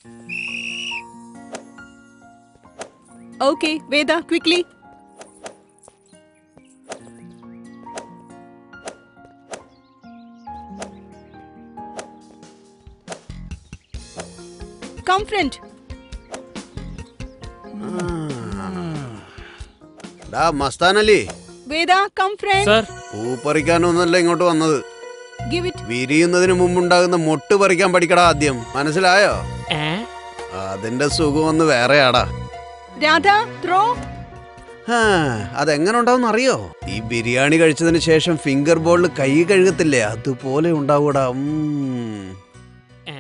Okay, Veda, quickly. Come, friend. ഡാ മസ്താനല്ലേ Veda, come, friend. Sir പൂ പറിക്കാനൊന്നല്ല ഇങ്ങോട്ട് വന്നത് Give it. വിരിയുന്നതിന് മുമ്പുണ്ടാകുന്ന മൊട്ട് പറിക്കാൻ പഠിക്കടാ ആദ്യം മനസ്സിലായോ ഏ അതിന്റെ സുഖം ഒന്ന് വേറെയാടാ Radha, throw. ഹാ, അതെങ്ങനെ ഉണ്ടാവും അറിയോ ഈ ബിരിയാണി കഴിച്ചതിന് ശേഷം ഫിംഗർ ബോളിൽ കൈ കഴുകത്തില്ലേ അതുപോലെ ഉണ്ടാവൂടാ ഉം. ഏ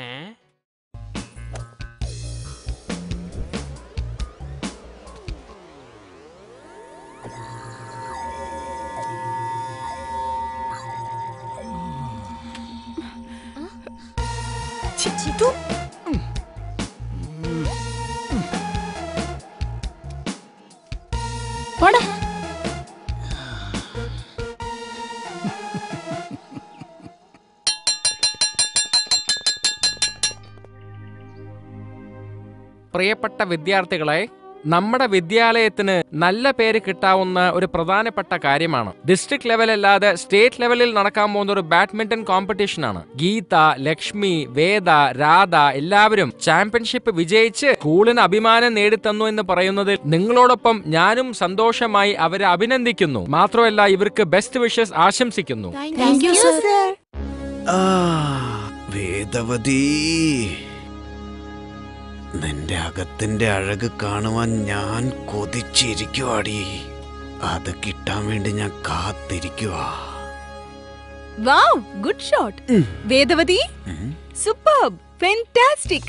Chichitu. പോടാ പ്രിയപ്പെട്ട വിദ്യാർത്ഥികളെ നമ്മുടെ വിദ്യാലയത്തിന് നല്ല പേര് കിട്ടാവുന്ന ഒരു പ്രധാനപ്പെട്ട കാര്യമാണ് ഡിസ്ട്രിക്ട് ലെവലല്ലാതെ സ്റ്റേറ്റ് ലെവലിൽ നടക്കാൻ പോകുന്ന ഒരു ബാഡ്മിന്റൺ കോമ്പറ്റീഷനാണ് ഗീത ലക്ഷ്മി വേദ രാധ എല്ലാവരും ചാമ്പ്യൻഷിപ്പ് വിജയിച്ച് സ്കൂളിന് അഭിമാനം നേടിത്തന്നു എന്ന് പറയുന്നതിൽ നിങ്ങളോടൊപ്പം ഞാനും സന്തോഷമായി അവരെ അഭിനന്ദിക്കുന്നു മാത്രമല്ല ഇവർക്ക് ബെസ്റ്റ് വിഷസ് ആശംസിക്കുന്നു Thank you, sir. ആ, വേദവതി നിന്റെ അകത്തിന്റെ അഴക് കാണുവാൻ ഞാൻ കൊതിച്ചിരിക്കുവാടി അത് കിട്ടാൻ വേണ്ടി ഞാൻ കാത്തിരിക്കുവാ Wow, good shot. Vedavati, ഉം. superb, fantastic.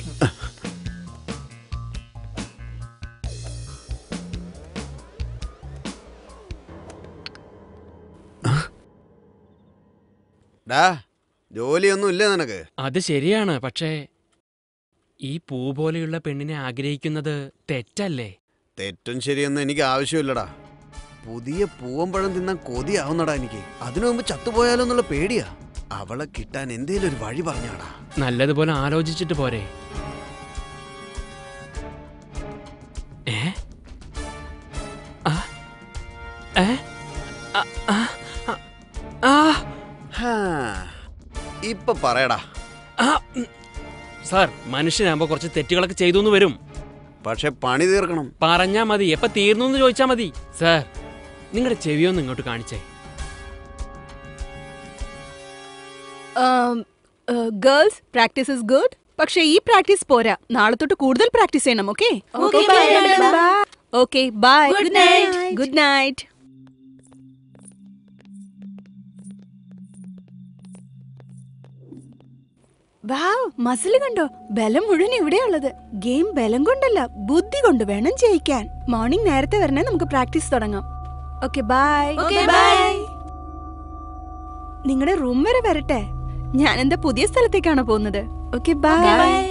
ഡാ ജോലിയൊന്നും ഇല്ലേ നിനക്ക് അത് ശരിയാണ് പക്ഷേ ഈ പൂ പോലെയുള്ള പെണ്ണിനെ ആഗ്രഹിക്കുന്നത് തെറ്റല്ലേ തെറ്റും ശരിയൊന്നും എനിക്ക് ആവശ്യമില്ലടാ പുതിയ പൂവമ്പഴം തിന്നാൻ കൊതിയാവുന്നടാ എനിക്ക് അതിനു മുമ്പ് ചത്തുപോയാലോ എന്നുള്ള പേടിയാ അവളെ കിട്ടാൻ എന്തേലും ഒരു വഴി പറഞ്ഞാടാ നല്ലതുപോലെ ആലോചിച്ചിട്ട് പോരെ ഏ ആ ഏ ആ, ആ, ആ, ആ, ഹാ, ഇപ്പൊ പറയടാ ആ, ഉം. സാർ മനുഷ്യനാകുമ്പോ കുറച്ച് തെറ്റുകളൊക്കെ ചെയ്തു എന്ന് വരും പക്ഷെ പണി തീർക്കണം പറഞ്ഞാ മതി എപ്പ തീർന്നു എന്ന് ചോദിച്ചാ മതി സാർ നിങ്ങളുടെ ചെവിയൊന്ന് ഇങ്ങോട്ട് കാണിച്ചേ Um, uh, girls, practice is good. പക്ഷേ ഈ പ്രാക്ടീസ് പോരാ നാളെ തൊട്ട് കൂടുതൽ പ്രാക്ടീസ് ചെയ്യണം okay Okay, bye, madam. Okay bye Good night. Good night wow muscle കണ്ടോ ബലം മുഴുവൻ ഇവിടെയുള്ളത് ഗെയിം ബലം കൊണ്ടല്ല ബുദ്ധി കൊണ്ട് വേണം ജയിക്കാൻ മോർണിംഗ് നേരത്തെ വരണേ നമുക്ക് പ്രാക്ടീസ് തുടങ്ങാം ഓക്കെ ബൈ Okay, bye. നിങ്ങളുടെ റൂം വരെ വരട്ടെ ഞാൻ എന്താ പുതിയ സ്ഥലത്തേക്കാണ് പോകുന്നത് ഓക്കെ ബൈ Bye.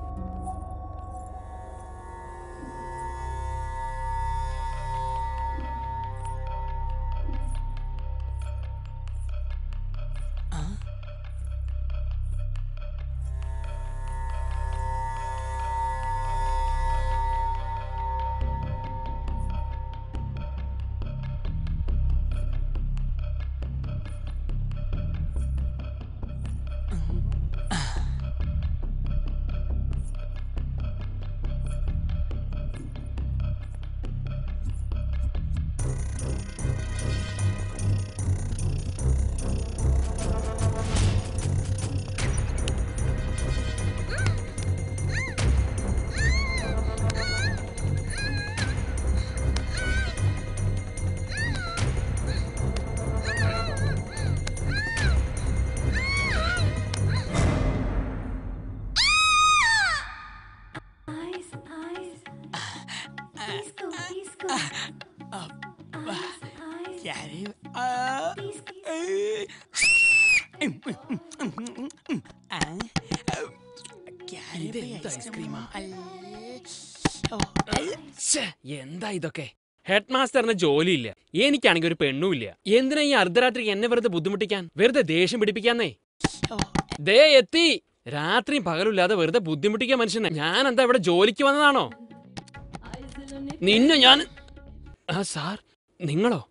ശ്ശേ, എന്താ ഇതൊക്കെ ഹെഡ് മാസ്റ്ററിന് ജോലിയില്ല എനിക്കാണെങ്കിൽ ഒരു പെണ്ണുമില്ല എന്തിനാ ഈ അർദ്ധരാത്രി എന്നെ വെറുതെ ബുദ്ധിമുട്ടിക്കാൻ വെറുതെ ദേഷ്യം പിടിപ്പിക്കാന്നേ ദേ എത്തി രാത്രിയും പകലുമില്ലാതെ വെറുതെ ബുദ്ധിമുട്ടിക്കാൻ മനുഷ്യനെ ഞാൻ എന്താ ഇവിടെ ജോലിക്ക് വന്നതാണോ നിന്നെ ഞാൻ ആ സാർ നിങ്ങളോ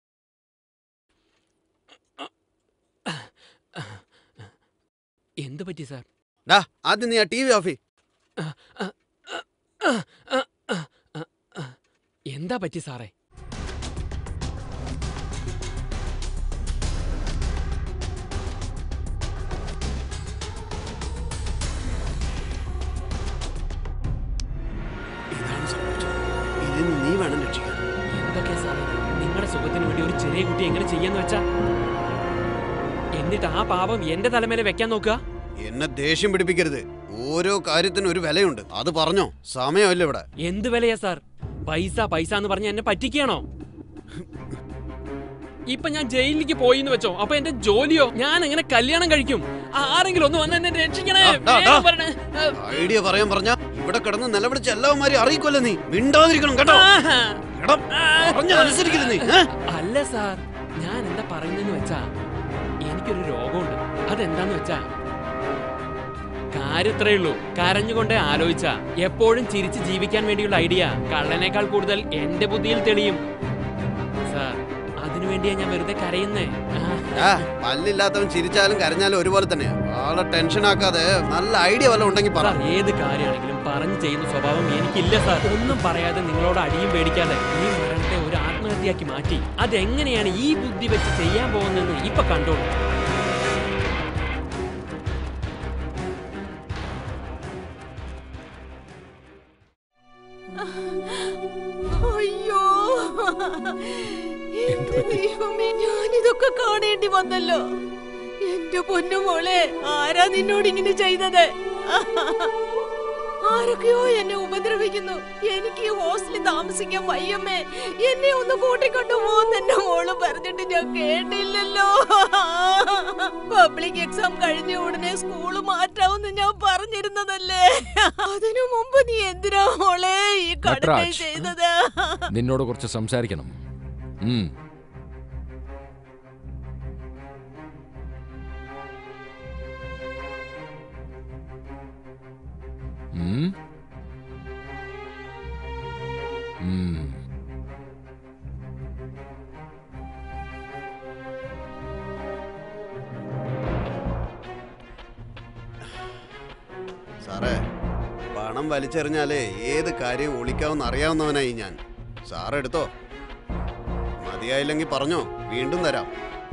എന്ത് പറ്റി സാർ ഡാ ആദ്യം നീ ആ ടി വി ഓഫി എന്താ പറ്റി സാറേ ഇതാണ് സംഭവിച്ചത് ഇതിന് നീ വേണം രക്ഷിക്കാൻ എന്തൊക്കെയാ സാറേ നിങ്ങളുടെ സുഖത്തിന് വേണ്ടി ഒരു ചെറിയ കുട്ടി എങ്ങനെ ചെയ്യാന്ന് വെച്ചാ എന്നിട്ട് ആ പാപം എന്റെ തലമേലെ വെക്കാൻ നോക്കുക എന്നെ ദേഷ്യം പിടിപ്പിക്കരുത് ഓരോ കാര്യത്തിനും ഒരു വിലയുണ്ട് അത് പറഞ്ഞോ സമയമല്ല ഇവിടെ എന്ത് വിലയാ സാർ പൈസ പൈസ എന്ന് പറഞ്ഞ എന്നെ പറ്റിക്കുകയാണോ ഇപ്പൊ ഞാൻ ജയിലിലേക്ക് പോയി എന്ന് വെച്ചോ അപ്പൊ എന്റെ ജോലിയോ ഞാൻ എങ്ങനെ കല്യാണം കഴിക്കും ആരെങ്കിലും ഒന്ന് വന്ന് എന്നെ രക്ഷിക്കണേ ആ, ഡാ, വേഗം ഡാ. വരണേ. ആ, ഐഡിയ പറയാൻ പറഞ്ഞ ഇവിടെ കിടന്ന് നിലവിളിച്ച് എല്ലാവന്മാരെയും അറിയിക്കുമല്ലോ നീ മിണ്ടാതിരിക്കണം കേട്ടോ ആഹാ. എടാ പറഞ്ഞ അനുസരിക്കില്ല നീ ഏ? അല്ല സാർ ഞാൻ എന്താ പറയുന്നെന്ന് വെച്ചാ എനിക്കൊരു രോഗമുണ്ട് അതെന്താന്ന് വെച്ചാ കാര്യത്രേ ഉള്ളൂ കരഞ്ഞുകൊണ്ടേ ആലോചിച്ച എപ്പോഴും ചിരിച്ച് ജീവിക്കാൻ വേണ്ടിയുള്ള ഐഡിയ കള്ളനേക്കാൾ കൂടുതൽ എന്റെ ബുദ്ധിയിൽ തെളിയും സാർ അതിനുവേണ്ടിയാ ഞാൻ വെറുതെ കരയുന്നേ ആ, ആ പല്ലില്ലാത്തവൻ ചിരിച്ചാലും കരഞ്ഞാലും ഒരുപോലെ തന്നെയാ ആളെ ടെൻഷൻ ആക്കാതെ നല്ല ഐഡിയ വല്ലതും ഉണ്ടെങ്കിൽ പറ സാർ ഏത് കാര്യമാണെങ്കിലും പറഞ്ഞു ചെയ്യുന്ന സ്വഭാവം എനിക്കില്ല സാർ ഒന്നും പറയാതെ നിങ്ങളോട് അടിയും പേടിക്കാതെ ഈ മരണത്തെ ഒരു ആത്മഹത്യയാക്കി മാറ്റി അതെങ്ങനെയാണ് ഈ ബുദ്ധി വെച്ച് ചെയ്യാൻ പോകുന്നതെന്ന് ഇപ്പൊ കണ്ടോളൂ അയ്യോ എന്റെ ദൈവമേ ഞാനിതൊക്കെ കാണേണ്ടി വന്നല്ലോ എന്റെ പൊന്നുമോളെ ആരാ നിന്നോട് ഇങ്ങനെ ചെയ്തത് ആരൊക്കെയോ എന്നെ ഉപദ്രവിക്കുന്നു എനിക്ക് ഈ ഹോസ്റ്റലിൽ താമസിക്കാൻ വയ്യമ്മേ എന്നെ ഒന്ന് കൂട്ടിക്കൊണ്ടു പോകുന്ന എന്റെ മോള് പറഞ്ഞിട്ട് ഞാൻ കേട്ടില്ലല്ലോ പബ്ലിക് എക്സാം കഴിഞ്ഞ ഉടനെ സ്കൂള് മാറ്റാമെന്ന് ഞാൻ പറഞ്ഞിരുന്നതല്ലേ അതിനു മുമ്പ് നീ എന്തിനാ മോളെ ഈ കടുത്ത നട്രാജ്. ചെയ്തത് നിന്നോട് കുറച്ച് സംസാരിക്കണം ഉം. ഉം. ഉം. സാറേ പണം വലിച്ചെറിഞ്ഞാലേ ഏത് കാര്യവും ഒളിക്കാമെന്ന് അറിയാവുന്നവനായി ഞാൻ സാർ എടുത്തോ മതിയായില്ലെങ്കിൽ പറഞ്ഞോ വീണ്ടും തരാം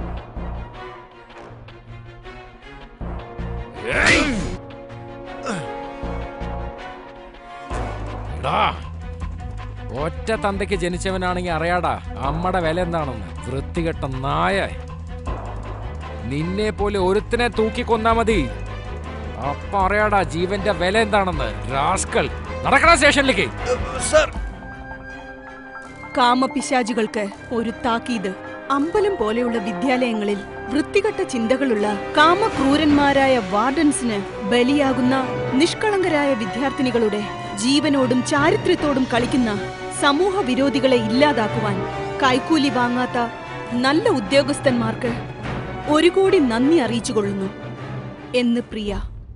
എടാ, ഒറ്റ തന്തയ്ക്ക് ജനിച്ചവനാണെങ്കിൽ അറിയാടാ അമ്മയുടെ വില എന്താണെന്ന് വൃത്തികെട്ട നായ നിന്നെ പോലെ ഒരുത്തിനെ തൂക്കിക്കൊന്നാ മതി അപ്പൊ അറിയാടാ ജീവന്റെ വില എന്താണെന്ന് രാസ്കൽ നടക്കണ സ്റ്റേഷനിലേക്ക് സാർ കാമപിശാചുകൾക്ക് ഒരു താക്കീത് അമ്പലം പോലെയുള്ള വിദ്യാലയങ്ങളിൽ വൃത്തികെട്ട ചിന്തകളുള്ള കാമക്രൂരന്മാരായ വാർഡൻസിന് ബലിയാകുന്ന നിഷ്കളങ്കരായ വിദ്യാർത്ഥിനികളുടെ ജീവനോടും ചാരിത്രത്തോടും കളിക്കുന്ന സമൂഹ വിരോധികളെ ഇല്ലാതാക്കുവാൻ കൈക്കൂലി വാങ്ങാത്ത നല്ല ഉദ്യോഗസ്ഥന്മാർക്ക് ഒരു കോടി നന്ദി അറിയിച്ചുകൊള്ളുന്നു എന്ന് Priya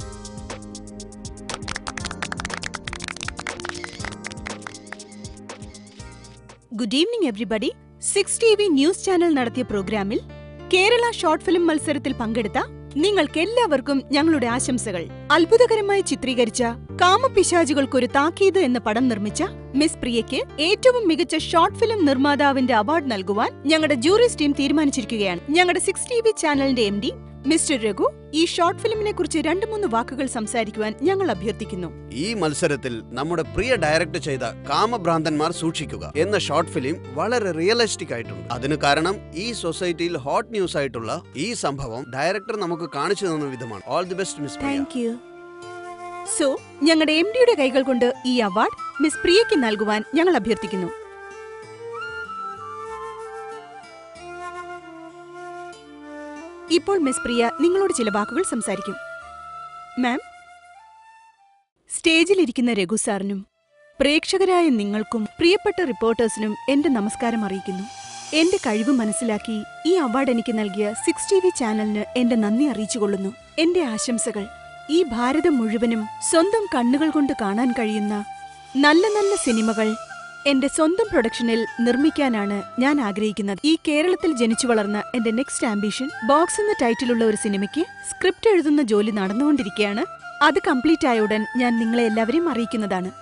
good evening everybody six T V news channel നടത്തിയ പ്രോഗ്രാമിൽ കേരള ഷോർട്ട് ഫിലിം മത്സരത്തിൽ പങ്കെടുത്ത നിങ്ങൾക്ക് എല്ലാവർക്കും ഞങ്ങളുടെ ആശംസകൾ അത്ഭുതകരമായി ചിത്രീകരിച്ച കാമപിശാചുകൾക്കൊരു താക്കീത് എന്ന പടം നിർമ്മിച്ച മിസ് പ്രിയയ്ക്ക് ഏറ്റവും മികച്ച ഷോർട്ട് ഫിലിം നിർമ്മാതാവിന്റെ അവാർഡ് നൽകുവാൻ ഞങ്ങളുടെ ജൂറീസ് ടീം തീരുമാനിച്ചിരിക്കുകയാണ് ഞങ്ങളുടെ സിക്സ് ടി വി ചാനലിന്റെ എം ഡി മിസ്റ്റർ രഘു ഈ ഷോർട്ട് ഫിലിമിനെ കുറിച്ച് രണ്ടു മൂന്ന് വാക്കുകൾ സംസാരിക്കുവാൻ ഞങ്ങൾ അഭ്യർത്ഥിക്കുന്നു ഈ മത്സരത്തിൽ നമ്മുടെ പ്രിയ ഡയറക്ട് ചെയ്ത കാമഭ്രാന്തന്മാർ സൂക്ഷിക്കുക എന്ന ഷോർട്ട് ഫിലിം വളരെ റിയലിസ്റ്റിക് ആയിട്ടുണ്ട് അതിന് കാരണം ഈ സൊസൈറ്റിയിൽ ഹോട്ട് ന്യൂസ് ആയിട്ടുള്ള ഈ സംഭവം ഡയറക്ടർ നമുക്ക് കാണിച്ചു തന്ന വിധമാണ് all the best miss Priya thank you so ഞങ്ങളുടെ എം ഡിയുടെ കൈകൾ കൊണ്ട് ഈ അവാർഡ് മിസ് പ്രിയയ്ക്ക് നൽകുവാൻ ഞങ്ങൾ അഭ്യർത്ഥിക്കുന്നു ഇപ്പോൾ മിസ് പ്രിയ നിങ്ങളോട് ചില വാക്കുകൾ സംസാരിക്കും മാം സ്റ്റേജിലിരിക്കുന്ന രഘു സാറിനും പ്രേക്ഷകരായ നിങ്ങൾക്കും പ്രിയപ്പെട്ട റിപ്പോർട്ടേഴ്സിനും എന്റെ നമസ്കാരം അറിയിക്കുന്നു എന്റെ കഴിവ് മനസ്സിലാക്കി ഈ അവാർഡ് എനിക്ക് നൽകിയ സിക്സ് ടി വി ചാനലിന് എന്റെ നന്ദി അറിയിച്ചുകൊള്ളുന്നു എന്റെ ആശംസകൾ ഈ ഭാരതം മുഴുവനും സ്വന്തം കണ്ണുകൾ കൊണ്ട് കാണാൻ കഴിയുന്ന നല്ല നല്ല സിനിമകൾ എന്റെ സ്വന്തം പ്രൊഡക്ഷനിൽ നിർമ്മിക്കാനാണ് ഞാൻ ആഗ്രഹിക്കുന്നത് ഈ കേരളത്തിൽ ജനിച്ചു വളർന്ന എന്റെ നെക്സ്റ്റ് ആംബിഷൻ ബോക്സ് എന്ന ടൈറ്റിലുള്ള ഒരു സിനിമയ്ക്ക് സ്ക്രിപ്റ്റ് എഴുതുന്ന ജോലി നടന്നുകൊണ്ടിരിക്കുകയാണ് അത് കംപ്ലീറ്റ് ആയ ഉടൻ ഞാൻ നിങ്ങളെ എല്ലാവരെയും അറിയിക്കുന്നതാണ്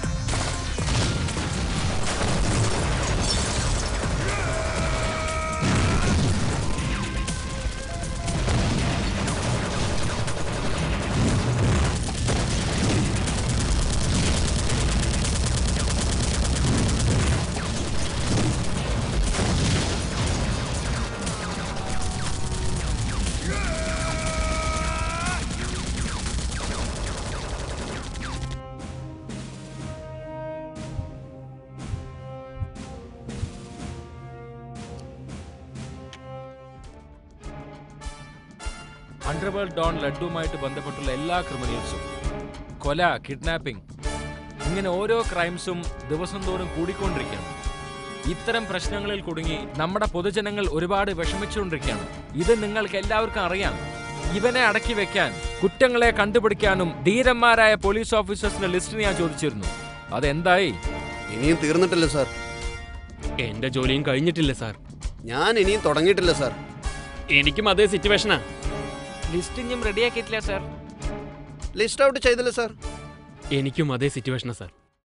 അണ്ടർവേൾഡ് ഡോൺ ലഡുവുമായിട്ട് ബന്ധപ്പെട്ടുള്ള എല്ലാ ക്രിമിനൽസും കൊല കിഡ്നാപ്പിംഗ് ഇങ്ങനെ ഓരോ ക്രൈംസും ദിവസം തോറും കൂടിക്കൊണ്ടിരിക്കുകയാണ് ഇത്തരം പ്രശ്നങ്ങളിൽ കുടുങ്ങി നമ്മുടെ പൊതുജനങ്ങൾ ഒരുപാട് വിഷമിച്ചുകൊണ്ടിരിക്കുകയാണ് ഇത് നിങ്ങൾക്ക് എല്ലാവർക്കും അറിയാം ഇവനെ അടക്കി വെക്കാൻ കുറ്റങ്ങളെ കണ്ടുപിടിക്കാനും ധീരന്മാരായ പോലീസ് ഓഫീസേഴ്സിന്റെ ലിസ്റ്റ് ഞാൻ ചോദിച്ചിരുന്നു അതെന്തായി ഇനിയും തീർന്നിട്ടില്ല സാർ എന്റെ ജോലിയും കഴിഞ്ഞിട്ടില്ല സാർ ഞാൻ ഇനിയും തുടങ്ങിയിട്ടില്ല സാർ എനിക്കും അതേ സിറ്റുവേഷനാ ലിസ്റ്റ് ഇനിയും റെഡിയാക്കിയിട്ടില്ല സാർ ലിസ്റ്റ് ഔട്ട് ചെയ്തില്ല സാർ എനിക്കും അതേ സിറ്റുവേഷനാ സാർ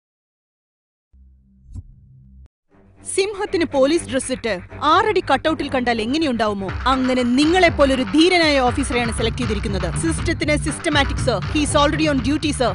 സിംഹത്തിന് പോലീസ് ഡ്രസ് ഇട്ട് ആറടി കട്ടൗട്ടിൽ കണ്ടാൽ എങ്ങനെയുണ്ടാവുമോ അങ്ങനെ നിങ്ങളെ പോലൊരു ധീരനായ ഓഫീസറെയാണ് സെലക്ട് ചെയ്തിരിക്കുന്നത് സിസ്റ്റത്തിന് systematic sir he's already on duty sir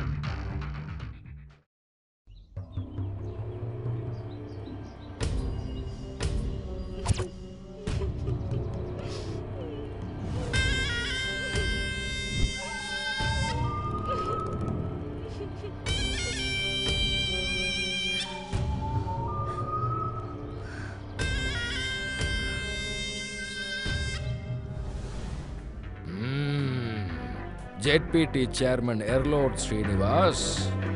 Z P T chairman എർലോഡ് ശ്രീനിവാസ്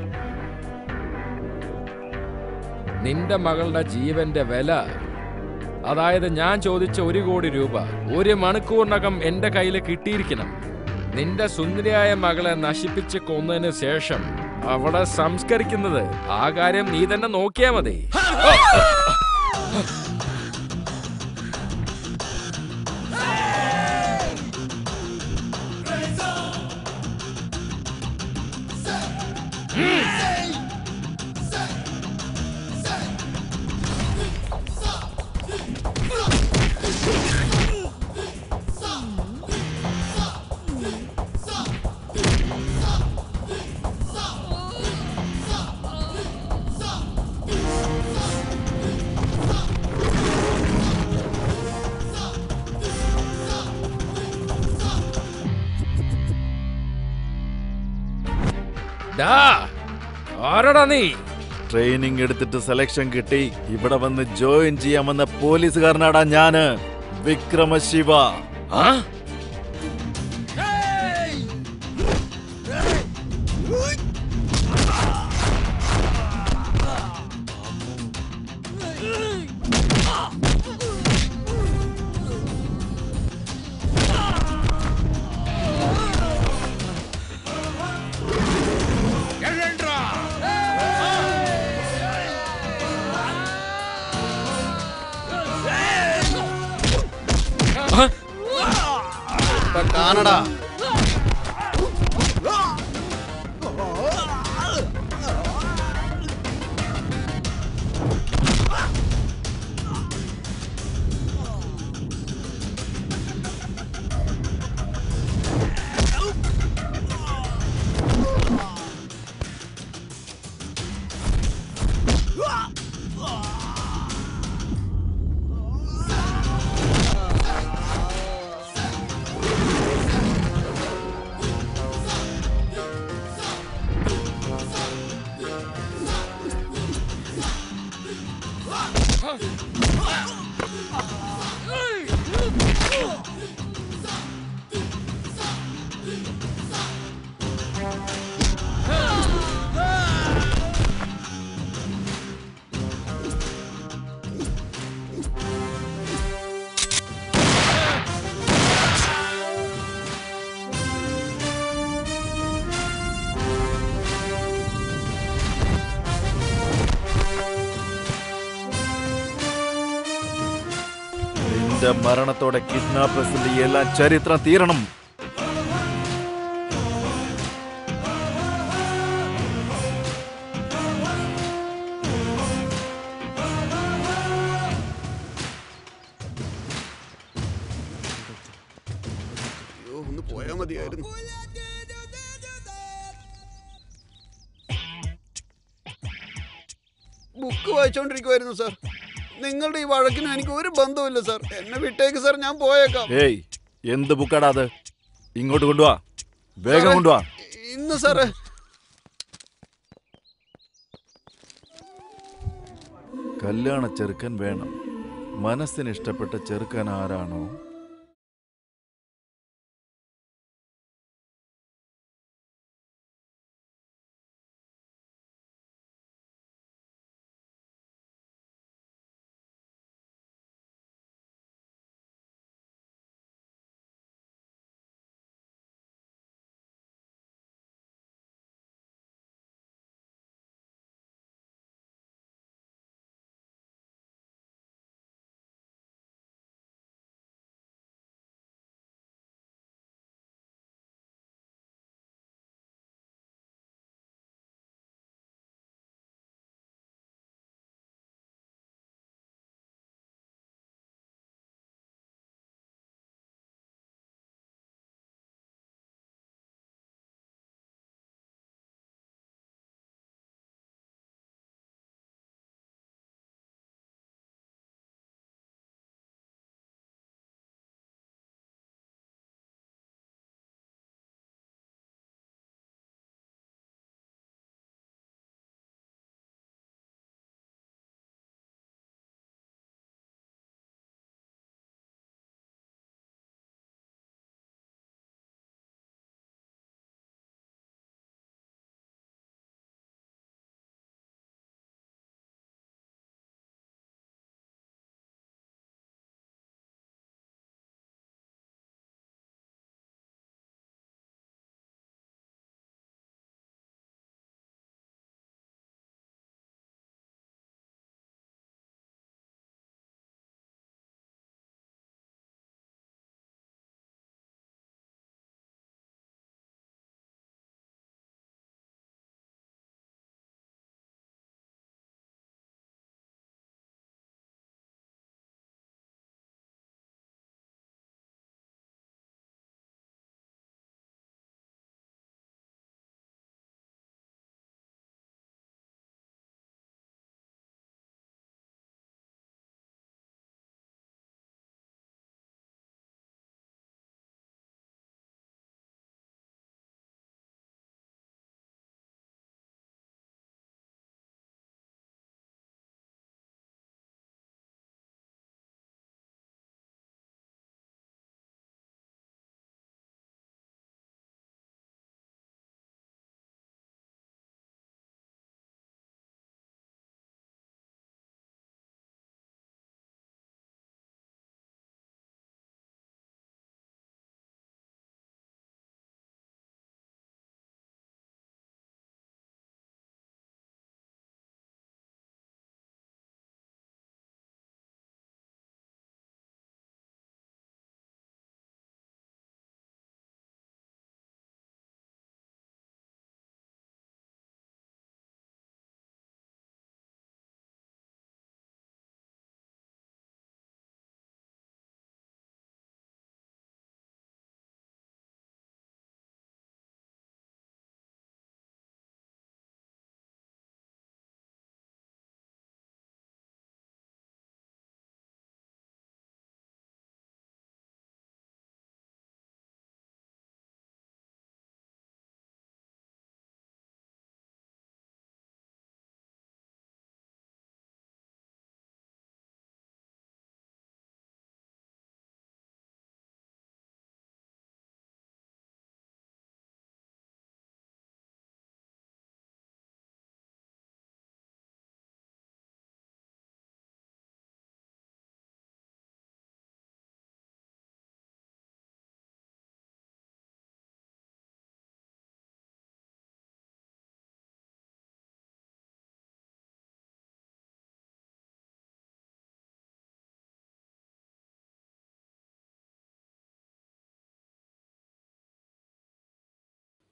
നിന്റെ മകളുടെ ജീവന്റെ വില അതായത് ഞാൻ ചോദിച്ച ഒരു കോടി രൂപ ഒരു മണിക്കൂറിനകം എന്റെ കയ്യിൽ കിട്ടിയിരിക്കണം നിന്റെ സുന്ദരിയായ മകളെ നശിപ്പിച്ച് കൊന്നതിന് ശേഷം അവിടെ സംസ്കരിക്കുന്നത് ആ കാര്യം നീ തന്നെ നോക്കിയാ മതി ഡാ, ആരെടാ നീ ട്രെയിനിങ് എടുത്തിട്ട് സെലക്ഷൻ കിട്ടി ഇവിടെ വന്ന് ജോയിൻ ചെയ്യാമെന്ന പോലീസുകാരനാടാ ഞാന് വിക്രമശിവ ആ ഇപ്പൊ കാണടാ നിന്റെ മരണത്തോടെ കിഡ്നാപ്പേഴ്സിന്റെ എല്ലാം ചരിത്രം തീരണം അയ്യോ ഒന്ന് പോയാ മതിയായിരുന്നു ബുക്ക് വായിച്ചോണ്ടിരിക്കുവായിരുന്നു സാർ നിങ്ങളുടെ ഈ വഴക്കിന് എനിക്ക് ഒരു ബന്ധവുമില്ല സാർ എന്നെ വിട്ടേക്ക് സാർ ഞാൻ പോയേക്കാം ഏയ് എന്ത് ബുക്കാടാ അത് ഇങ്ങോട്ട് കൊണ്ടുവാ വേഗം സാറേ, കൊണ്ടുവാ ഇന്ന് സാറേ കല്യാണ ചെറുക്കൻ വേണം മനസ്സിന് ഇഷ്ടപ്പെട്ട ചെറുക്കൻ ആരാണോ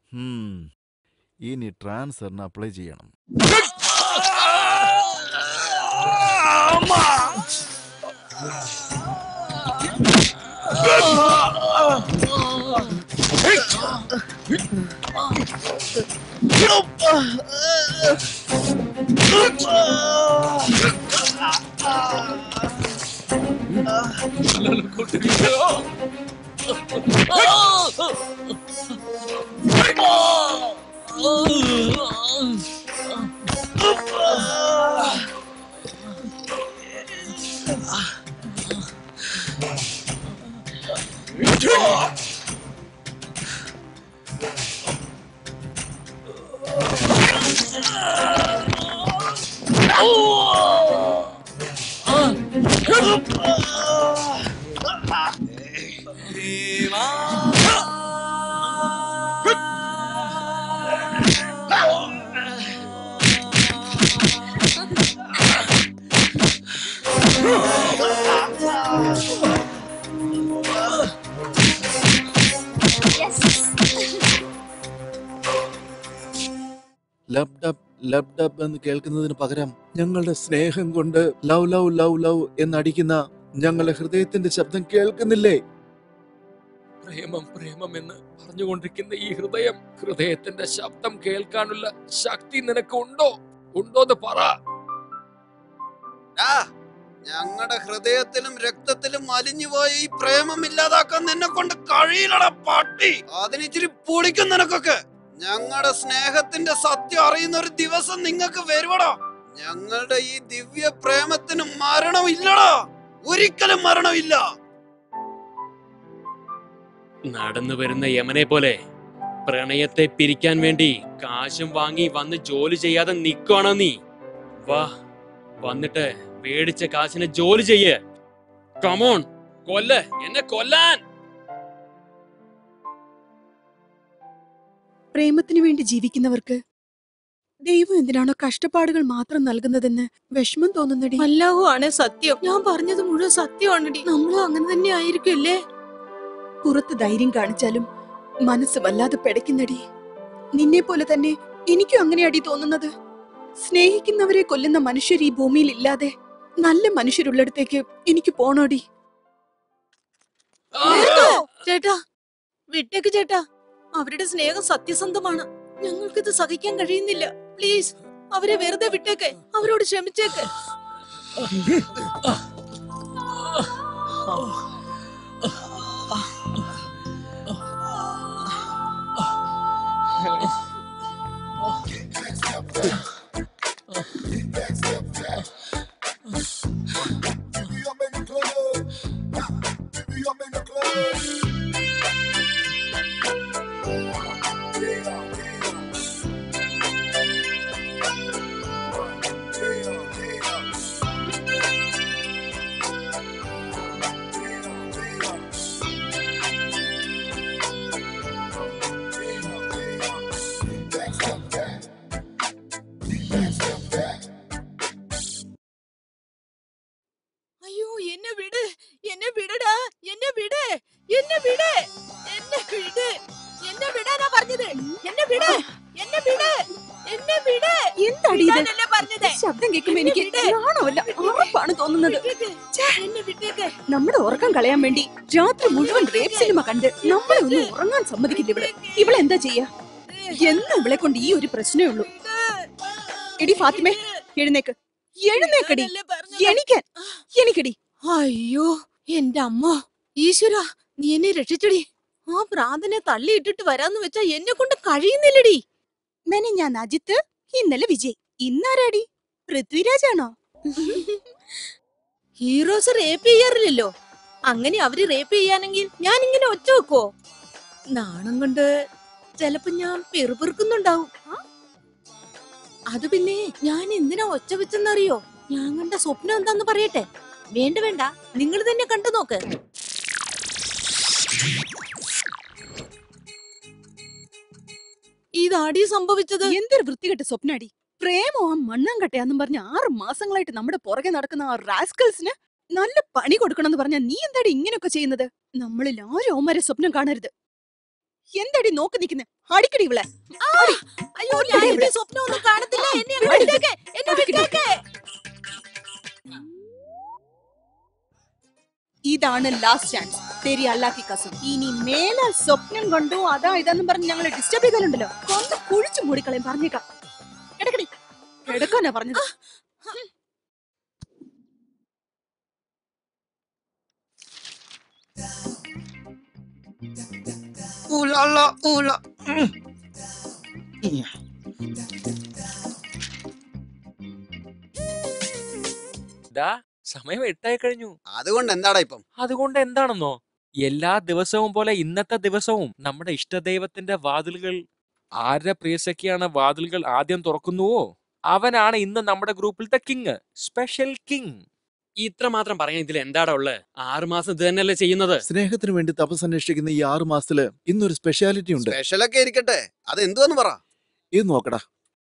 ഹും. ഇനി ട്രാൻസ്ഫറിന് അപ്ലൈ ചെയ്യണം ലബ് ഡബ് ലബ് ഡബ് എന്ന് കേൾക്കുന്നതിന് പകരം ഞങ്ങളുടെ സ്നേഹം കൊണ്ട് ലവ് ലവ് ലവ് ലവ് എന്നടിക്കുന്ന ഞങ്ങളുടെ ഹൃദയത്തിന്റെ ശബ്ദം കേൾക്കുന്നില്ലേ പ്രേമം പ്രേമം എന്ന് പറഞ്ഞുകൊണ്ടിരിക്കുന്ന ഈ ഹൃദയം ഹൃദയത്തിന്റെ ശബ്ദം കേൾക്കാനുള്ള ശക്തി നിനക്ക് ഉണ്ടോ ഉണ്ടോന്ന് പറ ഞങ്ങളുടെ ഹൃദയത്തിലും രക്തത്തിലും അലിഞ്ഞുപോയ ഈ പ്രേമം ഇല്ലാതാക്കാൻ നിന്നെ കൊണ്ട് കഴിയില്ലടാ പട്ടി അതിനിച്ചിരി പൊളിക്കും നിനക്കൊക്കെ ഞങ്ങളുടെ സ്നേഹത്തിന്റെ സത്യം അറിയുന്ന ഒരു ദിവസം നിങ്ങൾക്ക് വരുവടാ ഞങ്ങളുടെ ഈ ദിവ്യ പ്രേമത്തിന് മരണമില്ലടാ ഒരിക്കലും മരണമില്ല നടന്നു വരുന്ന യമനെ പോലെ പ്രണയത്തെ പിരിക്കാൻ വേണ്ടി കാശും വാങ്ങി വന്ന് ജോലി ചെയ്യാതെ നിക്കുവാണോ നീ വാ വന്നിട്ട് മേടിച്ച കാശിന് ജോലി ചെയ്യ് കമോൺ കൊല്ല് എന്നെ കൊല്ലാൻ പ്രേമത്തിനു വേണ്ടി ജീവിക്കുന്നവർക്ക് ദൈവം എന്തിനാണോ കഷ്ടപ്പാടുകൾ മാത്രം നൽകുന്നതെന്ന് വിഷമം തോന്നുന്നടി അല്ലാഹു ആണ് സത്യം ഞാൻ പറഞ്ഞത് മുഴുവൻ സത്യമാണടി നമ്മളും അങ്ങനെ തന്നെ ആയിരിക്കുമല്ലേ പുറത്ത് ധൈര്യം കാണിച്ചാലും മനസ്സ് വല്ലാതെ പെടയ്ക്കുന്നടി നിന്നെ പോലെ തന്നെ എനിക്കും അങ്ങനെയാടി തോന്നുന്നത് സ്നേഹിക്കുന്നവരെ കൊല്ലുന്ന മനുഷ്യർ ഈ ഭൂമിയിൽ ഇല്ലാതെ നല്ല മനുഷ്യരുള്ളിടത്തേക്ക് എനിക്ക് പോണോടി നിർത്തോ? ചേട്ടാ വിട്ടേക്ക് ചേട്ടാ അവരുടെ സ്നേഹം സത്യസന്ധമാണ് ഞങ്ങൾക്കിത് സഹിക്കാൻ കഴിയുന്നില്ല പ്ലീസ് അവരെ വെറുതെ വിട്ടേക്ക് അവരോട് ക്ഷമിച്ചേക്ക് അയ്യോ എന്നെ വിട് എന്നെ വിടടാ എന്നെ വിട് എന്നെ വിട് എന്നെ വിട് എന്നെ വിടാനാ പറഞ്ഞത് എന്നെ വിട് എന്നെ വിട് എന്നെ വിട് എന്താടി ഇത് വിടാനല്ലേ പറഞ്ഞത് ശബ്ദം കേൾക്കുമ്പോ എനിക്ക് എന്നെ നാണമല്ല ഉറപ്പാണ് തോന്നുന്നത് വിട്ടേക്ക്. എന്നെ വിട്ടേക്ക് നമ്മുടെ ഉറക്കം കളയാൻ വേണ്ടി രാത്രി മുഴുവൻ റേപ്പ് സിനിമ കണ്ട് നമ്മളെ ഒന്ന് ഉറങ്ങാൻ സമ്മതിക്കില്ല ഇവള് ഇവളെന്താ ചെയ്യാ എന്ന് ഇവളെ കൊണ്ട് ഈ ഒരു പ്രശ്നമേ ഉള്ളൂ എടി ഫാത്തിമേ എഴുന്നേക്ക് എഴുന്നേക്കടി വിടാനല്ലേ പറഞ്ഞത്? എണിക്കാൻ എനിക്കടി അയ്യോ എന്റെ അമ്മ ഈശ്വര നീ എന്നെ രക്ഷിച്ചടി ആ പ്രാർത്ഥനെ തള്ളിയിട്ടിട്ട് വരാന്ന് വെച്ചാ എന്നെ കൊണ്ട് കഴിയുന്നില്ലടി മെനെ ഞാൻ അജിത്ത് ഇന്നലെ വിജയ് ഇന്നാരാടി പൃഥ്വിരാജാണോ ഹീറോസ് റേപ്പ് ചെയ്യാറില്ലല്ലോ അങ്ങനെ അവര് റേപ്പ് ചെയ്യാനെങ്കിൽ ഞാൻ ഇങ്ങനെ ഒച്ച വെക്കോ നാണം കൊണ്ട് ചെലപ്പോ ഞാൻ പെറുപിറുക്കുന്നുണ്ടാവും ആ? അത് പിന്നെ ഞാൻ എന്തിനാ ഒച്ച വെച്ചെന്നറിയോ ഞാൻ കണ്ട സ്വപ്നം എന്താന്ന് പറയട്ടെ വേണ്ട വേണ്ട നിങ്ങൾ തന്നെ കണ്ടു നോക്ക് ഇതാടി സംഭവിച്ചത് എന്തൊരു വൃത്തികെട്ട സ്വപ്നാടി പ്രേമോ ആ മണ്ണാങ്കട്ടയാന്നും പറഞ്ഞ ആറ് മാസങ്ങളായിട്ട് നമ്മുടെ പുറകെ നടക്കുന്ന ആ റാസ്കൽസിന് നല്ല പണി കൊടുക്കണമെന്ന് പറഞ്ഞ നീ എന്താടി ഇങ്ങനെയൊക്കെ ചെയ്യുന്നത് നമ്മളിൽ ആരും ഓമരെ സ്വപ്നം കാണരുത് എന്തടി നോക്കി നിക്കുന്നെ അടിക്കടി ഇവളെ അടി. അയ്യോ ഞാൻ എന്റെ സ്വപ്നം ഒന്നും കാണത്തില്ല എന്നെ അങ്ങ് വിട്ടേക്ക് എന്നെ വിട്ടേക്ക് ഇതാണ് ലാസ്റ്റ് ചാൻസ് തെരി അല്ലാക്കി കസം ഇനി മേലാൽ സ്വപ്നം കണ്ടു അതാ ഇതാന്നും പറഞ്ഞ് ഞങ്ങളെ ഡിസ്റ്റർബ് ചെയ്താലുണ്ടല്ലോ കൊന്ന് കുഴിച്ചു മൂടിക്കളയും പറഞ്ഞേക്കാം കിടക്കടി കിടക്കാനാ പറഞ്ഞത് ദാ സമയം എട്ടായി കഴിഞ്ഞു അതുകൊണ്ട് എന്താടാ ഇപ്പം അതുകൊണ്ട് എന്താണെന്നോ എല്ലാ ദിവസവും പോലെ ഇന്നത്തെ ദിവസവും നമ്മുടെ ഇഷ്ടദൈവത്തിന്റെ വാതിലുകൾ ആരുടെ പ്രിയസഖിയാണ് വാതിലുകൾ ആദ്യം തുറക്കുന്നുവോ അവനാണ് ഇന്ന് നമ്മുടെ ഗ്രൂപ്പിലത്തെ കിങ് സ്പെഷ്യൽ കിങ് ഇത്ര മാത്രം പറയാൻ ഇതിൽ എന്താടാ ഉള്ളത് ആറുമാസം ഇത് തന്നെയല്ലേ ചെയ്യുന്നത് സ്നേഹത്തിന് വേണ്ടി തപസ് അന്വേഷിക്കുന്ന ഈ ആറു മാസത്തില് ഇന്നൊരു സ്പെഷ്യാലിറ്റി ഉണ്ട് സ്പെഷ്യലൊക്കെ ഇരിക്കട്ടെ അത് എന്തുവെന്ന് പറ ഇത് നോക്കടാ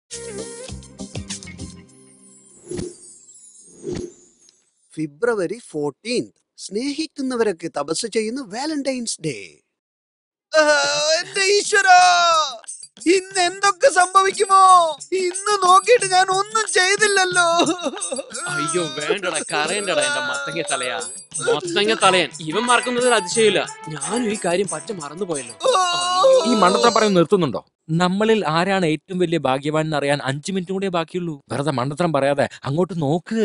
ഫെബ്രുവരി ഫോർട്ടീൻ സ്നേഹിക്കുന്നവരൊക്കെ തപസ് ചെയ്യുന്ന വാലന്റൈൻസ് ഡേ എന്റെ ഈശ്വര ഇന്ന് എന്തൊക്കെ സംഭവിക്കുമോ ഇന്ന് നോക്കിയിട്ട് ഞാൻ ഒന്നും ചെയ്തില്ലല്ലോ അയ്യോ വേണ്ടടാ കരയണ്ടടാ എന്റെ മത്തങ്ങ തലയാ മത്തങ്ങ തലയൻ ഇവൻ മറക്കുന്നതിൽ അതിശയില്ല ഞാനും ഈ കാര്യം പറ്റ മറന്നുപോയല്ലോ ഈ മണ്ടത്തരം പറയുന്നത് നിർത്തുന്നുണ്ടോ നമ്മളിൽ ആരാണ് ഏറ്റവും വലിയ ഭാഗ്യവാൻ എന്ന് അറിയാൻ അഞ്ചു മിനിറ്റ് കൂടെ ബാക്കിയുള്ളൂ വെറുതെ മണ്ടത്തരം പറയാതെ അങ്ങോട്ട് നോക്ക്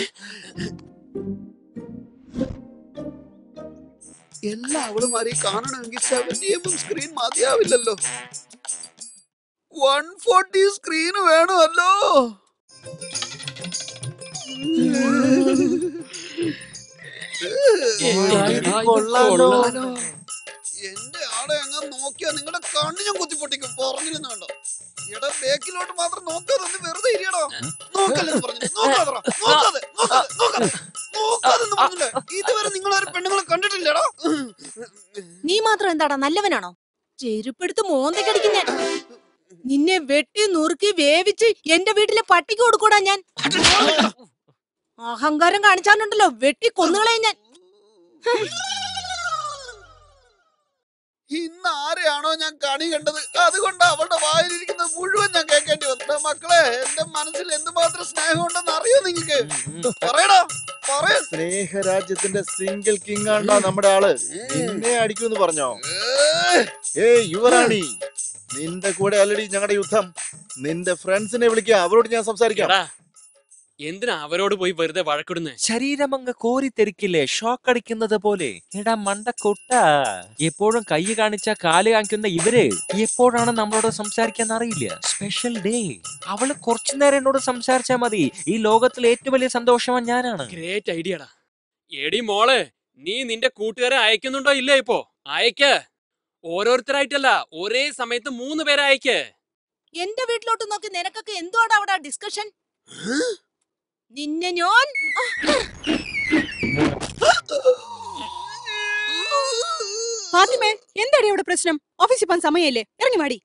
എല്ലാ അവളുമാരെയും കാണണമെങ്കിൽ സെവന്റി എം എം സ്ക്രീൻ മതിയാവില്ലല്ലോ വൺ ഫോർട്ടി സ്ക്രീൻ വേണമല്ലോ കൊള്ളാലോ. എന്റെ ആളെ അങ്ങ് നോക്കിയാ നിങ്ങളുടെ കണ്ണ് ഞാൻ കുത്തിപ്പൊട്ടിക്കും പറഞ്ഞിരുന്നു വേണ്ട എടാ ബേക്കിലോട്ട് മാത്രം നോക്കാതെ ഒന്ന് വെറുതെ ഇരിയടാ നോക്കല്ലെന്ന് പറഞ്ഞു നോക്കാതെ നോക്കാതെ നോക്കാതെ നോക്കാതെ നോക്കാതെന്ന് പറഞ്ഞില്ലേ ഇതുവരെ നിങ്ങൾ ഒരു പെണ്ണുങ്ങളെ കണ്ടിട്ടില്ലടാ നീ മാത്രം എന്താടാ നല്ലവനാണോ ചെരുപ്പെടുത്ത് മോന്തക്കടിക്കും ഞാൻ നിന്നെ വെട്ടി നുറുക്കി വേവിച്ച് എന്റെ വീട്ടിലെ പട്ടിക്ക് കൊടുക്കൂടാ ഞാൻ അഹങ്കാരം കാണിച്ചാലുണ്ടല്ലോ വെട്ടി കൊന്നുകളയും ഞാൻ ഇന്ന് ആരെയാണോ ഞാൻ കണി കണ്ടത് അതുകൊണ്ട് അവളുടെ വായിലിരിക്കുന്നത് മുഴുവൻ ഞാൻ കേൾക്കേണ്ടി വന്നു മക്കളെ എന്റെ മനസ്സിൽ എന്തുമാത്രം സ്നേഹം ഉണ്ടെന്ന് അറിയോ നിങ്ങക്ക് പറയടാ പറയ സ്നേഹരാജ്യത്തിന്റെ സിംഗിൾ കിങ് ആണ്ടാ നമ്മുടെ ആള് നിന്നെ അടിക്കുമെന്ന് പറഞ്ഞോ ഏയ് യുവറാണി നിന്റെ കൂടെ അല്ലടി ഞങ്ങളുടെ യുദ്ധം നിന്റെ ഫ്രണ്ട്സിനെ വിളിക്കുക അവരോട് ഞാൻ സംസാരിക്കാം എടാ എന്തിനാ അവരോട് പോയി വെറുതെ വഴക്കിടുന്നേ ശരീരമങ്ങ് കോരിത്തെറിക്കില്ലേ ഷോക്ക് അടിക്കുന്നത് പോലെ എടാ മണ്ടക്കൊട്ട എപ്പോഴും കൈ കാണിച്ച കാല് കാണിക്കുന്ന ഇവര് എപ്പോഴാണ് നമ്മളോട് സംസാരിക്കാൻ അറിയില്ല സ്പെഷ്യൽ ഡേ അവള് കുറച്ചു നേരം എന്നോട് സംസാരിച്ചാ മതി ഈ ലോകത്തിലെ ഏറ്റവും വലിയ സന്തോഷമാണ് ഞാനാണ് ഗ്രേറ്റ് ഐഡിയടാ എടി മോളെ നീ നിന്റെ കൂട്ടുകാരെ അയക്കുന്നുണ്ടോ ഇല്ലേ ഇപ്പോ അയക്ക് ഓരോരുത്തരായിട്ടല്ല ഒരേ സമയത്ത് മൂന്ന് പേരെ അയക്ക് എന്റെ വീട്ടിലോട്ട് നോക്കി നിനക്കൊക്കെ എന്തുവാടാ അവിടെ ഡിസ്കഷൻ നിന്നെ ഞാൻ ഫാത്തിമേ എന്താടി അവിടെ പ്രശ്നം ഓഫീസിൽ പോകാൻ സമയമില്ലേ ഇറങ്ങി വാടി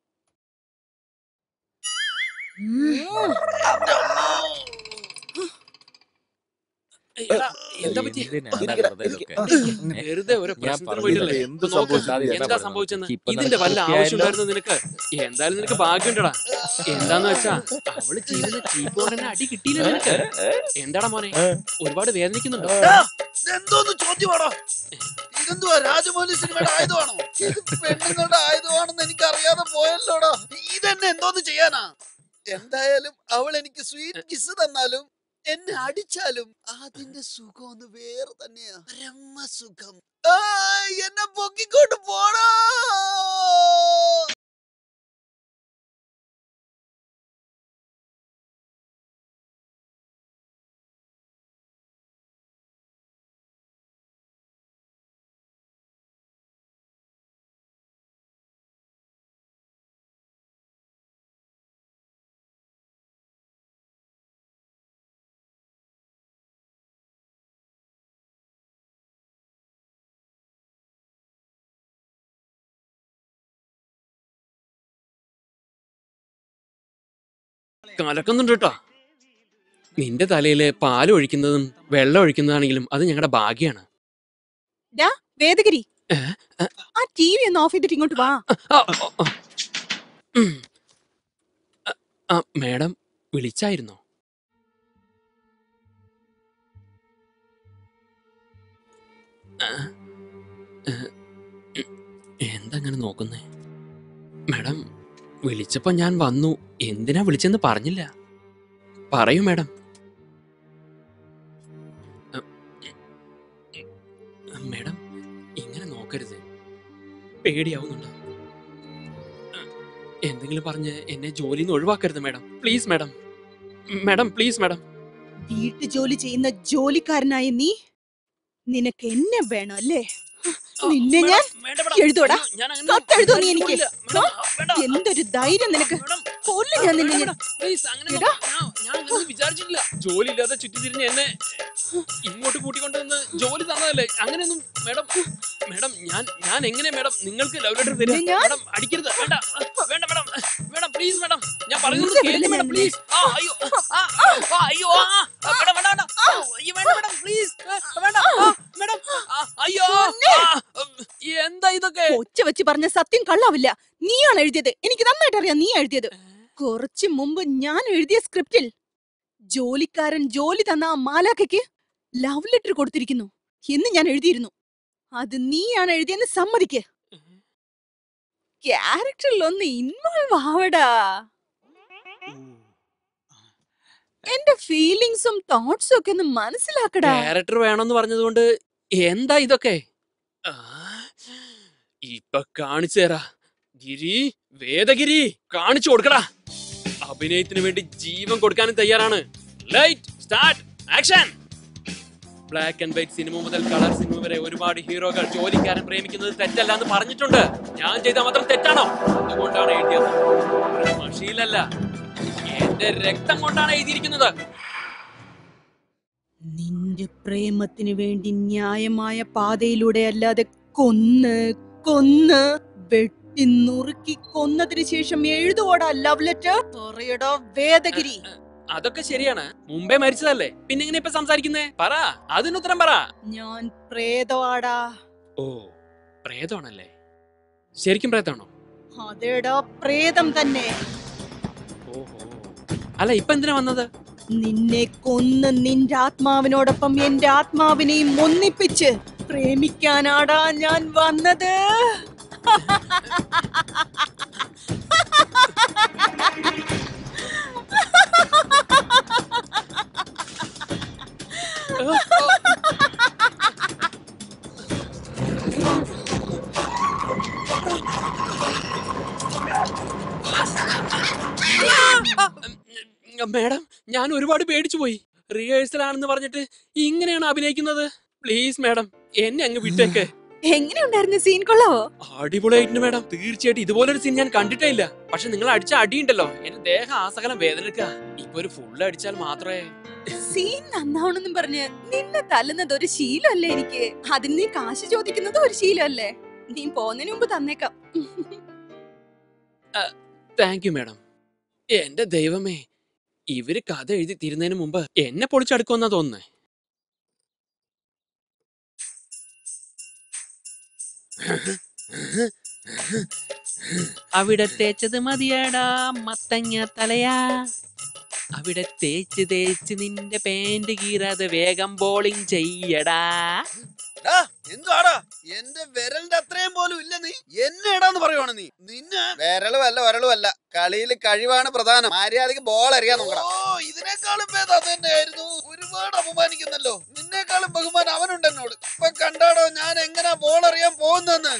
എടാ, എന്താ പറ്റി എന്തിനാണ് ഇരിക്കടാ, വെറുതെ ഇരിക്ക. ഇതൊക്കെ? ആ, ഇങ്ങനെ. വെറുതെ ഒരു ഞാൻ പ്രശ്നത്തിന് പറഞ്ഞില്ലേ, പോയിട്ടല്ലേ എന്ത് നോക്ക്. സംഭവിച്ചു? അത് എന്താ എന്താ സംഭവിച്ചെന്ന് ഇപ്പൊ ഇതിന്റെ വല്ല നടക്കിയാലോ? ആവശ്യമുണ്ടായിരുന്നു നിനക്ക് എന്തായാലും നിനക്ക് ഭാഗ്യമുണ്ടടാ എന്താന്ന് വെച്ചാ അവള് ചെയ്യുന്ന ചീപ്പ് കൊണ്ട് തന്നെ അടി കിട്ടിയില്ല നിനക്ക് എന്താടാ മോനെ ഒരുപാട് വേദനിക്കുന്നുണ്ടോ എന്തോന്ന് ചോദ്യമാണോ ഇതെന്തുവാ രാജമൗലി സിനിമയുടെ ആയുധമാണോ ഇത് പെണ്ണുങ്ങളുടെ ആയുധമാണെന്ന് എനിക്ക് അറിയാതെ പോയല്ലോടാ ഇതെന്നെ എന്തോന്ന് ചെയ്യാനാ എന്തായാലും അവൾ എനിക്ക് സ്വീറ്റ് കിസ് തന്നാലും എന്നെ അടിച്ചാലും അതിന്റെ സുഖം ഒന്ന് വേറെ തന്നെയാ ബ്രഹ്മസുഖം ആ, എന്നെ പൊക്കിക്കൊണ്ട് പോടാ കലക്കുന്നുണ്ട് കേട്ടോ നിന്റെ തലയില് പാല് ഒഴിക്കുന്നതും വെള്ളം ഒഴിക്കുന്നതാണെങ്കിലും അത് ഞങ്ങളുടെ ഭാഗ്യാണ് വേദഗിരി ആ ടി വി ഒന്ന് ഓഫ് ചെയ്തിട്ട് ഇങ്ങോട്ട് വാ ആ, ആ, ആ. ഉം. ആ, ആ, മാഡം വിളിച്ചായിരുന്നോ ആ, ആ, ഉം. എന്തങ്ങനെ നോക്കുന്നേ മാഡം വിളിച്ചപ്പോ ഞാൻ വന്നു എന്തിനാ വിളിച്ചെന്ന് പറഞ്ഞില്ല പറയൂ മാഡം ആ, ഉം. മാഡം ഇങ്ങനെ നോക്കരുത് പേടിയാവുന്നുണ്ട് എന്തെങ്കിലും പറഞ്ഞ് എന്നെ ജോലിയിൽ നിന്ന് ഒഴിവാക്കരുത് madam please madam madam please madam വീട്ടു ജോലി ചെയ്യുന്ന ജോലിക്കാരനായ നീ നിനക്ക് എന്നെ വേണം അല്ലേ നിന്നെ ഞാൻ എഴുതോടാ. കത്തെഴുതോ നീ എനിക്ക്? എന്തൊരു ധൈര്യം നിനക്ക് കൊല്ലും ഞാൻ നിന്നെ ഞാൻ. എടാ. വിചാരിച്ചിട്ടില്ല ജോലി ഇല്ലാതെ ചുറ്റിത്തിരിഞ്ഞ് എന്നെ ഇങ്ങോട്ട് കൂട്ടിക്കൊണ്ടുവന്ന് ജോലി തന്നതല്ലേ അങ്ങനെയൊന്നും മാഡം മാഡം ഞാൻ ഞാൻ എങ്ങനെ മാഡം നിങ്ങൾക്ക് ലവ് ലെറ്റർ തരിക ഞാൻ- മാഡം അടിക്കരുത് വേണ്ട വേണ്ട മാഡം വേണ്ട പ്ലീസ് മാഡം ഞാൻ പറയുന്നത് വെറുതെ കേൾക്ക് വിടില്ല മാഡം ഞാൻ പ്ലീസ് ആ അയ്യോ ആ, ആ, അയ്യോ ആ, ആ, വേണ്ട വേണ്ട വേണ്ട ആ, അയ്യോ വേണ്ട മാഡം പ്ലീസ് വേണ്ട ആ, മാഡം ആ, അയ്യോ ആ, എന്താ ഇതൊക്കെ ഒച്ച വെച്ച് പറഞ്ഞ സത്യം കള്ളാവില്ല നീയാണ് എഴുതിയത് എനിക്ക് നന്നായിട്ട് അറിയാം നീ എഴുതിയത് കുറച്ചു മുമ്പ് ഞാൻ എഴുതിയ സ്ക്രിപ്റ്റിൽ ജോലിക്കാരൻ ജോലി തന്ന ആ മാലാഖയ്ക്ക് ലവ് ലെറ്റർ കൊടുത്തിരിക്കുന്നു എന്ന് ഞാൻ എഴുതിയിരുന്നു അത് നീയാണ് എഴുതിയെന്ന് സമ്മതിക്ക് ക്യാരക്ടറിൽ ഒന്ന് ഇൻവോൾവ് ആവടാ എന്റെ ഫീലിങ്സും തോട്ട്സും ഒക്കെ ഒന്ന് മനസ്സിലാക്കടാ ക്യാരക്ടർ വേണമെന്ന് പറഞ്ഞതുകൊണ്ട് എന്താ ഇതൊക്കെ ആ, ഇപ്പൊ കാണിച്ചു തരാ ഗിരി വേദഗിരി കാണിച്ചു കൊടുക്കടാ അഭിനയത്തിന് വേണ്ടി ജീവൻ കൊടുക്കാനും തയ്യാറാണ് light start action black and white cinema മുതൽ കളർ സിനിമ വരെ ഒരുപാട് ഹീറോകൾ ജോലിക്കാരൻ പ്രേമിക്കുന്നത് തെറ്റല്ല എന്ന് പറഞ്ഞിട്ടുണ്ട് ഞാൻ ചെയ്ത മാത്രം തെറ്റാണോ അതുകൊണ്ടാണ് എഴുതിയത് ഒരു മഷിയിലല്ല എന്റെ രക്തം കൊണ്ടാണ് എഴുതിയിരിക്കുന്നത് നിന്റെ പ്രേമത്തിന് വേണ്ടി ന്യായമായ പാതയിലൂടെ അല്ലാതെ കൊന്ന് കൊന്ന് വെട്ടി നുറുക്കി കൊന്നതിന് ശേഷം എഴുതുവോടാ ലവ് ലെറ്റർ പറയടാ വേദഗിരി അതൊക്കെ ശരിയാണ് മുമ്പേ മരിച്ചതല്ലേ പിന്നെ എങ്ങനെ ഇപ്പൊ സംസാരിക്കുന്നേ പറ അതിനുത്തരം പറ ഞാൻ പ്രേതവാടാ ഓ പ്രേതമാണല്ലേ ശരിക്കും പ്രേതമാണോ അതേടാ പ്രേതം തന്നെ ഓഹോ അല്ല ഇപ്പൊ എന്തിനാ വന്നത് നിന്നെ കൊന്ന് നിന്റെ ആത്മാവിനോടൊപ്പം എന്റെ ആത്മാവിനെയും ഒന്നിപ്പിച്ച് പ്രേമിക്കാനാടാ ഞാൻ വന്നത് മാഡം ഞാൻ ഒരുപാട് പേടിച്ചു പോയി റിഹേഴ്സൽ ആണെന്ന് പറഞ്ഞിട്ട് ഇങ്ങനെയാണ് അഭിനയിക്കുന്നത് പ്ലീസ് മാഡം എന്നെ അങ്ങ് വിട്ടേക്ക് എങ്ങനെയുണ്ടായിരുന്നു സീൻ കൊള്ളാവോ അടിപൊളിയായിട്ടുണ്ട് മാഡം തീർച്ചയായിട്ടും ഇതുപോലൊരു സീൻ ഞാൻ കണ്ടിട്ടേ ഇല്ല പക്ഷെ നിങ്ങൾ അടിച്ച അടിയുണ്ടല്ലോ എന്റെ ദേഹം ആസകലം വേദനെടുക്കുക ഇപ്പൊ ഒരു ഫുള്ള് അടിച്ചാൽ മാത്രമേ സീൻ നന്നാവണമെന്നും പറഞ്ഞ് നിന്നെ തല്ലുന്നത് ഒരു ശീലമല്ലേ എനിക്ക് അതിന് നീ കാശ് ചോദിക്കുന്നത് ഒരു ശീലമല്ലേ നീ പോന്നതിന് മുമ്പ് തന്നേക്കാം താങ്ക് യു മാഡം എന്റെ ദൈവമേ ഇവര് കഥ എഴുതി തീരുന്നതിന് മുമ്പ് എന്നെ പൊളിച്ചടുക്കുമെന്നാ തോന്നുന്നേ അവിടെ തേച്ചത് മതിയടാ മത്തങ്ങ തലയാ അവിടെ തേച്ച് തേച്ച് നിന്റെ പാന്റ് കീറാതെ വേഗം ബോളിംഗ് ചെയ്യടാ എന്തുവാടാ എന്റെ വിരലിന്റെ അത്രയും പോലും ഇല്ല നീ എന്നെടാന്ന് പറയുവാണ് നീ നിന്നെ വിരലും അല്ല വരളും അല്ല കളിയിൽ കഴിവാണ് പ്രധാനം മര്യാദക്ക് ബോൾ അറിയാൻ നോക്കണം ഓ ഇതിനേക്കാളും ഭേദം അത് തന്നെയായിരുന്നു ഒരുപാട് അപമാനിക്കുന്നല്ലോ നിന്നേക്കാളും ബഹുമാനം അവനുണ്ട് എന്നോട് ഇപ്പൊ കണ്ടാടോ ഞാൻ എങ്ങനാ ബോൾ അറിയാൻ പോകുന്നെന്ന്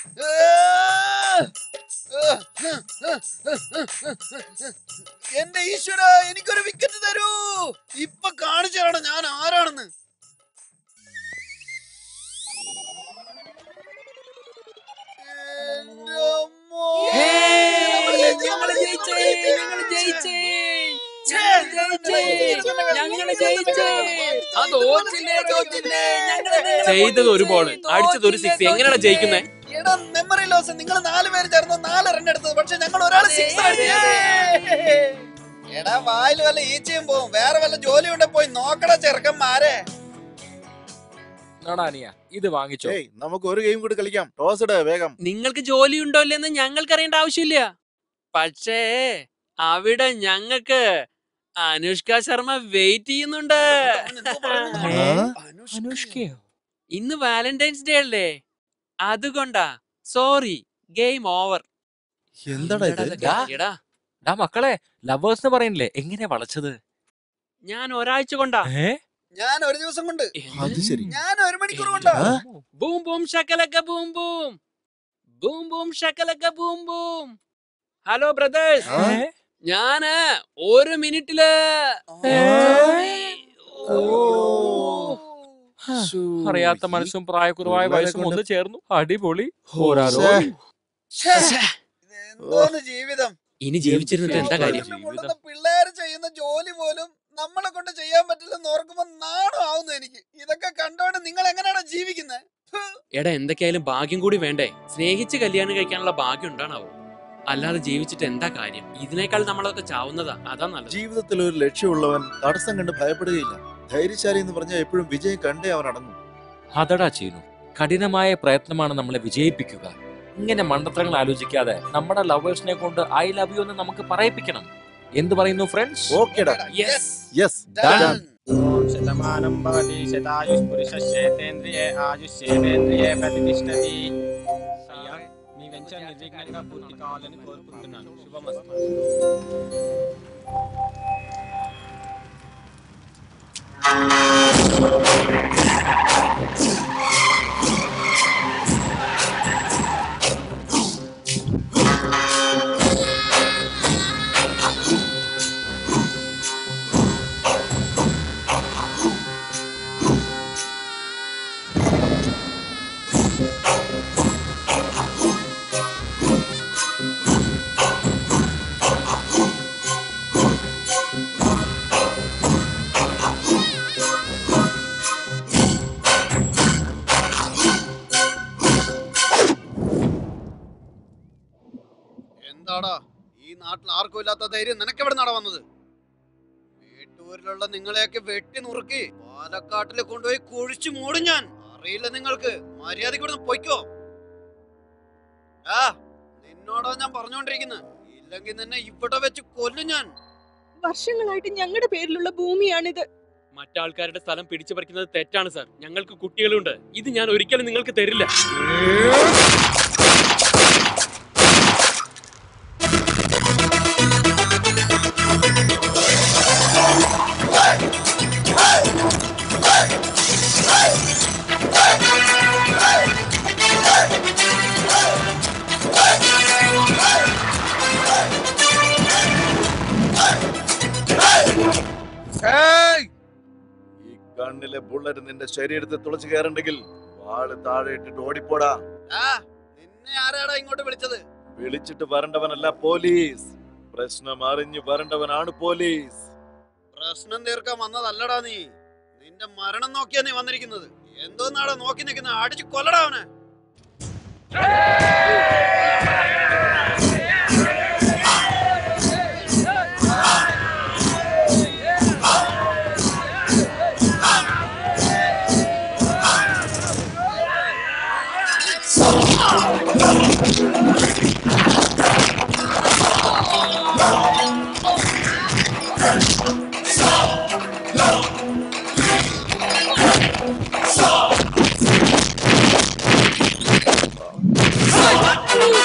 എന്റെ ഈശ്വര എനിക്കൊരു വിക്കറ്റ് തരൂ ഇപ്പൊ കാണിച്ചു തരണം ഞാൻ ആരാണെന്ന് എന്റെ അമ്മോ. നമ്മള് ജയിച്ചു, നമ്മള് ജയിച്ചു, നമ്മള് ജയിച്ചു. ഛേ, ഞങ്ങള് ജയിച്ചേ. ആ തോറ്റില്ലേ, തോറ്റില്ലേ. ചെയ്തത് ഒരു ബോള് അടിച്ചത് ഒരു സിക്സ് എങ്ങനെയാണ് ജയിക്കുന്നേ എടാ മെമ്മറി ലോസ് നിങ്ങൾ നാല് പേര് ചേർന്ന് നാല് റൺ എടുത്തത് പക്ഷെ ഞങ്ങൾ ഒരാൾ സിക്സ് എടാ വായിൽ വല്ല ഈച്ചയും പോവും വേറെ വല്ല ജോലി ഉണ്ടെ പോയി നോക്കടാ ചെറുക്കന്മാരെ എന്നാടാ അനിയ ഇത് വാങ്ങിച്ചോ ഏയ് നമുക്ക് ഒരു ഗെയിം കൂടി കളിക്കാം ടോസ് ഇട് വേഗം നിങ്ങൾക്ക് ജോലി ഉണ്ടോ ഇല്ലെന്ന് ഞങ്ങൾക്ക് അറിയേണ്ട ആവശ്യമില്ല പക്ഷേ അവിടെ ഞങ്ങൾക്ക് അനുഷ്ക ശർമ്മ വെയിറ്റ് ചെയ്യുന്നുണ്ട് ഏ? അനുഷ്ക അനുഷ്കയോ ഇന്ന് വാലന്റൈൻസ് ഡേ അല്ലേ അതുകൊണ്ടാ സോറി ഗെയിം ഓവർ എന്താടാ ഇത് ഡാ. എടാ ഡാ മക്കളെ ലവേഴ്സ് പറയുന്നില്ലേ എങ്ങനെ വളച്ചത് ഞാൻ ഒരാഴ്ച കൊണ്ടാ ഏ ഞാൻ ഒരു ദിവസം കൊണ്ട് അത് ശരി ഞാൻ ഒരു മണിക്കൂർ കൊണ്ടാ ആ? Boom boom shakalaka boom boom boom boom shakalaka boom boom hello brothers ആ? ഏ? ഞാന് ഒരു മിനിറ്റില് ഏ? ഓ. അറിയാത്ത മനസ്സും പ്രായക്കുറവായ പിള്ളേരെ വയസ്സും കൊണ്ട് ഒന്ന് ചേർന്നു അടിപൊളി ശ്ശേ. ഓരാരോ ശ്ശേ, ഇതെന്തോന്ന് ജീവിതം ഇനി ജീവിച്ചിരുന്നിട്ട് എന്താ കാര്യം ഇവരുടെ കൊണ്ടുവന്ന പിള്ളേര് ചെയ്യുന്ന ജോലി പോലും നമ്മളെ കൊണ്ട് ചെയ്യാൻ പറ്റില്ലെന്ന് ഓർക്കുമ്പോ നാണം ആവുന്നു എനിക്ക് ഇതൊക്കെ കണ്ടോണ്ട് നിങ്ങൾ എങ്ങനെയാണ് ജീവിക്കുന്നത് എടാ എന്തൊക്കെയായാലും ഭാഗ്യം കൂടി വേണ്ടേ സ്നേഹിച്ച് കല്യാണം കഴിക്കാനുള്ള ഭാഗ്യം ഉണ്ടാണാവോ അല്ലാതെ ജീവിച്ചിട്ട് എന്താ കാര്യം ഇതിനേക്കാൾ നമ്മളൊക്കെ ചാവുന്നതാ അതാ നല്ലത് ജീവിതത്തിൽ ഒരു ലക്ഷ്യമുള്ളവൻ തടസ്സം കണ്ട് ഭയപ്പെടുകയില്ല ധൈര്യശാലി എന്ന് പറഞ്ഞാൽ എപ്പോഴും വിജയം കണ്ടേ അവൻ അടങ്ങും അതടാ ചെയ്യുന്നു കഠിനമായ പ്രയത്നമാണ് നമ്മളെ വിജയിപ്പിക്കുക ഇങ്ങനെ മണ്ടത്തരങ്ങൾ ആലോചിക്കാതെ നമ്മുടെ ലവേഴ്സിനെ കൊണ്ട് ഐ ലവ് യു എന്ന് നമുക്ക് പറയിപ്പിക്കണം എന്ത് പറയുന്നു ഫ്രണ്ട്സ് ഓക്കേടാ യെസ് യെസ് ഓം ശതമാനം ഭവതി ശതായുഷ്പുരുഷേതേന്ദ്രിയേ ఆయుష్యేంద్రియే ప్రతిష్టతి అయ్యా మీ వెంచర్ నిర్విఘ్నంగా పూర్తి కావాలని కోరుకుంటున్నాను శుభమస్తు എന്താടാ ഈ നാട്ടിൽ ആർക്കും ഇല്ലാത്ത ധൈര്യം നിനക്ക് എവിടെ നടാ വന്നത് വീട്ടൂരിലുള്ള നിങ്ങളെയൊക്കെ വെട്ടി നുറുക്കി പാലക്കാട്ടിൽ കൊണ്ടുപോയി കുഴിച്ചു മൂടും ഞാൻ അറിയില്ല നിങ്ങൾക്ക് മര്യാദക്ക് ഇവിടുന്ന് പൊയ്ക്കോ ആ നിന്നോടാ ഞാൻ പറഞ്ഞോണ്ടിരിക്കുന്നത് ഇല്ലെങ്കിൽ നിന്നെ ഇവിടെ വെച്ച് കൊല്ലും ഞാൻ വർഷങ്ങളായിട്ട് ഞങ്ങളുടെ പേരിലുള്ള ഭൂമിയാണിത് മറ്റാൾക്കാരുടെ സ്ഥലം പിടിച്ചു പറിക്കുന്നത് തെറ്റാണ് സാർ ഞങ്ങൾക്ക് കുട്ടികളുണ്ട് ഇത് ഞാൻ ഒരിക്കലും നിങ്ങൾക്ക് തരില്ല ഈ കണ്ണിലെ ബുള്ളറ്റ് നിന്റെ ശരീരത്തിൽ തുളച്ചു കയറുണ്ടെങ്കിൽ വാള് താഴെ ഇട്ടിട്ട് ഓടിപ്പോടാ ആ നിന്നെ ആരാടാ ഇങ്ങോട്ട് വിളിച്ചത് വിളിച്ചിട്ട് വരണ്ടവനല്ല പോലീസ് പ്രശ്നം അറിഞ്ഞു വരണ്ടവനാണ് പോലീസ് പ്രശ്നം തീർക്കാൻ വന്നതല്ലടാ നീ നിന്റെ മരണം നോക്കിയാ നീ വന്നിരിക്കുന്നത് എന്തോന്നാടാ നോക്കി നിൽക്കുന്നത് അടിച്ചു കൊല്ലടാ അവനെ ആ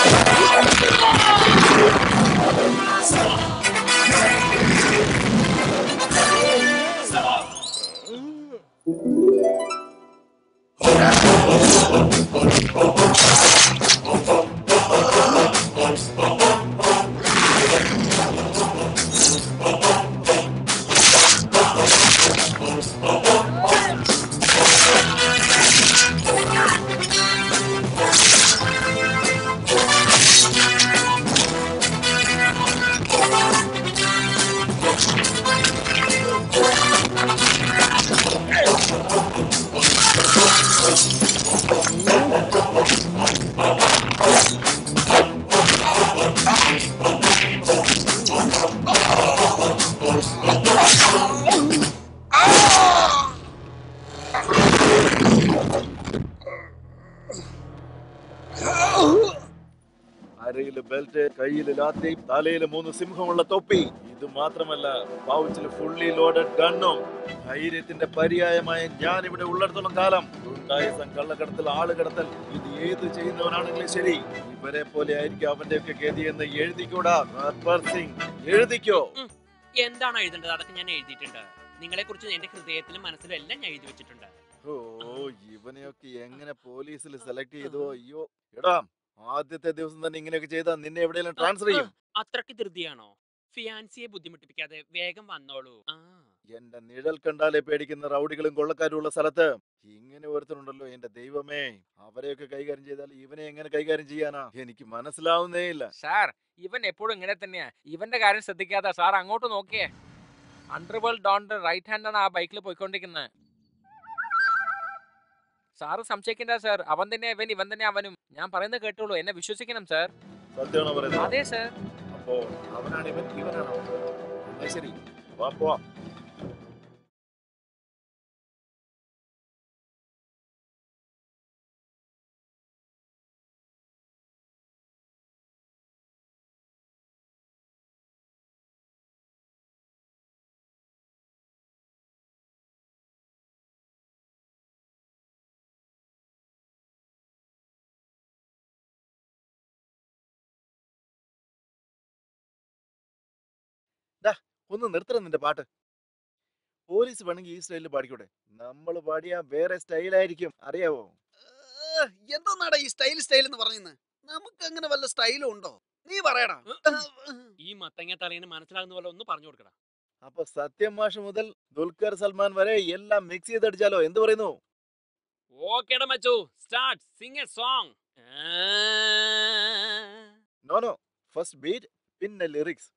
അരയില് ബെൽറ്റ് കയ്യില് ലാത്തി തലയില് മൂന്ന് സിംഹമുള്ള തൊപ്പി ഇത് മാത്രമല്ല പൗച്ചില് ഫുള്ളി ലോഡഡ് ഗണ്ണും ധൈര്യത്തിന്റെ പര്യായമായ ഞാൻ ഇവിടെ ഉള്ളിടത്തോളം കാലം ഗുണ്ടായിസം കള്ളക്കടത്തൽ ആളുകടത്തൽ ഇത് ഏത് ചെയ്യുന്നവനാണെങ്കിലും ശരി ഇവരെ പോലെ ആയിരിക്കും അവന്റെ ഒക്കെ ഗതി എന്ന് എഴുതിക്കൂടാ ഹർബർ സിംഗ് എഴുതിക്കോ എന്താണ് എഴുതേണ്ടത് അതൊക്കെ ഞാൻ എഴുതിയിട്ടുണ്ട് നിങ്ങളെ കുറിച്ച് എന്റെ ഹൃദയത്തിലും മനസ്സിലും എല്ലാം ഞാൻ എഴുതി വെച്ചിട്ടുണ്ട് ഓ ഇവനെയൊക്കെ എങ്ങനെ പോലീസിൽ സെലക്ട് ചെയ്തോ അയ്യോ എടാ ആദ്യത്തെ ദിവസം തന്നെ ഇങ്ങനെയൊക്കെ ചെയ്താൽ നിന്നെ എവിടെയെങ്കിലും ട്രാൻസ്ഫർ ചെയ്യും അത്രക്ക് ധൃതിയാണോ ഫിയാൻസിയെ ബുദ്ധിമുട്ടിപ്പിക്കാതെ വേഗം വന്നോളൂ ആ എന്റെ നിഴൽ കണ്ടാലേ പേടിക്കുന്ന റൗഡികളും കൊള്ളക്കാരും ഉള്ള സ്ഥലത്ത് ഇങ്ങനെ ഒരുത്തനുണ്ടല്ലോ എന്റെ ദൈവമേ അവരെയൊക്കെ കൈകാര്യം ചെയ്താൽ ഇവനെ എങ്ങനെ കൈകാര്യം ചെയ്യാനാ എനിക്ക് മനസ്സിലാവുന്നേ ഇല്ല സാർ ഇവൻ എപ്പോഴും ഇങ്ങനെ തന്നെയാ ഇവന്റെ കാര്യം ശ്രദ്ധിക്കാതെ സാർ അങ്ങോട്ട് നോക്കിയേ അണ്ടർവേൾഡ് ഡോണിന്റെ റൈറ്റ് ഹാൻഡ് ആണ് ആ ബൈക്കിൽ പോയിക്കൊണ്ടിരിക്കുന്നത് സാറ് സംശയിക്കണ്ട സാർ അവൻ തന്നെ ഇവൻ ഇവൻ തന്നെ അവനും ഞാൻ പറയുന്നത് കേട്ടോളൂ എന്നെ വിശ്വസിക്കണം സാർ സത്യമാണോ പറയുന്നത് അതെ സാർ അപ്പോ അവനാണ് ഇവൻ ഇവനാണോ എന്നാ ശരി വാ പോവാം ഒന്ന് നിർത്തണം നിന്റെ പാട്ട് പോലീസ് വേണമെങ്കിൽ ഈ സ്റ്റൈലിൽ പാടിക്കൂടെ നമ്മൾ പാടിയാ വേറെ സ്റ്റൈലായിരിക്കും അറിയാവോ എന്താന്നാടാ ഈ സ്റ്റൈൽ സ്റ്റൈൽ എന്ന് പറയുന്നത് നമുക്ക് അങ്ങനെ വല്ല സ്റ്റൈലും ഉണ്ടോ നീ പറയടാ ഈ മത്തങ്ങ തലേന്ന് മനസ്സിലാകുന്ന പോലെ ഒന്ന് പറഞ്ഞു കൊടുക്കടാ അപ്പൊ സത്യം മാഷ് മുതൽ ദുൽഖർ സൽമാൻ വരെ എല്ലാം മിക്സ് ചെയ്തടിച്ചാലോ എന്ത് പറയുന്നു ഓക്കേടാ മച്ചു start sing a song no no first beat പിന്നെ ലിറിക്സ്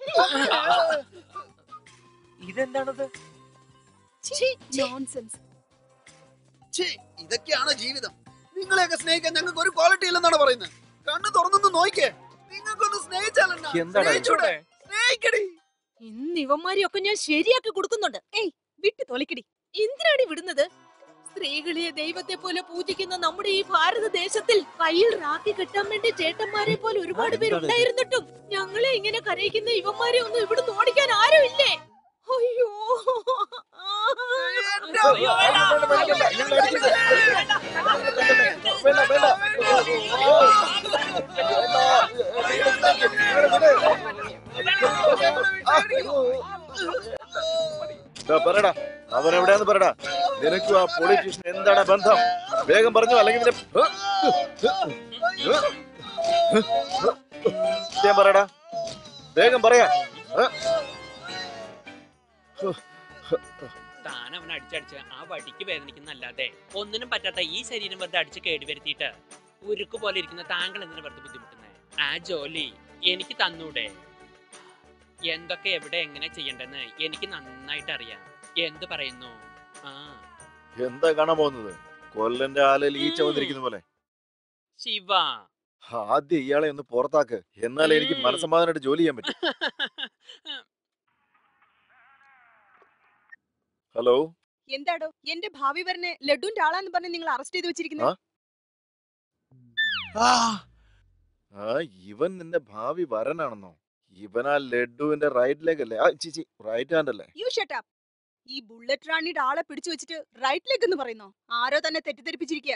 ഇതെന്താണത് നോൺസെൻസ് ഛേ, ഇതൊക്കെയാണോ ജീവിതം നിങ്ങളെയൊക്കെ സ്നേഹിക്കാൻ ഞങ്ങൾക്ക് ഒരു ക്വാളിറ്റി ഇല്ലെന്നാണ് പറയുന്നത് കണ്ണു തുറന്നൊന്ന് നോക്കിയേ നിങ്ങൾക്കൊന്ന് സ്നേഹിച്ചാലെന്നാ? എന്താടാ ഇത്? സ്നേഹിച്ചൂടെ? സ്നേഹിക്കടി ഇന്ന് ഇവന്മാരെയൊക്കെ ഞാൻ ശരിയാക്കി കൊടുക്കുന്നുണ്ട് ഏയ് വിട്ടു തൊലക്കടി എന്തിനാണ് ഈ വിടുന്നത് സ്ത്രീകളെ ദൈവത്തെ പോലെ പൂജിക്കുന്ന നമ്മുടെ ഈ ഭാരതദേശത്തിൽ കയ്യിൽ റാക്കി കെട്ടാൻ വേണ്ടി ചേട്ടന്മാരെ പോലെ ഒരുപാട് പേര് ഉണ്ടായിരുന്നിട്ടും ഞങ്ങളെ ഇങ്ങനെ കരയിക്കുന്ന ഇവന്മാരെ ഒന്നും ഇവിടുന്ന് ഓടിക്കാൻ ആരും ഇല്ലേ അയ്യോ എന്റെ അയ്യോ, വേണ്ട. വേണ്ട, വേണ്ട, ഞങ്ങൾ അടിക്കില്ല. വേണ്ട, വേണ്ട. ഓ, ദാ പറയടാ അവൻ എവിടെയാന്ന് പറയടാ നിനക്കും ആ പൊളിറ്റീഷ്യൻ എന്താണ് ബന്ധം വേഗം പറഞ്ഞു അല്ലെങ്കിൽ നിന്റെ ഞാൻ പറയടാ വേഗം പറയാ താൻ അവൻ അടിച്ചടിച്ച് ആ വടിക്ക് വേദനിക്കുന്നല്ലാതെ ഒന്നിനും പറ്റാത്ത ഈ ശരീരം വെറുതെ അടിച്ച് കേടുവരുത്തിയിട്ട് ഉരുക്ക് പോലെ ഇരിക്കുന്ന താങ്കൾ എന്തിനു വെറുതെ ബുദ്ധിമുട്ടുന്നത് ആ ജോലി എനിക്ക് തന്നൂടെ എന്തൊക്കെ എവിടെ എങ്ങനെ ചെയ്യണ്ടെന്ന് എനിക്ക് നന്നായിട്ട് അറിയാം എന്ത് പറയുന്നു ആ എന്താ കാണാൻ പോകുന്നത് കൊല്ലന്റെ ആലയിൽ ഈച്ച വന്നിരിക്കുന്ന പോലെ ശിവ ആദ്യം ഇയാളെ ഒന്ന് പുറത്താക്ക് എന്നാലേ എനിക്ക് ഉം. മനസ്സമാധാനമായിട്ട് ജോലി ചെയ്യാൻ പറ്റും ഹലോ എന്താടോ എന്റെ ഭാവി വരനെ ലഡുവിന്റെ ആളാന്ന് പറഞ്ഞ് നിങ്ങൾ അറസ്റ്റ് ചെയ്ത് വെച്ചിരിക്കുന്നത് ആ ആ ഇവൻ നിന്റെ ഭാവി വരനാണെന്നോ ഇവനാ ലഡുവിന്റെ റൈറ്റ് ലെഗ് അല്ലേ ആ ചിച്ചി റൈറ്റ് ഹാൻഡ് അല്ലേ യു ഷട്ട് അപ്പ് ഈ ബുള്ളറ്റ് റാണിയുടെ ആളെ പിടിച്ചു വെച്ചിട്ട് റൈറ്റ് ലെഗ് എന്ന് പറയുന്നോ ആരോ തന്നെ തെറ്റിദ്ധരിപ്പിച്ചിരിക്കുക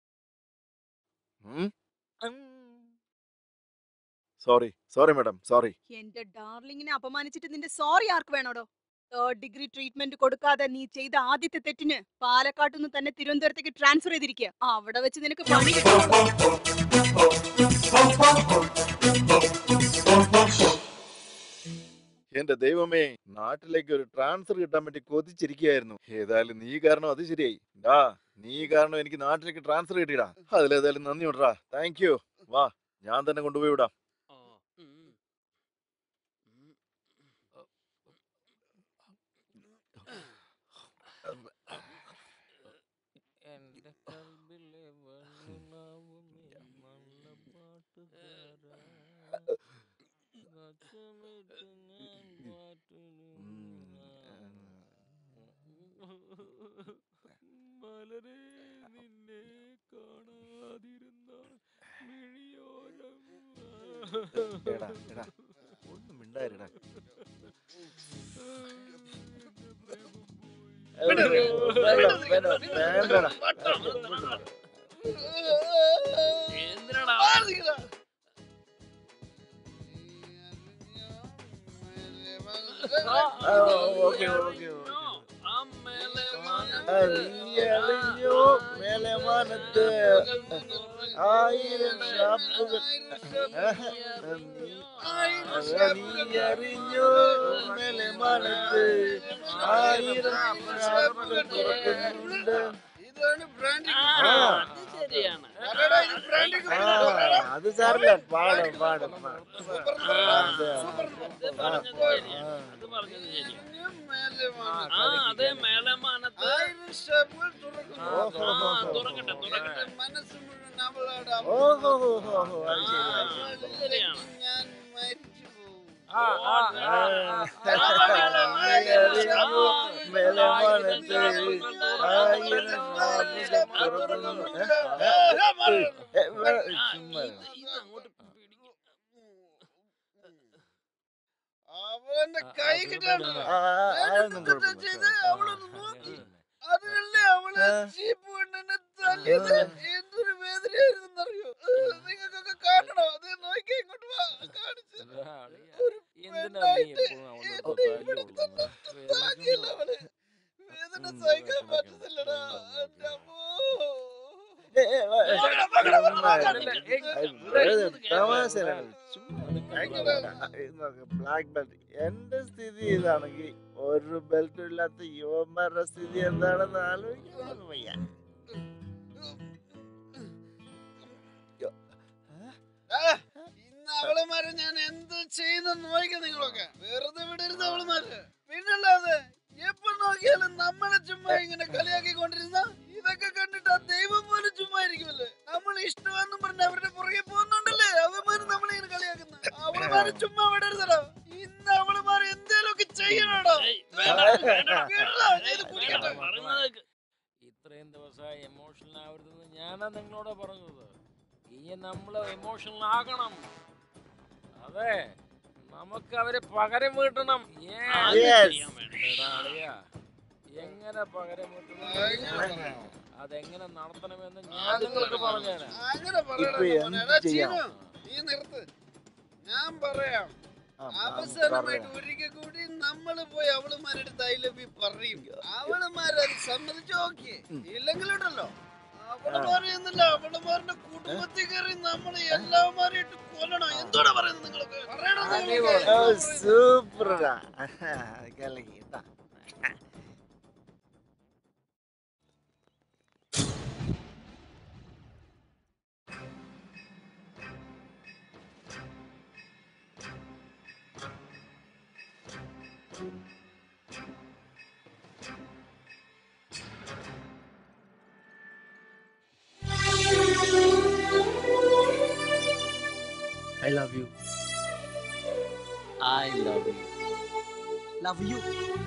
സോറി സോറി മാഡം സോറി എന്റെ ഡാർലിങ്ങിനെ അപമാനിച്ചിട്ട് നിന്റെ സോറി ആർക്ക് വേണോടോ തേർഡ് ഡിഗ്രി ട്രീറ്റ്മെന്റ് കൊടുക്കാതെ നീ ചെയ്ത ആദ്യത്തെ തെറ്റിന് പാലക്കാട്ടുനിന്ന് തന്നെ തിരുവനന്തപുരത്തേക്ക് ട്രാൻസ്ഫർ ചെയ്തിരിക്കുക അവിടെ വെച്ച് നിനക്ക് പണി കിട്ടും എന്റെ ദൈവമേ നാട്ടിലേക്ക് ഒരു ട്രാൻസ്ഫർ കിട്ടാൻ വേണ്ടി കൊതിച്ചിരിക്കുകയായിരുന്നു ഏതായാലും നീ കാരണം അത് ശരിയായി ഡാ നീ കാരണം എനിക്ക് നാട്ടിലേക്ക് ട്രാൻസ്ഫർ കിട്ടിയടാ അതിലേതായാലും നന്ദി ഉണ്ടടാ താങ്ക് യു വാ ഞാൻ തന്നെ കൊണ്ടുപോയി വിടാം ഓ, ഉം. ഉം. എന്റെ കൽബിലെ വെണ്ണുനാവുമേ മണ്ണപ്പാട്ടുകാരാ. വച്ചമിട്ട് ഞാൻ പാട്ടുന്നു. മലരേ നിന്നെ കാണാതിരുന്ന മിഴിയോരം എടാ എടാ ഒന്നും മിണ്ടായിരടാ വേണ്ടടാ എന്തിനാടാ ഓക്കെ ഓക്കെ ആ മേലെ മാനം. അറിയറിഞ്ഞോ മേലെ മാനത്ത് ആയിരം ഷാപ്പുകൾ നീ അറിഞ്ഞോ മേലെ മാനത്ത് ആയിരം ഷാപ്പുകൾ തുറക്കുന്നുണ്ട് ഇതാണ് ബ്രാൻഡി ആ, ആ. അത് ശരിയാണ് അതെടാ, ഇത് ബ്രാൻഡി ആ അത് സാറില്ല പാടും പാടും പാടും. ആ, അതെ. അത് പറഞ്ഞത് ശരിയാണ്. അത് പറഞ്ഞത് ശരിയാണ്. ആ, അതെ മേലമാനത്ത് ആയിരം ഷാപ്പുകൾ തുറക്കുന്നു ആ, തുറക്കട്ടെ തുറക്കട്ടെ മനസ്സ് മുഴുവൻ അവളാടാ ഓഹോ ഹോ ഹോ ഹോ ആ, അത് ശരി അത് ശരി. അത് ശരിയാണ് ഞാൻ മരിച്ചു പോകും ആ, ആ, ആ, ആ. അറിയാമോ മേലെ മാനത്ത് ആയിരം ഷാപ്പുകൾ തുറക്കുന്നുണ്ട് ഏ, ഏ, വേ- ആ, ചുമ്മാ ഇത് ഇത് അങ്ങോട്ട് പിടിക്ക്. അവന്റെ കൈ കിട്ടാണ് ആ, ആ, അതൊന്നും ചെയ്ത് കുഴപ്പമില്ല അവളൊന്ന് നോക്കി അതിനല്ലേ അവള് ആ. ചീപ്പ് കൊണ്ടെന്നെ തല്ലിയത് എന്തൊരു വേദനയായിരുന്നറിയോ നിങ്ങൾക്കൊക്കെ കാണണോ അത് നോക്കി ഇങ്ങോട്ട് വാ കാണിച്ചു ഒരു എന്തിനാ നീ പെണ്ണായിട്ട് എപ്പോഴും അവളുടെ എന്നെ അടുത്ത് ഇവിടെ തല്ലുകൊള്ളുന്നത്? താങ്ങിയില്ല അവള് വേദന സഹിക്കാൻ പറ്റുന്നില്ലടാ എന്റെ അമ്മോ ഏ, ഏ, ഏ, ഏ, ചുമ്മാ ഇരുന്ന്. തമാശയാണ്. ബ്ലാക്ക് ബെൽറ്റ് എന്റെ സ്ഥിതി ഇതാണെങ്കിൽ ഒരു ബെൽറ്റും ഇല്ലാത്ത യുവന്മാരുടെ സ്ഥിതി എന്താണെന്ന് ആലോചിക്കാൻ വയ്യ ആ, ഇന്ന് അവളെ അവളുമാരെ ഞാൻ എന്ത് ചെയ്യുന്നെന്ന് നോക്കിയാ നിങ്ങളൊക്കെ വെറുതെ വിടരുത് അവളുമാര് പിന്നല്ലാതെ എപ്പോ നോക്കിയാലും നമ്മളെ ചുമ്മാ ഇങ്ങനെ കളിയാക്കിക്കൊണ്ടിരുന്ന ഇതൊക്കെ കണ്ടിട്ട് ആ ദൈവം പോലും ചുമ്മാ ഇരിക്കുമല്ലേ നമ്മൾ ഇഷ്ടമാണെന്നും പറഞ്ഞ് അവരുടെ പുറകെ പോകുന്നുണ്ടല്ലേ അവന്മാര് നമ്മളെ ഇങ്ങനെ കളിയാക്കുന്ന അവളുമാര് ചുമ്മാ വിടരുതടോ ഇന്ന് അവളുമാര് എന്തേലൊക്കെ ചെയ്യണോടോ കേരള, ഇത് കുടിക്കട്ടെ. ഇത്രയും ദിവസമായി എമോഷണൽ ആവരുതെന്ന് ഞാനാ നിങ്ങളോട് പറഞ്ഞത് ഇനി നമ്മൾ എമോഷണൽ ആകണം അതെ നമുക്ക് അവരെ പകരം വീട്ടണം Yes. എടാ അളിയാ, എങ്ങനെ പകരം വീട്ടണം അതെങ്ങനെ നടത്തണമെന്ന് ഞാൻ നിങ്ങൾക്ക് പറഞ്ഞുതരാം അങ്ങനെ പറയടാ ഇപ്പൊ മോനെ. എന്ത് എടാ ചെയ്യാം? ചീനു, നീ നിർത്ത് ഞാൻ പറയാം ആ, അവസാനമായിട്ട് ഒരിക്കൽ കൂടി നമ്മള് പോയി അവളുമാരുടെ ഐ ലവ് യു പറയും അവളുമാരത് സമ്മതിച്ചു ഓക്കെ ഇല്ലെങ്കിലുണ്ടല്ലോ അവളുമാരെ എന്നല്ല അവളുമാരുടെ കുടുംബത്തിൽ കയറി നമ്മള് എല്ലാവന്മാരെയും ഇട്ട് കൊല്ലണം എന്തോടാ പറയുന്നത് നിങ്ങളൊക്കെ പറയണോ നിങ്ങളൊക്കെ? ഓ, സൂപ്പറാ കലക്കി ട്ടാ. I love you. I love you. Love you.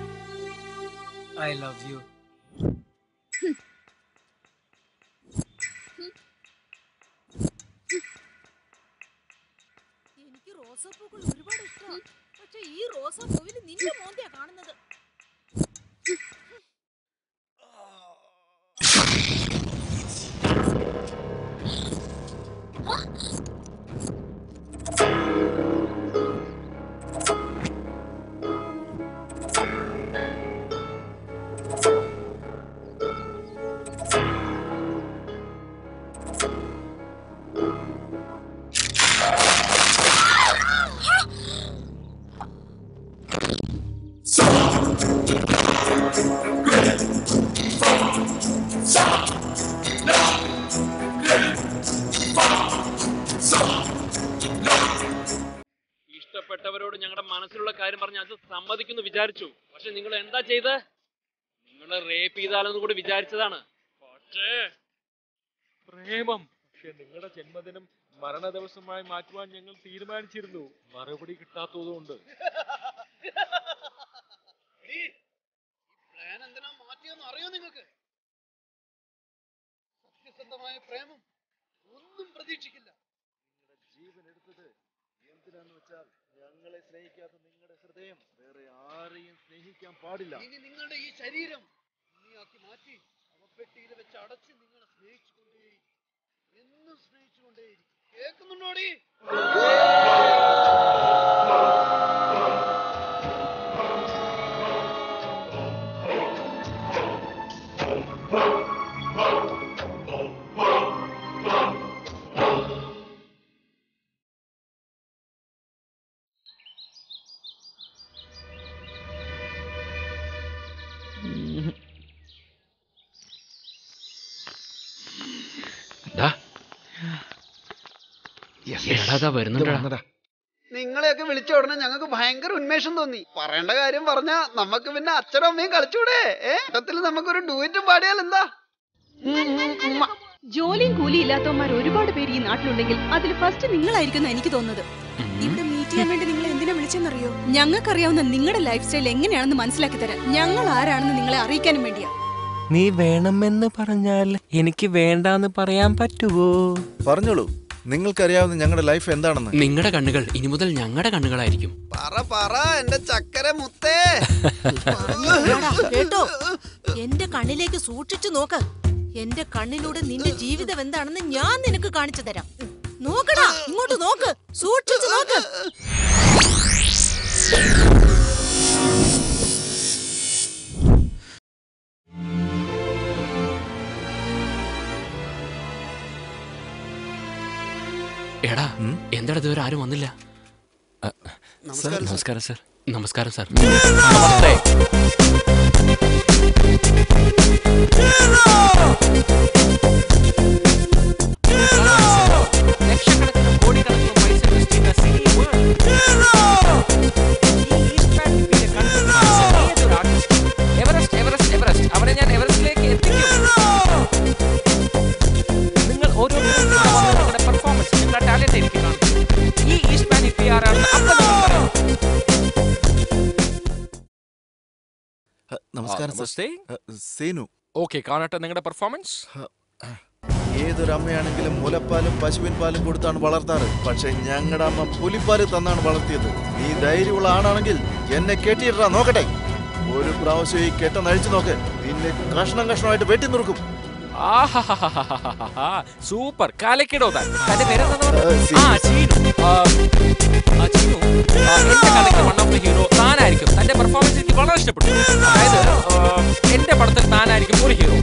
I love you. എനിക്ക് റോസാപ്പൂക്കൾ ഒരുപാട് ഇഷ്ടമാണ് പക്ഷെ ഈ റോസാപ്പൂവിൽ നിന്റെ മോന്തയാ കാണുന്നത് ഇഷ്ടപ്പെട്ടവരോട് ഞങ്ങളുടെ മനസ്സിലുള്ള കാര്യം പറഞ്ഞ് അത് സമ്മതിക്കുന്നു വിചാരിച്ചു പക്ഷെ നിങ്ങൾ എന്താ ചെയ്ത് നിങ്ങൾ റേപ്പ് ചെയ്താലെന്ന് കൂടി വിചാരിച്ചതാണ് പക്ഷേ പ്രേമം പക്ഷെ നിങ്ങളുടെ ജന്മദിനം മരണ ദിവസമായി മാറ്റുവാൻ ഞങ്ങൾ തീരുമാനിച്ചിരുന്നു മറുപടി കിട്ടാത്തതുകൊണ്ട് ഈ പ്ലാൻ എന്തിനാ മാറ്റിയെന്ന് അറിയോ നിങ്ങൾക്ക് സത്യസന്ധമായ പ്രേമം ഒന്നും പ്രതീക്ഷിക്കില്ല നിങ്ങളുടെ ജീവൻ എടുത്തത് എന്തിനാന്ന് വെച്ചാൽ ഞങ്ങളെ സ്നേഹിക്കാത്ത നിങ്ങളുടെ ഹൃദയം വേറെ ആരെയും സ്നേഹിക്കാൻ പാടില്ല ഇനി നിങ്ങളുടെ ഈ ശരീരം നീയാക്കി മാറ്റി അവപ്പെട്ടിയിൽ വെച്ച് അടച്ച് നിങ്ങളെ സ്നേഹിച്ചുകൊണ്ടേയിരിക്കും എന്നും സ്നേഹിച്ചുകൊണ്ടേയിരിക്കും കേൾക്കുന്നുണ്ടോടി വരുന്നുണ്ടാ നിങ്ങളെയൊക്കെ വിളിച്ച ഉടനെ ഞങ്ങൾക്ക് ഭയങ്കര ഉന്മേഷം തോന്നി പറയേണ്ട കാര്യം പറഞ്ഞാ നമുക്ക് പിന്നെ അച്ഛനും അമ്മയും കളിച്ചൂടെ ഏ ഘട്ടത്തിൽ നമുക്കൊരു ഡൂറ്റും പാടിയാൽ എന്താ ജോലിയും കൂലിയും ഇല്ലാത്തവന്മാർ ഒരുപാട് പേര് ഈ നാട്ടിലുണ്ടെങ്കിൽ അതിൽ ഫസ്റ്റ് നിങ്ങളായിരിക്കും എനിക്ക് തോന്നുന്നത് ഇവിടെ മീറ്റ് ചെയ്യാൻ വേണ്ടി നിങ്ങൾ എന്തിനാ വിളിച്ചെന്നറിയോ ഞങ്ങൾക്കറിയാവുന്ന നിങ്ങളുടെ ലൈഫ് സ്റ്റൈൽ എങ്ങനെയാണെന്ന് മനസ്സിലാക്കി തരാൻ ഞങ്ങൾ ആരാണെന്ന് നിങ്ങളെ അറിയിക്കാനും വേണ്ടിയാ നീ വേണമെന്ന് പറഞ്ഞാൽ എനിക്ക് വേണ്ടാന്ന് പറയാൻ പറ്റുവോ പറഞ്ഞോളൂ നിങ്ങൾക്കറിയാവുന്ന ഞങ്ങളുടെ ലൈഫ് എന്താണെന്ന് നിങ്ങളുടെ കണ്ണുകൾ ഇനി മുതൽ ഞങ്ങളുടെ കണ്ണുകളായിരിക്കും പറ പറ എന്റെ ചക്കര മുത്തേ പറഞ്ഞോടാ, കേട്ടോ എന്റെ കണ്ണിലേക്ക് സൂക്ഷിച്ചു നോക്ക് എന്റെ കണ്ണിലൂടെ നിന്റെ ജീവിതം എന്താണെന്ന് ഞാൻ നിനക്ക് കാണിച്ചു തരാം നോക്കടാ ഇങ്ങോട്ട് നോക്ക് സൂക്ഷിച്ചു നോക്ക് എടാ ഉം? എന്താടാ ഇതുവരെ ആരും വന്നില്ല നമസ്കാരം സർ. നമസ്കാരം സർ നമസ്കാരം സർ ലക്ഷക്കണക്കിന് കോടിക്കണക്കിന് പൈസ ഇൻവെസ്റ്റ് ചെയ്ത സിനി നമസ്കാരം സർ നമസ്തേ സേനു ഓക്കെ കാണട്ടെ നിങ്ങളുടെ പെർഫോമൻസ് ഏതൊരു അമ്മയാണെങ്കിലും മുലപ്പാലും പശുവിൻ പാലും കൊടുത്താണ് വളർത്താറ് പക്ഷെ ഞങ്ങളുടെ അമ്മ പുലിപ്പാല് തന്നാണ് വളർത്തിയത് നീ ധൈര്യമുള്ള ആണാണെങ്കിൽ എന്നെ കെട്ടിയിട്ടാ നോക്കട്ടെ ഒരു പ്രാവശ്യം ഈ കെട്ട നഴിച്ചു നോക്ക് നിന്നെ കഷ്ണം കഷ്ണമായിട്ട് വെട്ടി നുറുക്കും സൂപ്പർ കാലക്കിടോ താൻ തന്റെ പേരെന്താ ഏ, സീനു. ആ ചീനു ആ, ആ, ചീനു ആ, എന്റെ കഥയ്ക്ക് വൺ ഓഫ് ദ ഹീറോ താനായിരിക്കും തന്റെ പെർഫോമൻസ് എനിക്ക് വളരെ ഇഷ്ടപ്പെട്ടു അതായത് ആ, എന്റെ പടത്തിൽ താനായിരിക്കും ഒരു hero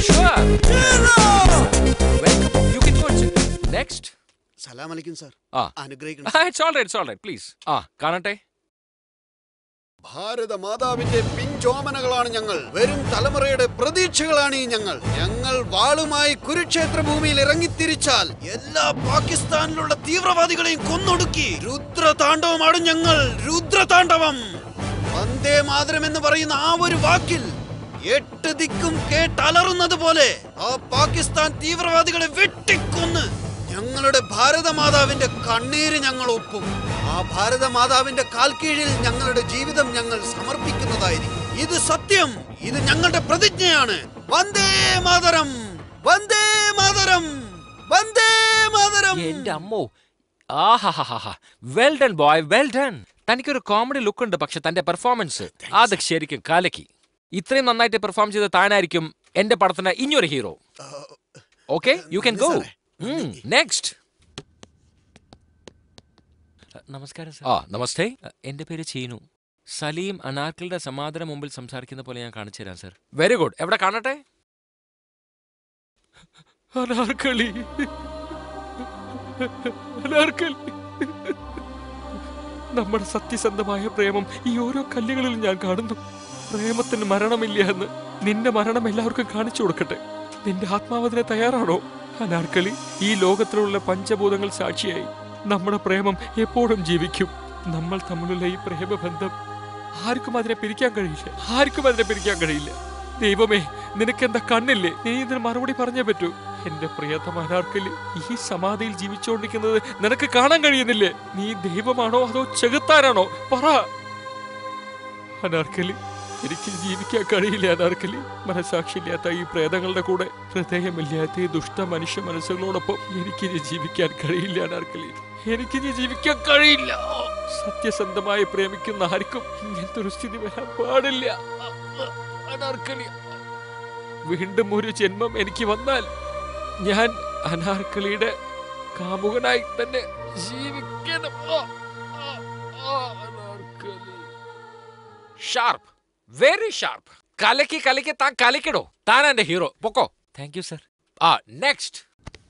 welcome you can go next സലാം അലൈക്കും സാർ ആ. അനുഗ്രഹിക്കണം it's all right it's all right please ആ കാണട്ടെ ഭാരത മാതാവിന്റെ പിഞ്ചോമനകളാണ് ഞങ്ങൾ വരും തലമുറയുടെ പ്രതീക്ഷകളാണ് ഈ ഞങ്ങൾ ഞങ്ങൾ വാളുമായി കുരുക്ഷേത്ര ഭൂമിയിൽ ഇറങ്ങിത്തിരിച്ചാൽ എല്ലാ പാകിസ്ഥാനിലുള്ള തീവ്രവാദികളെയും കൊന്നൊടുക്കി രുദ്രതാണ്ഡവമാണ് ഞങ്ങൾ രുദ്രതാണ്ഡവം വന്ദേ മാതരം എന്ന് പറയുന്ന ആ ഒരു വാക്കിൽ എട്ട് ദിക്കും കേട്ടലറുന്നത് പോലെ ആ പാകിസ്ഥാൻ തീവ്രവാദികളെ വെട്ടിക്കൊന്ന് ഞങ്ങളുടെ ഭാരതമാതാവിന്റെ കണ്ണീര് ഞങ്ങൾ ഒപ്പും ആ ഭാരതമാതാവിന്റെ കാൽക്കീഴിൽ ഞങ്ങളുടെ ജീവിതം ഞങ്ങൾ സമർപ്പിക്കുന്നതായിരിക്കും ഇത് സത്യം ഇത് ഞങ്ങളുടെ പ്രതിജ്ഞയാണ് വന്ദേ മാതരം വന്ദേ മാതരം വന്ദേ മാതരം എന്റെ അമ്മോ ആഹാഹാഹാ well done boy well done തനിക്കൊരു കോമഡി ലുക്ക് ഉണ്ട് പക്ഷെ തന്റെ പെർഫോമൻസ് അത് ശരിക്കും കാലക്കി ഇത്രയും നന്നായിട്ട് പെർഫോം ചെയ്ത താനായിരിക്കും എന്റെ പടത്തിന് ഇനിയൊരു hero okay you can go next നമസ്കാരം ആ നമസ്തേ എന്റെ പേര് ചീനു സലീം അനാർക്കലിന്റെ സമാധാന മുമ്പിൽ സംസാരിക്കുന്ന പോലെ ഞാൻ കാണിച്ചു തരാം സർ വെരി ഗുഡ് എവിടെ കാണട്ടെ അനാർക്കലി അനാർക്കലി നമ്മുടെ സത്യസന്ധമായ പ്രേമം ഈ ഓരോ കല്ലുകളിലും ഞാൻ കാണുന്നു പ്രേമത്തിന് മരണമില്ല എന്ന് നിന്റെ മരണം എല്ലാവർക്കും കാണിച്ചു കൊടുക്കട്ടെ നിന്റെ ആത്മാവതിനെ തയ്യാറാണോ അനാർക്കലി ഈ ലോകത്തിലുള്ള പഞ്ചഭൂതങ്ങൾ സാക്ഷിയായി നമ്മുടെ പ്രേമം എപ്പോഴും ജീവിക്കും നമ്മൾ തമ്മിലുള്ള ഈ പ്രേമബന്ധം ആർക്കും അതിനെ പിരിക്കാൻ കഴിയില്ല ആർക്കും അതിനെ പിരിക്കാൻ കഴിയില്ല ദൈവമേ നിനക്കെന്താ കണ്ണില്ലേ നീ ഇതിന് മറുപടി പറഞ്ഞേ പറ്റൂ എന്റെ പ്രിയതമ അനാർക്കലി ഈ സമാധിയിൽ ജീവിച്ചുകൊണ്ടിരിക്കുന്നത് നിനക്ക് കാണാൻ കഴിയുന്നില്ലേ നീ ദൈവമാണോ അതോ ചെകുത്താനാണോ പറ അനാർക്കലി എനിക്ക് ജീവിക്കാൻ കഴിയില്ല അനാർക്കലി മനസാക്ഷിയില്ലാത്ത ഈ പ്രേതങ്ങളുടെ കൂടെ ഹൃദയമില്ലാത്ത ഈ ദുഷ്ട മനുഷ്യ മനസ്സുകളോടൊപ്പം എനിക്കിനി ജീവിക്കാൻ കഴിയില്ല അനാർക്കലി എനിക്കിനി ജീവിക്കാൻ കഴിയില്ല സത്യസന്ധമായി പ്രേമിക്കുന്ന ആർക്കും ഇങ്ങനത്തെ ഒരു സ്ഥിതി വരാൻ പാടില്ല അനാർക്കലി വീണ്ടും ഒരു ജന്മം എനിക്ക് വന്നാൽ ഞാൻ അനാർക്കലിയുടെ കാമുകനായി തന്നെ ജീവിക്കണം ആ, ആ, ആ, അനാർക്കലി. ഷാർപ്പ് വെരി ഷാർപ്പ് കലക്കി കലക്കി താൻ കലക്കിടോ താൻ എന്റെ ഹീറോ പൊക്കോ താങ്ക് യു സർ ആ നെക്സ്റ്റ്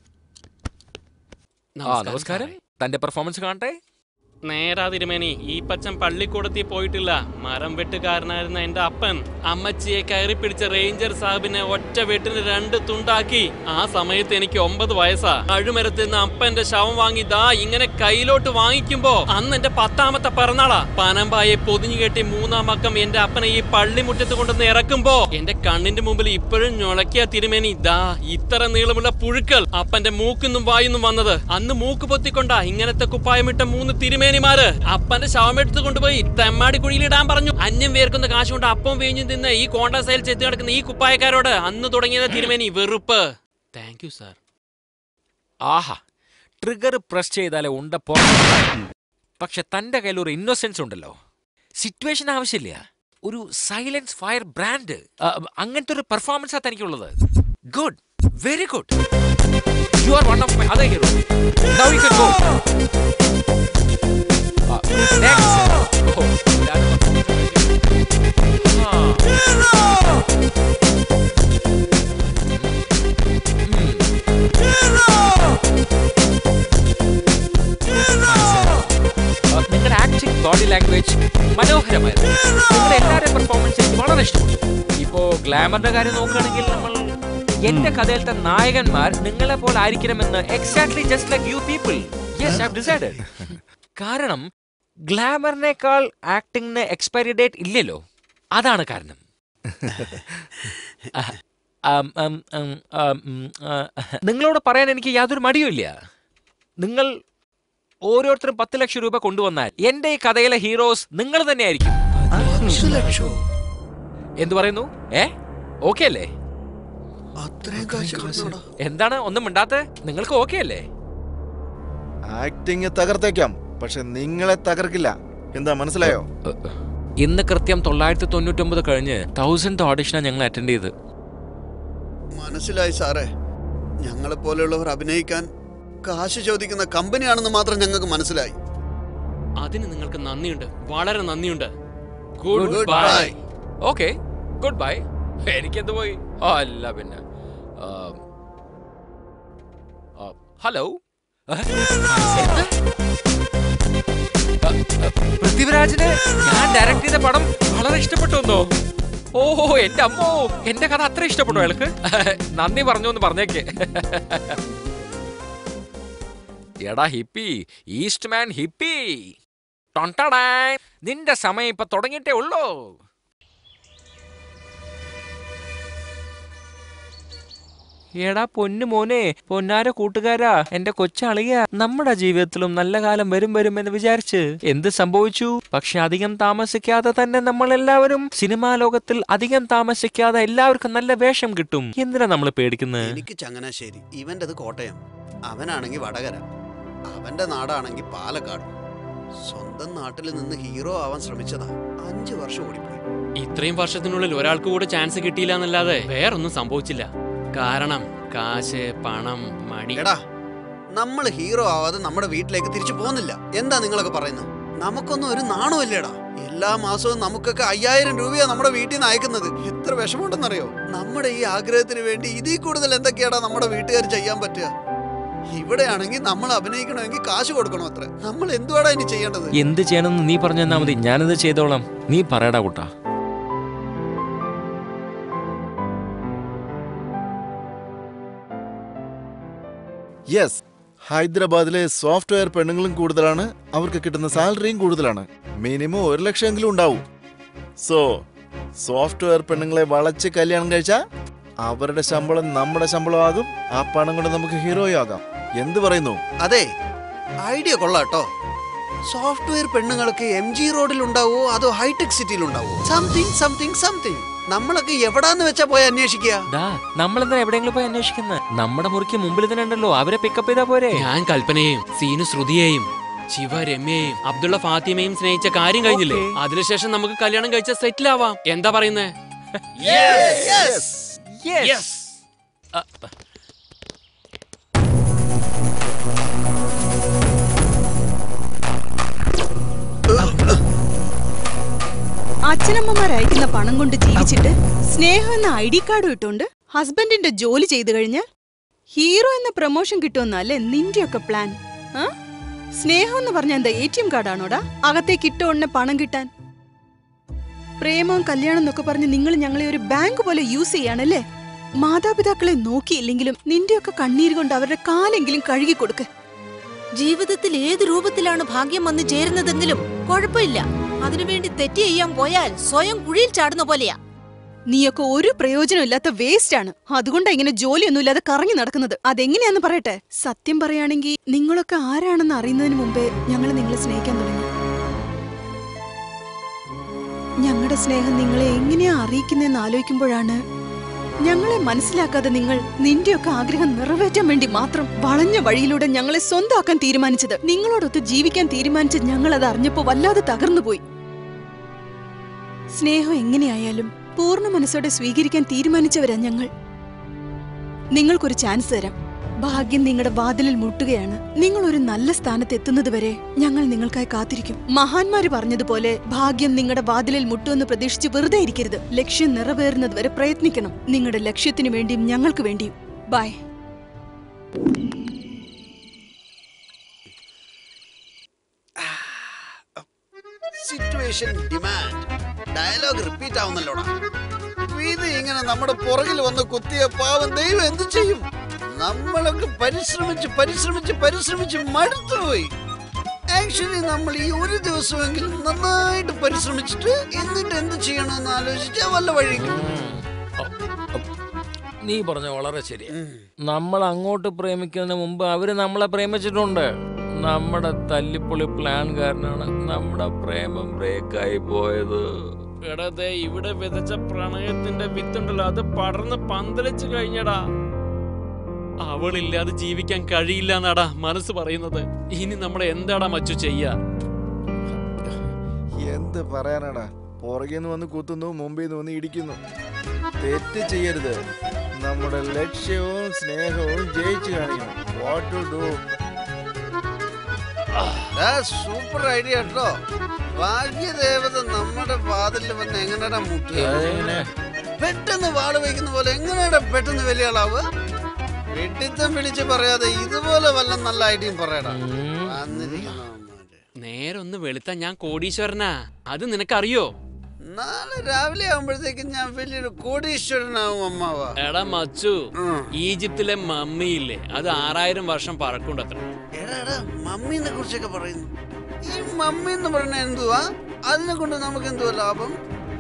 ആ നമസ്കാരം തന്റെ പെർഫോമൻസ് കാണട്ടെ നേരാ തിരുമേനി ഈ പച്ചൻ പള്ളിക്കൂടത്തിൽ പോയിട്ടില്ല മരം വെട്ടുകാരനായിരുന്ന എന്റെ അപ്പൻ അമ്മച്ചിയെ കയറി പിടിച്ച റേഞ്ചർ സാഹിബിനെ ഒറ്റ വെട്ടിന് രണ്ട് തുണ്ടാക്കി ആ സമയത്ത് എനിക്ക് ഒമ്പത് വയസ്സാ അഴുമരത്തിൽ നിന്ന് അപ്പന്റെ ശവം വാങ്ങി ദാ ഇങ്ങനെ കയ്യിലോട്ട് വാങ്ങിക്കുമ്പോ അന്ന് എന്റെ പത്താമത്തെ പിറന്നാളാ പനമ്പായെ പൊതിഞ്ഞു കെട്ടി മൂന്നാം അക്കം എന്റെ അപ്പനെ ഈ പള്ളിമുറ്റത്ത് കൊണ്ടുവന്ന് ഇറക്കുമ്പോ എന്റെ കണ്ണിന്റെ മുമ്പിൽ ഇപ്പോഴും ഞൊളക്കിയ തിരുമേനി ദാ ഇത്ര നീളമുള്ള പുഴുക്കൾ അപ്പന്റെ മൂക്കുന്നും വായുന്നും വന്നത് അന്ന് മൂക്ക് പൊത്തിക്കൊണ്ടാ ഇങ്ങനത്തെ കുപ്പായമിട്ട മൂന്ന് തിരുമേനിമാര് അപ്പന്റെ ശവമെടുത്ത് കൊണ്ടുപോയി തെമ്മാടി കുഴിയിലിടാൻ പറഞ്ഞു അന്യം വേർക്കുന്ന കാശ് കൊണ്ട് അപ്പം വീഞ്ഞു തിന്ന് ഈ കോണ്ടാസയിൽ ചെത്തി കിടക്കുന്ന ഈ കുപ്പായക്കാരോട് അന്ന് തുടങ്ങിയത് തിരുമേനി വെറുപ്പ് താങ്ക് യു സാർ ആഹാ ട്രിഗർ പ്രസ് ചെയ്താലേ ഉണ്ട പോ പക്ഷെ തന്റെ കയ്യിൽ ഒരു ഇന്നോസെൻസ് ഉണ്ടല്ലോ സിറ്റുവേഷൻ ആവശ്യമില്ല ഒരു സൈലൻസ് ഫയർ ബ്രാൻഡ് അങ്ങനത്തെ ഒരു പെർഫോമൻസ് ആ തനിക്കുള്ളത് good very good you are one of my other hero now you can go നിങ്ങളുടെ ആക്ടിംഗ് ബോഡി ലാംഗ്വേജ് മനോഹരമായിരുന്നു നിങ്ങളുടെ എല്ലാവരുടെ പെർഫോമൻസ് എനിക്ക് വളരെ ഇഷ്ടപ്പെട്ടു ഇപ്പോ ഗ്ലാമറിന്റെ കാര്യം നോക്കുകയാണെങ്കിൽ നമ്മൾ എന്റെ കഥയിലത്തെ നായകന്മാർ നിങ്ങളെ പോലെ ആയിരിക്കണമെന്ന് exactly just like you people yes I decided കാരണം ഗ്ലാമറിനേക്കാൾ ആക്ടിങ്ങിന് എക്സ്പയറി ഡേറ്റ് ഇല്ലല്ലോ അതാണ് കാരണം അഹ്, ഉം, ഉം, ഉം, ഉം, ഉം, ആ, നിങ്ങളോട് പറയാൻ എനിക്ക് യാതൊരു മടിയുമില്ല നിങ്ങൾ ഓരോരുത്തരും പത്ത് ലക്ഷം രൂപ കൊണ്ടുവന്നാൽ എന്റെ ഈ കഥയിലെ ഹീറോസ് നിങ്ങൾ തന്നെയായിരിക്കും എന്തു പറയുന്നു ഏ ഓക്കെ അല്ലേ അത്രയും കാശ് കിട്ടണോടാ? എന്താണ് ഒന്നും മിണ്ടാത്തെ നിങ്ങൾക്ക് ഓക്കെ അല്ലേ ആക്ടിങ് തകർത്തേക്കാം പക്ഷെ നിങ്ങളെ തകർക്കില്ല എന്താ മനസ്സിലായോ ഇന്ന് കൃത്യം തൊള്ളായിരത്തി തൊണ്ണൂറ്റൊമ്പത് കഴിഞ്ഞ് തൗസൻഡ് ഓഡിഷനാണ് ഞങ്ങൾ അറ്റൻഡ് ചെയ്ത് മനസ്സിലായി സാറേ ഞങ്ങളെ പോലെയുള്ളവർ അഭിനയിക്കാൻ കാശ് ചോദിക്കുന്ന കമ്പനിയാണെന്ന് മാത്രം ഞങ്ങൾക്ക് മനസ്സിലായി അതിന് നിങ്ങൾക്ക് നന്ദിയുണ്ട് വളരെ നന്ദിയുണ്ട് Good good bye. Bye okay good bye എനിക്കെന്ത് പോയി ആ, അല്ല പിന്നെ ആ, ആ, ഹലോ ഏ? എന്ത്? ആ, ആ, പൃഥ്വിരാജിന് ഞാൻ ഡയറക്ട് ചെയ്ത പടം വളരെ ഇഷ്ടപ്പെട്ടു എന്നോ ഓഹോ എന്റെ അമ്മോ എന്റെ കഥ അത്ര ഇഷ്ടപ്പെട്ടു അയാൾക്ക് നന്ദി പറഞ്ഞു എന്ന് പറഞ്ഞേക്ക് എടാ ഹിപ്പി ഈസ്റ്റ് മാൻ ഹിപ്പി ടൊണ്ടടായ്. നിന്റെ സമയം ഇപ്പൊ തുടങ്ങിയിട്ടേ ഉള്ളൂ എടാ പൊന്നു മോനെ പൊന്നാര കൂട്ടുകാരാ എന്റെ കൊച്ചളിയ നമ്മുടെ ജീവിതത്തിലും നല്ല കാലം വരും വരും എന്ന് വിചാരിച്ച് എന്ത് സംഭവിച്ചു പക്ഷെ അധികം താമസിക്കാതെ തന്നെ നമ്മൾ എല്ലാവരും സിനിമാ ലോകത്തിൽ അധികം താമസിക്കാതെ എല്ലാവർക്കും നല്ല വേഷം കിട്ടും എന്തിനാ നമ്മൾ പേടിക്കുന്നത് എനിക്ക് ചങ്ങനാശ്ശേരി ഇവന്റേത് കോട്ടയം അവനാണെങ്കിൽ വടകര അവന്റെ നാടാണെങ്കിൽ പാലക്കാട് സ്വന്തം നാട്ടിൽ നിന്ന് ഹീറോ ആവാൻ ശ്രമിച്ചതാ അഞ്ചു വർഷം ഓടിപ്പോയി ഇത്രയും വർഷത്തിനുള്ളിൽ ഒരാൾക്ക് കൂടെ ചാൻസ് കിട്ടിയില്ല എന്നല്ലാതെ വേറൊന്നും സംഭവിച്ചില്ല കാരണം കാശ് പണം മണി എടാ നമ്മൾ ഹീറോ ആവാതെ നമ്മുടെ വീട്ടിലേക്ക് തിരിച്ചു പോകുന്നില്ല എന്താ നിങ്ങളൊക്കെ പറയുന്നത് നമുക്കൊന്നും ഒരു നാണമില്ലേടാ എല്ലാ മാസവും നമുക്കൊക്കെ അയ്യായിരം രൂപയാ നമ്മുടെ വീട്ടിൽ നിന്ന് അയക്കുന്നത് എത്ര വിഷമമുണ്ടെന്നറിയോ നമ്മുടെ ഈ ആഗ്രഹത്തിന് വേണ്ടി ഇതിൽ കൂടുതൽ എന്തൊക്കെയാടാ നമ്മുടെ വീട്ടുകാർ ചെയ്യാൻ പറ്റുക ഇവിടെയാണെങ്കിൽ നമ്മൾ അഭിനയിക്കണമെങ്കിൽ കാശ് കൊടുക്കണോ അത്ര നമ്മൾ എന്തുവാടാ ഇനി ചെയ്യേണ്ടത് എന്ത് ചെയ്യണമെന്ന് നീ പറഞ്ഞു തന്നാ മതി ഞാനത് ചെയ്തോളാം നീ പറയടാ കൂട്ടാ യെസ് ഹൈദരാബാദിലെ സോഫ്റ്റ്വെയർ പെണ്ണുങ്ങളും കൂടുതലാണ് അവർക്ക് കിട്ടുന്ന സാലറിയും കൂടുതലാണ് മിനിമം ഒരു ലക്ഷമെങ്കിലും ഉണ്ടാവും സോ സോഫ്റ്റ്വെയർ പെണ്ണുങ്ങളെ വളച്ച് കല്യാണം കഴിച്ചാൽ അവരുടെ ശമ്പളം നമ്മുടെ ശമ്പളമാകും ആ പണം കൊണ്ട് നമുക്ക് ഹീറോയും ആകാം എന്ത് പറയുന്നു അതെ ഐഡിയ കൊള്ളാട്ടോ സോഫ്റ്റ്വെയർ പെണ്ണുങ്ങൾക്ക് എം ജി റോഡിൽ ഉണ്ടാവോ അതോ ഹൈടെക് സിറ്റിയിൽ ഉണ്ടാവോ സംതിങ് സംതിങ് സംതിങ് നമ്മളൊക്കെ എവിടാന്ന് വെച്ചാ പോയി അന്വേഷിക്കുക ഡാ നമ്മളെന്താ എവിടെയെങ്കിലും പോയി അന്വേഷിക്കുന്നത് നമ്മുടെ മുറിക്ക് മുമ്പിൽ തന്നെ ഉണ്ടല്ലോ അവരെ പിക്കപ്പ് ചെയ്താ പോരെ ഞാൻ കൽപ്പനയെയും സീനു ശ്രുതിയെയും ശിവ രമ്യയെയും അബ്ദുള്ള ഫാത്തിമയും സ്നേഹിച്ച കാര്യം കഴിഞ്ഞില്ലേ Okay. അതിനുശേഷം നമുക്ക് കല്യാണം കഴിച്ച സെറ്റിൽ ആവാം എന്താ പറയുന്നേ Yes. ആ, അച്ഛനമ്മമാർ അയക്കുന്ന പണം കൊണ്ട് ജീവിച്ചിട്ട് സ്നേഹം എന്ന ഐ ഡി കാർഡ് ഇട്ടുകൊണ്ട് ഹസ്ബൻഡിന്റെ ജോലി ചെയ്തു കഴിഞ്ഞാൽ ഹീറോ എന്ന പ്രൊമോഷൻ കിട്ടുമെന്നല്ലേ നിന്റെയൊക്കെ പ്ലാൻ ആ? സ്നേഹം എന്ന് പറഞ്ഞ എന്താ എ ടി എം കാർഡാണോടാ അകത്തേക്ക് ഇട്ട ഉടനെ പണം കിട്ടാൻ പ്രേമവും കല്യാണം എന്നൊക്കെ പറഞ്ഞ് നിങ്ങൾ ഞങ്ങളെ ഒരു ബാങ്ക് പോലെ യൂസ് ചെയ്യാണല്ലേ മാതാപിതാക്കളെ നോക്കിയില്ലെങ്കിലും നിന്റെയൊക്കെ കണ്ണീര് കൊണ്ട് അവരുടെ കാലെങ്കിലും കഴുകി കൊടുക്ക് ജീവിതത്തിൽ ഏത് രൂപത്തിലാണ് ഭാഗ്യം വന്നു ചേരുന്നതെങ്കിലും കുഴപ്പമില്ല അതിനുവേണ്ടി തെറ്റ് ചെയ്യാൻ പോയാൽ സ്വയം കുഴിയിൽ ചാടുന്ന പോലെയാ നീയൊക്കെ ഒരു പ്രയോജനമില്ലാത്ത വേസ്റ്റ് ആണ് അതുകൊണ്ടാ ഇങ്ങനെ ജോലിയൊന്നുമില്ലാതെ കറങ്ങി നടക്കുന്നത് അതെങ്ങനെയാന്ന് പറയട്ടെ സത്യം പറയുകയാണെങ്കിൽ നിങ്ങളൊക്കെ ആരാണെന്ന് അറിയുന്നതിന് മുമ്പേ ഞങ്ങൾ നിങ്ങളെ സ്നേഹിക്കാൻ തുടങ്ങി ഞങ്ങളുടെ സ്നേഹം നിങ്ങളെ എങ്ങനെയാ അറിയിക്കുന്നതെന്ന് ആലോചിക്കുമ്പോഴാണ് ഞങ്ങളെ മനസ്സിലാക്കാതെ നിങ്ങൾ നിന്റെയൊക്കെ ആഗ്രഹം നിറവേറ്റാൻ വേണ്ടി മാത്രം വളഞ്ഞ വഴിയിലൂടെ ഞങ്ങളെ സ്വന്തമാക്കാൻ തീരുമാനിച്ചത് നിങ്ങളോടൊത്ത് ജീവിക്കാൻ തീരുമാനിച്ച ഞങ്ങൾ അത് അറിഞ്ഞപ്പോ വല്ലാതെ തകർന്നുപോയി സ്നേഹം എങ്ങനെയായാലും പൂർണ്ണ മനസ്സോടെ സ്വീകരിക്കാൻ തീരുമാനിച്ചവരാ ഞങ്ങൾ നിങ്ങൾക്കൊരു ചാൻസ് തരാം ഭാഗ്യം നിങ്ങളുടെ വാതിലിൽ മുട്ടുകയാണ് നിങ്ങൾ ഒരു നല്ല സ്ഥാനത്ത് എത്തുന്നതുവരെ ഞങ്ങൾ നിങ്ങൾക്കായി കാത്തിരിക്കും മഹാന്മാര് പറഞ്ഞതുപോലെ ഭാഗ്യം നിങ്ങളുടെ വാതിലിൽ മുട്ടുമെന്ന് പ്രതീക്ഷിച്ച് വെറുതെ ഇരിക്കരുത് ലക്ഷ്യം നിറവേറുന്നതുവരെ പ്രയത്നിക്കണം നിങ്ങളുടെ ലക്ഷ്യത്തിനു വേണ്ടിയും ഞങ്ങൾക്ക് വേണ്ടിയും by situation demand dialogue repeat ആവുന്നല്ലോടാ വിധി ഇങ്ങനെ നമ്മുടെ പുറകിൽ വന്ന് കുത്തിയ പാവം ദൈവം എന്ത് ചെയ്യും നമ്മളൊക്കെ പരിശ്രമിച്ച് പരിശ്രമിച്ച് പരിശ്രമിച്ച് മടുത്തുപോയി ആക്ച്വലി നമ്മൾ ഈ ഒരു ദിവസമെങ്കിലും നന്നായിട്ട് പരിശ്രമിച്ചിട്ട് എന്നിട്ട് എന്ത് ചെയ്യണമെന്ന് ആലോചിച്ചാൽ വല്ല വഴി നീ പറഞ്ഞ വളരെ ശരി നമ്മൾ അങ്ങോട്ട് പ്രേമിക്കുന്നതിന് മുമ്പ് അവര് നമ്മളെ പ്രേമിച്ചിട്ടുണ്ട് നമ്മുടെ തല്ലിപ്പൊളി പ്ലാൻ കാരനാണ് നമ്മുടെ പ്രേമം ബ്രേക്കായി പോയത് എടാ ദേ ഇവിടെ വിതച്ച പ്രണയത്തിന്റെ വിത്തുണ്ടല്ലോ അത് പടർന്ന് പന്തലിച്ചു കഴിഞ്ഞടാ അവളില്ലാതെ ജീവിക്കാൻ കഴിയില്ല എന്നാടാ മനസ്സ് പറയുന്നത് ഇനി നമ്മൾ എന്താടാ മച്ചു ചെയ്യാ എന്ത് പറയാനാടാ പുറകെ നിന്ന് വന്ന് കുത്തുന്നു മുമ്പിൽ നിന്ന് വന്ന് ഇടിക്കുന്നു തെറ്റ് ചെയ്യരുത് നമ്മുടെ ലക്ഷ്യവും സ്നേഹവും ജയിച്ചു കാണിക്കണം what to do super idea കേട്ടോ ഭാഗ്യദേവത നമ്മുടെ വാതിലിൽ വന്ന് എങ്ങനെയാ മുട്ടുക പെട്ടെന്ന് വാള് വയ്ക്കുന്ന പോലെ എങ്ങനെയാ പെട്ടെന്ന് വലിയ ആളാവുക വെട്ടിത്തം വിളിച്ച് പറയാതെ ഇതുപോലെ വല്ല നല്ല ഐഡിയയും പറയടാ വന്നിരിക്കുന്നവന്മാര്. നേരൊന്ന് വെളുത്ത ഞാൻ കോടീശ്വരനാ അത് നിനക്കറിയോ നാളെ രാവിലെ ആവുമ്പോഴത്തേക്കും ഞാൻ വലിയൊരു കോടീശ്വരനാവും അമ്മാവ എടാ മച്ചു ഉം. ഈജിപ്തിലെ മമ്മിയില്ലേ അത് ആറായിരം വർഷം പഴക്കമുണ്ട് അത്ര എടാ എടാ മമ്മീനെ കുറിച്ചൊക്കെ പറയുന്നു ഈ മമ്മി എന്ന് പറഞ്ഞ എന്തുവാ അതിനെ കൊണ്ട് നമുക്ക് എന്തുവാ ലാഭം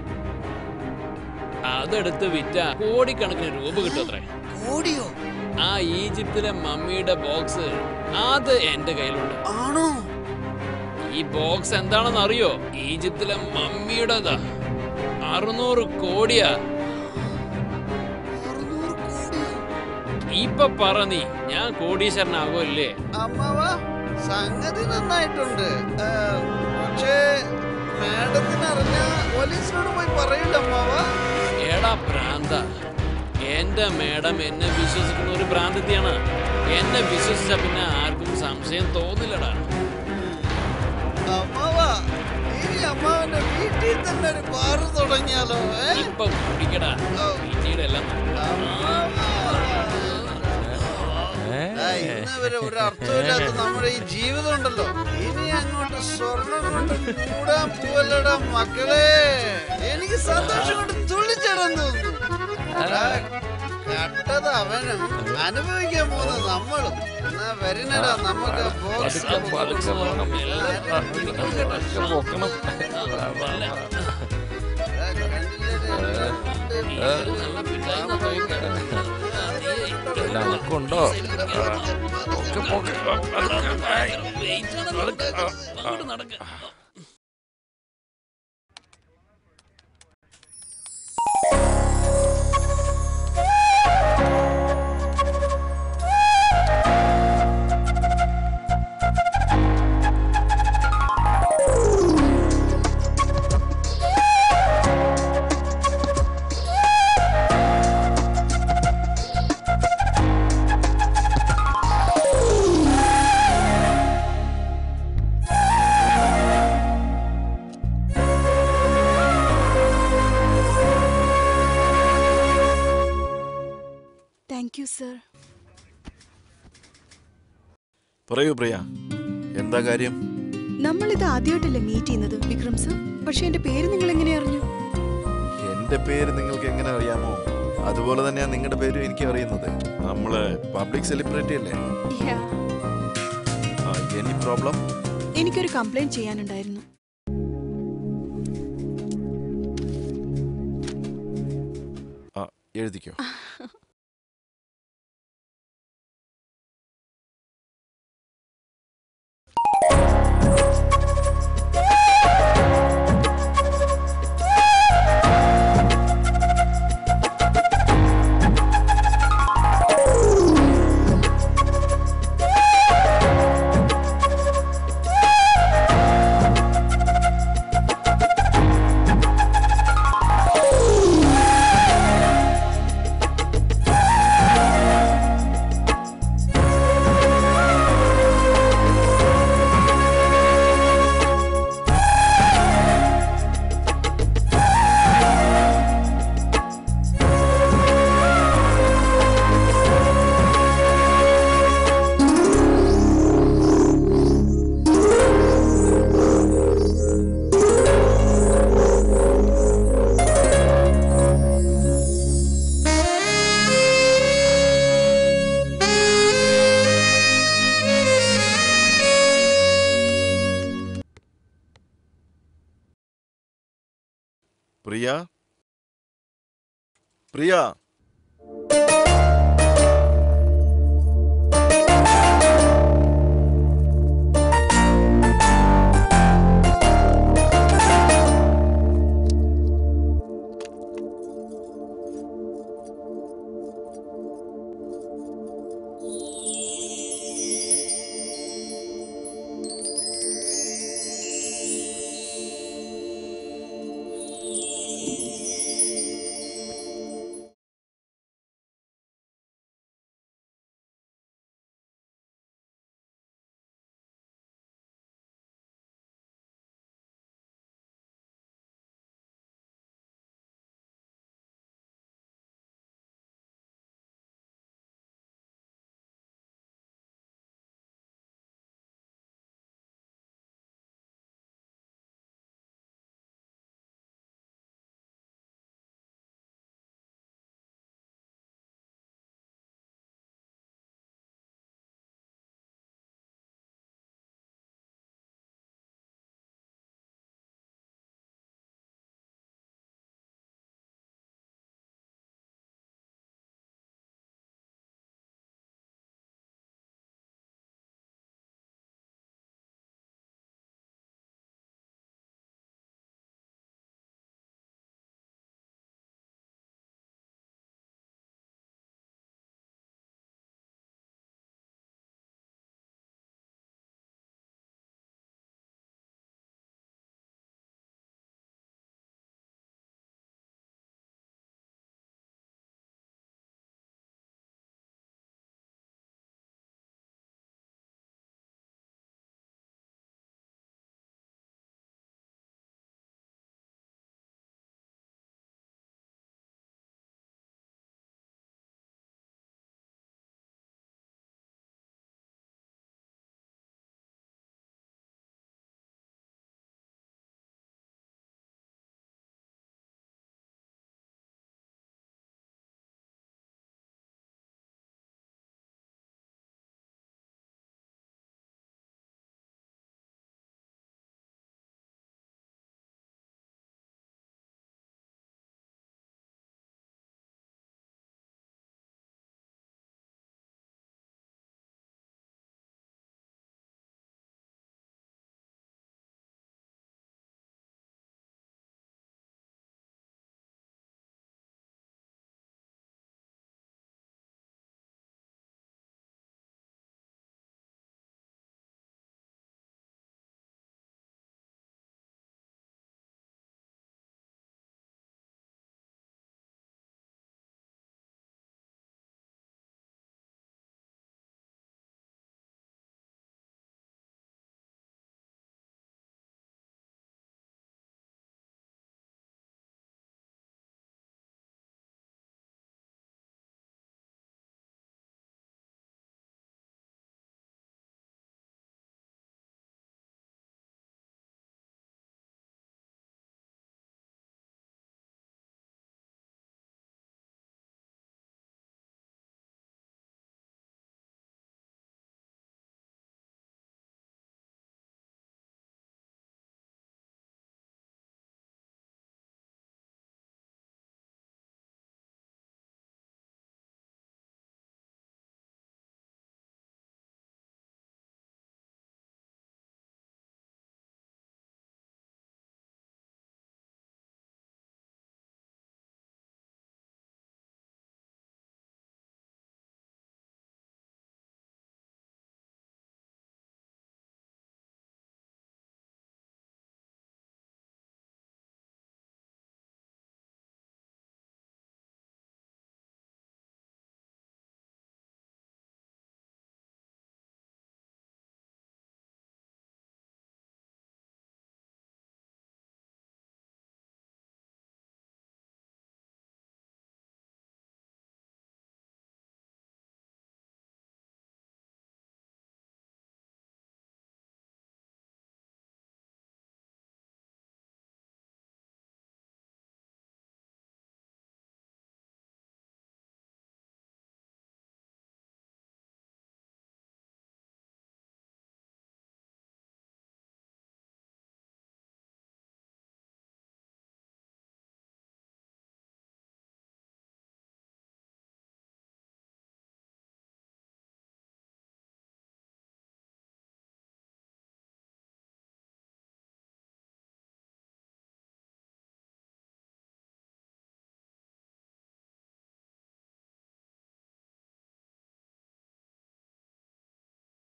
അതെടുത്ത് വിറ്റ കോടിക്കണക്കിന് രൂപ കിട്ടും അത്രേ കോടിയോ ആ ഈജിപ്തിലെ മമ്മിയുടെ ബോക്സ് അത് എന്റെ കയ്യിലുണ്ട് ആണോ ഈ ബോക്സ് എന്താണെന്ന് അറിയോ ഈജിപ്തിലെ മമ്മിയുടേതാ അറുന്നൂറ് കോടിയാ അറുന്നൂറ് കോടിയോ ഇപ്പൊ പറ നീ ഞാൻ കോടീശ്വരനാകോ ഇല്ലേ അമ്മാവ സംഗതി നന്നായിട്ടുണ്ട് ആ, പക്ഷേ മാഡത്തിന് അറിഞ്ഞ പോലീസിനോട് പോയി പറയില്ല അമ്മാവ എടാ ഭ്രാന്ത എന്റെ മേഡം എന്നെ വിശ്വസിക്കുന്ന ഒരു ഭ്രാന്തത്തിയാണ് എന്നെ വിശ്വസിച്ച പിന്നെ ആർക്കും സംശയം തോന്നില്ലടാ അമ്മാവ ഇനി അമ്മാവന്റെ വീട്ടിൽ തന്നെ ഒരു ബാറ് തുടങ്ങിയാലോ ഏ? ഇപ്പൊ കുടിക്കടാ പിന്നീട് എല്ലാം ആ, ഇന്ന് വരെ ഒരു അർത്ഥമില്ലാത്ത നമ്മുടെ ഈ ജീവിതം ഉണ്ടല്ലോ ഇനി അങ്ങോട്ട് സ്വർണം കൊണ്ട് കൂടാൻ പോവല്ലടാ മക്കളെ എനിക്ക് സന്തോഷം കൊണ്ട് തുള്ളിച്ചേടാൻ തോന്നുന്നു എടാ, കട്ടത് അവനും അനുഭവിക്കാൻ പോകുന്നത് നമ്മളും എന്നാ വരണടാ നമുക്ക് ബോക്സ് നമുക്കുണ്ടോ താങ്ക് യു സർ പറയൂ പ്രിയ എന്താ കാര്യം നമ്മളിത് ആദ്യമായിട്ടല്ലേ മീറ്റ് ചെയ്യുന്നത് വിക്രം സർ പക്ഷെ എന്റെ പേര് നിങ്ങൾ എങ്ങനെ അറിഞ്ഞു എന്റെ പേര് നിങ്ങൾക്ക് എങ്ങനെ അറിയാമോ അതുപോലെ തന്നെയാ നിങ്ങളുടെ പേരും എനിക്ക് അറിയുന്നത് നമ്മള് പബ്ലിക് സെലിബ്രിറ്റി അല്ലേ എനി പ്രോബ്ലം എനിക്കൊരു കംപ്ലൈന്റ് ചെയ്യാനുണ്ടായിരുന്നു ആ എഴുതിക്കോ പ്രിയ പ്രിയ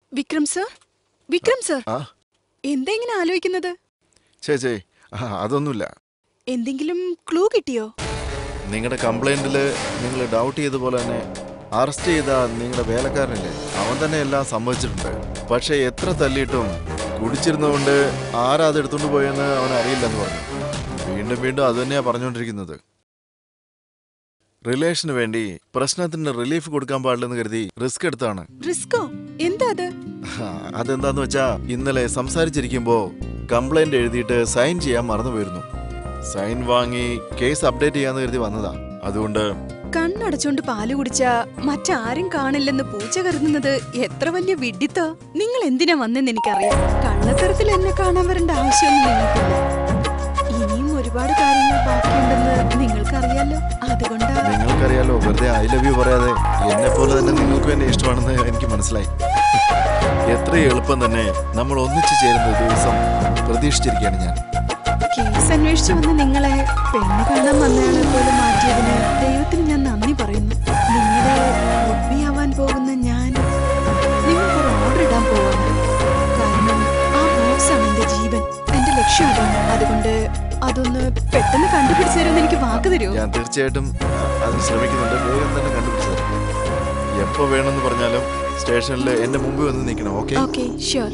വിക്രം സർ വിക്രം സർ ആ എന്താ ഇങ്ങനെ ആലോചിക്കുന്നത് ചേ ചേ ആ, അതൊന്നുമില്ല എന്തെങ്കിലും ക്ലൂ കിട്ടിയോ നിങ്ങളുടെ കംപ്ലൈന്റിൽ നിങ്ങൾ ഡൗട്ട് ചെയ്ത പോലെ തന്നെ അറസ്റ്റ് ചെയ്ത നിങ്ങളുടെ വേലക്കാരനില്ലേ അവൻ തന്നെ എല്ലാം സമ്മതിച്ചിട്ടുണ്ട് പക്ഷെ എത്ര തല്ലിയിട്ടും കുടിച്ചിരുന്നതുകൊണ്ട് ആരാ അത് എടുത്തുകൊണ്ട് പോയെന്ന് അവൻ അറിയില്ലെന്ന് പറഞ്ഞു വീണ്ടും വീണ്ടും അത് തന്നെയാ പറഞ്ഞുകൊണ്ടിരിക്കുന്നത് റിലേഷന് വേണ്ടി പ്രശ്നത്തിന് റിലീഫ് കൊടുക്കാൻ പാടില്ലെന്ന് കരുതി റിസ്ക് എടുത്താണ് റിസ്കോ എന്താ അത് ആ, അതെന്താന്ന് വെച്ചാ ഇന്നലെ സംസാരിച്ചിരിക്കുമ്പോ കംപ്ലൈന്റ് എഴുതിയിട്ട് സൈൻ ചെയ്യാൻ മറന്നുപോയിരുന്നു സൈൻ വാങ്ങി കേസ് അപ്ഡേറ്റ് ചെയ്യാന്ന് കരുതി വന്നതാ അതുകൊണ്ട് കണ്ണടച്ചോണ്ട് പാല് കുടിച്ച മറ്റാരും കാണില്ലെന്ന് പൂച്ച കരുതുന്നത് എത്ര വലിയ വിഡിത്തോ നിങ്ങൾ എന്തിനാ വന്നെന്ന് എനിക്കറിയാം കള്ളത്തരത്തിൽ എന്നെ കാണാൻ വരേണ്ട ആവശ്യമൊന്നും നിങ്ങൾക്കില്ല ഇനിയും ഒരുപാട് കാര്യങ്ങൾ ബാക്കിയുണ്ടെന്ന് നിങ്ങൾക്കറിയാലോ അതുകൊണ്ടാ നിങ്ങൾക്കറിയാലോ വെറുതെ ഐ ലവ് യു പറയാതെ എന്നെ പോലെ തന്നെ നിങ്ങൾക്കും എന്നെ ഇഷ്ടമാണെന്ന് എനിക്ക് മനസ്സിലായി എത്ര എളുപ്പം തന്നെ നമ്മൾ ഒന്നിച്ചു ചേരുന്ന ദിവസം പ്രതീക്ഷിച്ചിരിക്കുകയാണ് ഞാൻ കേസ് അന്വേഷിച്ചു വന്ന് നിങ്ങളെ പെണ്ണ് കാണാൻ വന്നയാളെ പോലെ മാറ്റിയതിന് ദൈവത്തിന് ഞാൻ നന്ദി പറയുന്നു നിങ്ങളുടെ ആവാൻ പോകുന്ന ഞാൻ നിങ്ങൾക്കൊരു ഓർഡർ ഇടാൻ പോവാണ് കാരണം ആ ബോക്സാണ് എന്റെ ജീവൻ എന്റെ ലക്ഷ്യം അതാണ് അതുകൊണ്ട് അതൊന്ന് പെട്ടെന്ന് കണ്ടുപിടിച്ചു തരുമെന്ന് എനിക്ക് വാക്ക് തരുമോ ഞാൻ തീർച്ചയായിട്ടും അതിന് ശ്രമിക്കുന്നുണ്ട് വേഗം തന്നെ കണ്ടുപിടിച്ചു തരാം എപ്പോ വേണമെന്ന് പറഞ്ഞാലും സ്റ്റേഷനിൽ എന്റെ മുമ്പിൽ വന്ന് നിൽക്കണം okay okay sure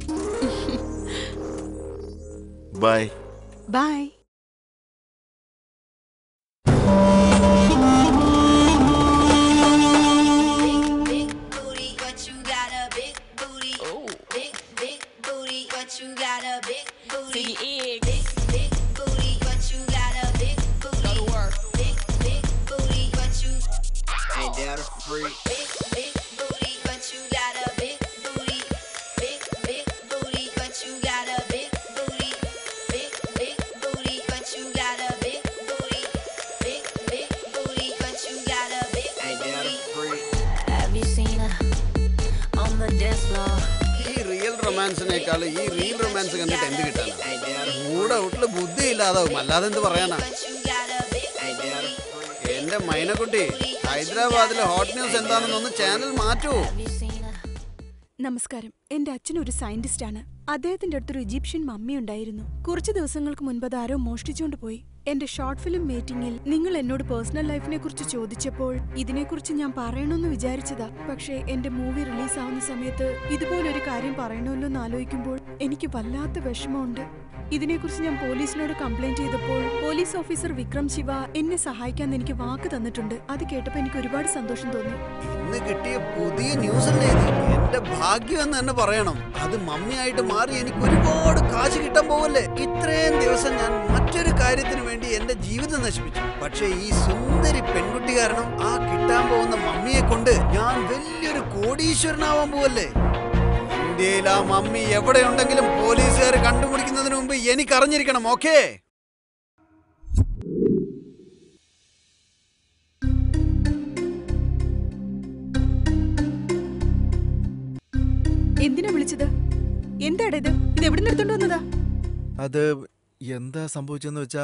bye bye big booty, but you got a big booty. Big, big booty, but you got a big booty. Big, big booty, but you got a big booty. Go to work. Big, big booty, but you Ain't that a freak? big, big booty, but you got a big booty. Big, big booty, but you got a big booty. Big, big booty, but you got a big booty. Big, big booty, but you got a big Ain't that booty. a freak? Have you seen her on the dance floor? ഈ real റൊമാൻസിനേക്കാൾ ഈ reel romance കണ്ടിട്ട് എന്ത് കിട്ടാനാ Ain't that a മൂടെ വീട്ടില് ബുദ്ധി ഇല്ലാതാവും അല്ലാതെ എന്ത് പറയാനാ But you got a big Ain't that a freak? എന്റെ മൈനക്കുട്ടി ഹൈദരാബാദിലെ ഹോട്ട് ന്യൂസ് എന്താണെന്നൊന്ന് ചാനൽ മാറ്റൂ Have you seen her? നമസ്കാരം എന്റെ അച്ഛൻ ഒരു സയന്റിസ്റ്റ് ആണ് അദ്ദേഹത്തിന്റെ അടുത്തൊരു ഈജിപ്ഷ്യൻ മമ്മി ഉണ്ടായിരുന്നു കുറച്ച് ദിവസങ്ങൾക്ക് മുൻപ് അത് ആരോ മോഷ്ടിച്ചുകൊണ്ട് പോയി എന്റെ ഷോർട്ട് ഫിലിം മീറ്റിംഗിൽ നിങ്ങൾ എന്നോട് പേഴ്സണൽ ലൈഫിനെ കുറിച്ച് ചോദിച്ചപ്പോൾ ഇതിനെക്കുറിച്ച് ഞാൻ പറയണമെന്ന് വിചാരിച്ചതാ പക്ഷേ എന്റെ മൂവി റിലീസ് ആവുന്ന സമയത്ത് ഇതുപോലൊരു കാര്യം പറയണമല്ലോ എന്ന് ആലോചിക്കുമ്പോൾ എനിക്ക് വല്ലാത്ത വിഷമമുണ്ട് ഇതിനെക്കുറിച്ച് ഞാൻ പോലീസിനോട് കംപ്ലൈന്റ് ചെയ്തപ്പോൾ പോലീസ് ഓഫീസർ വിക്രം ശിവ എന്നെ സഹായിക്കാൻ എനിക്ക് വാക്ക് തന്നിട്ടുണ്ട് അത് കേട്ടപ്പോൾ എനിക്ക് ഒരുപാട് സന്തോഷം തോന്നി ഇന്ന് കിട്ടിയ പുതിയ ന്യൂസ് അല്ലേ ഇത് എന്റെ ഭാഗ്യം എന്ന് തന്നെ പറയണം അത് മമ്മിയായിട്ട് മാറി എനിക്ക് ഒരുപാട് കാശ് കിട്ടാൻ പോവല്ലേ ഇത്രയും ദിവസം ഞാൻ മറ്റൊരു കാര്യത്തിന് വേണ്ടി എന്റെ ജീവിതം നശിപ്പിച്ചു പക്ഷേ ഈ സുന്ദരി പെൺകുട്ടി കാരണം ആ കിട്ടാൻ പോകുന്ന മമ്മിയെ കൊണ്ട് ഞാൻ വലിയൊരു കോടീശ്വരനാവാൻ പോവല്ലേ ഇന്ത്യയിൽ ആ മമ്മി എവിടെയുണ്ടെങ്കിലും പോലീസുകാർ കണ്ടുപിടിക്കുന്നതിന് മുമ്പ് എനിക്ക് അറിഞ്ഞിരിക്കണം ഓക്കേ എന്തിനാ വിളിച്ചത് എന്താടാ ഇത് ഇത് എവിടെ നിന്ന് എടുത്തോണ്ട് വന്നതാ അത് എന്താ സംഭവിച്ചെന്ന് വെച്ചാ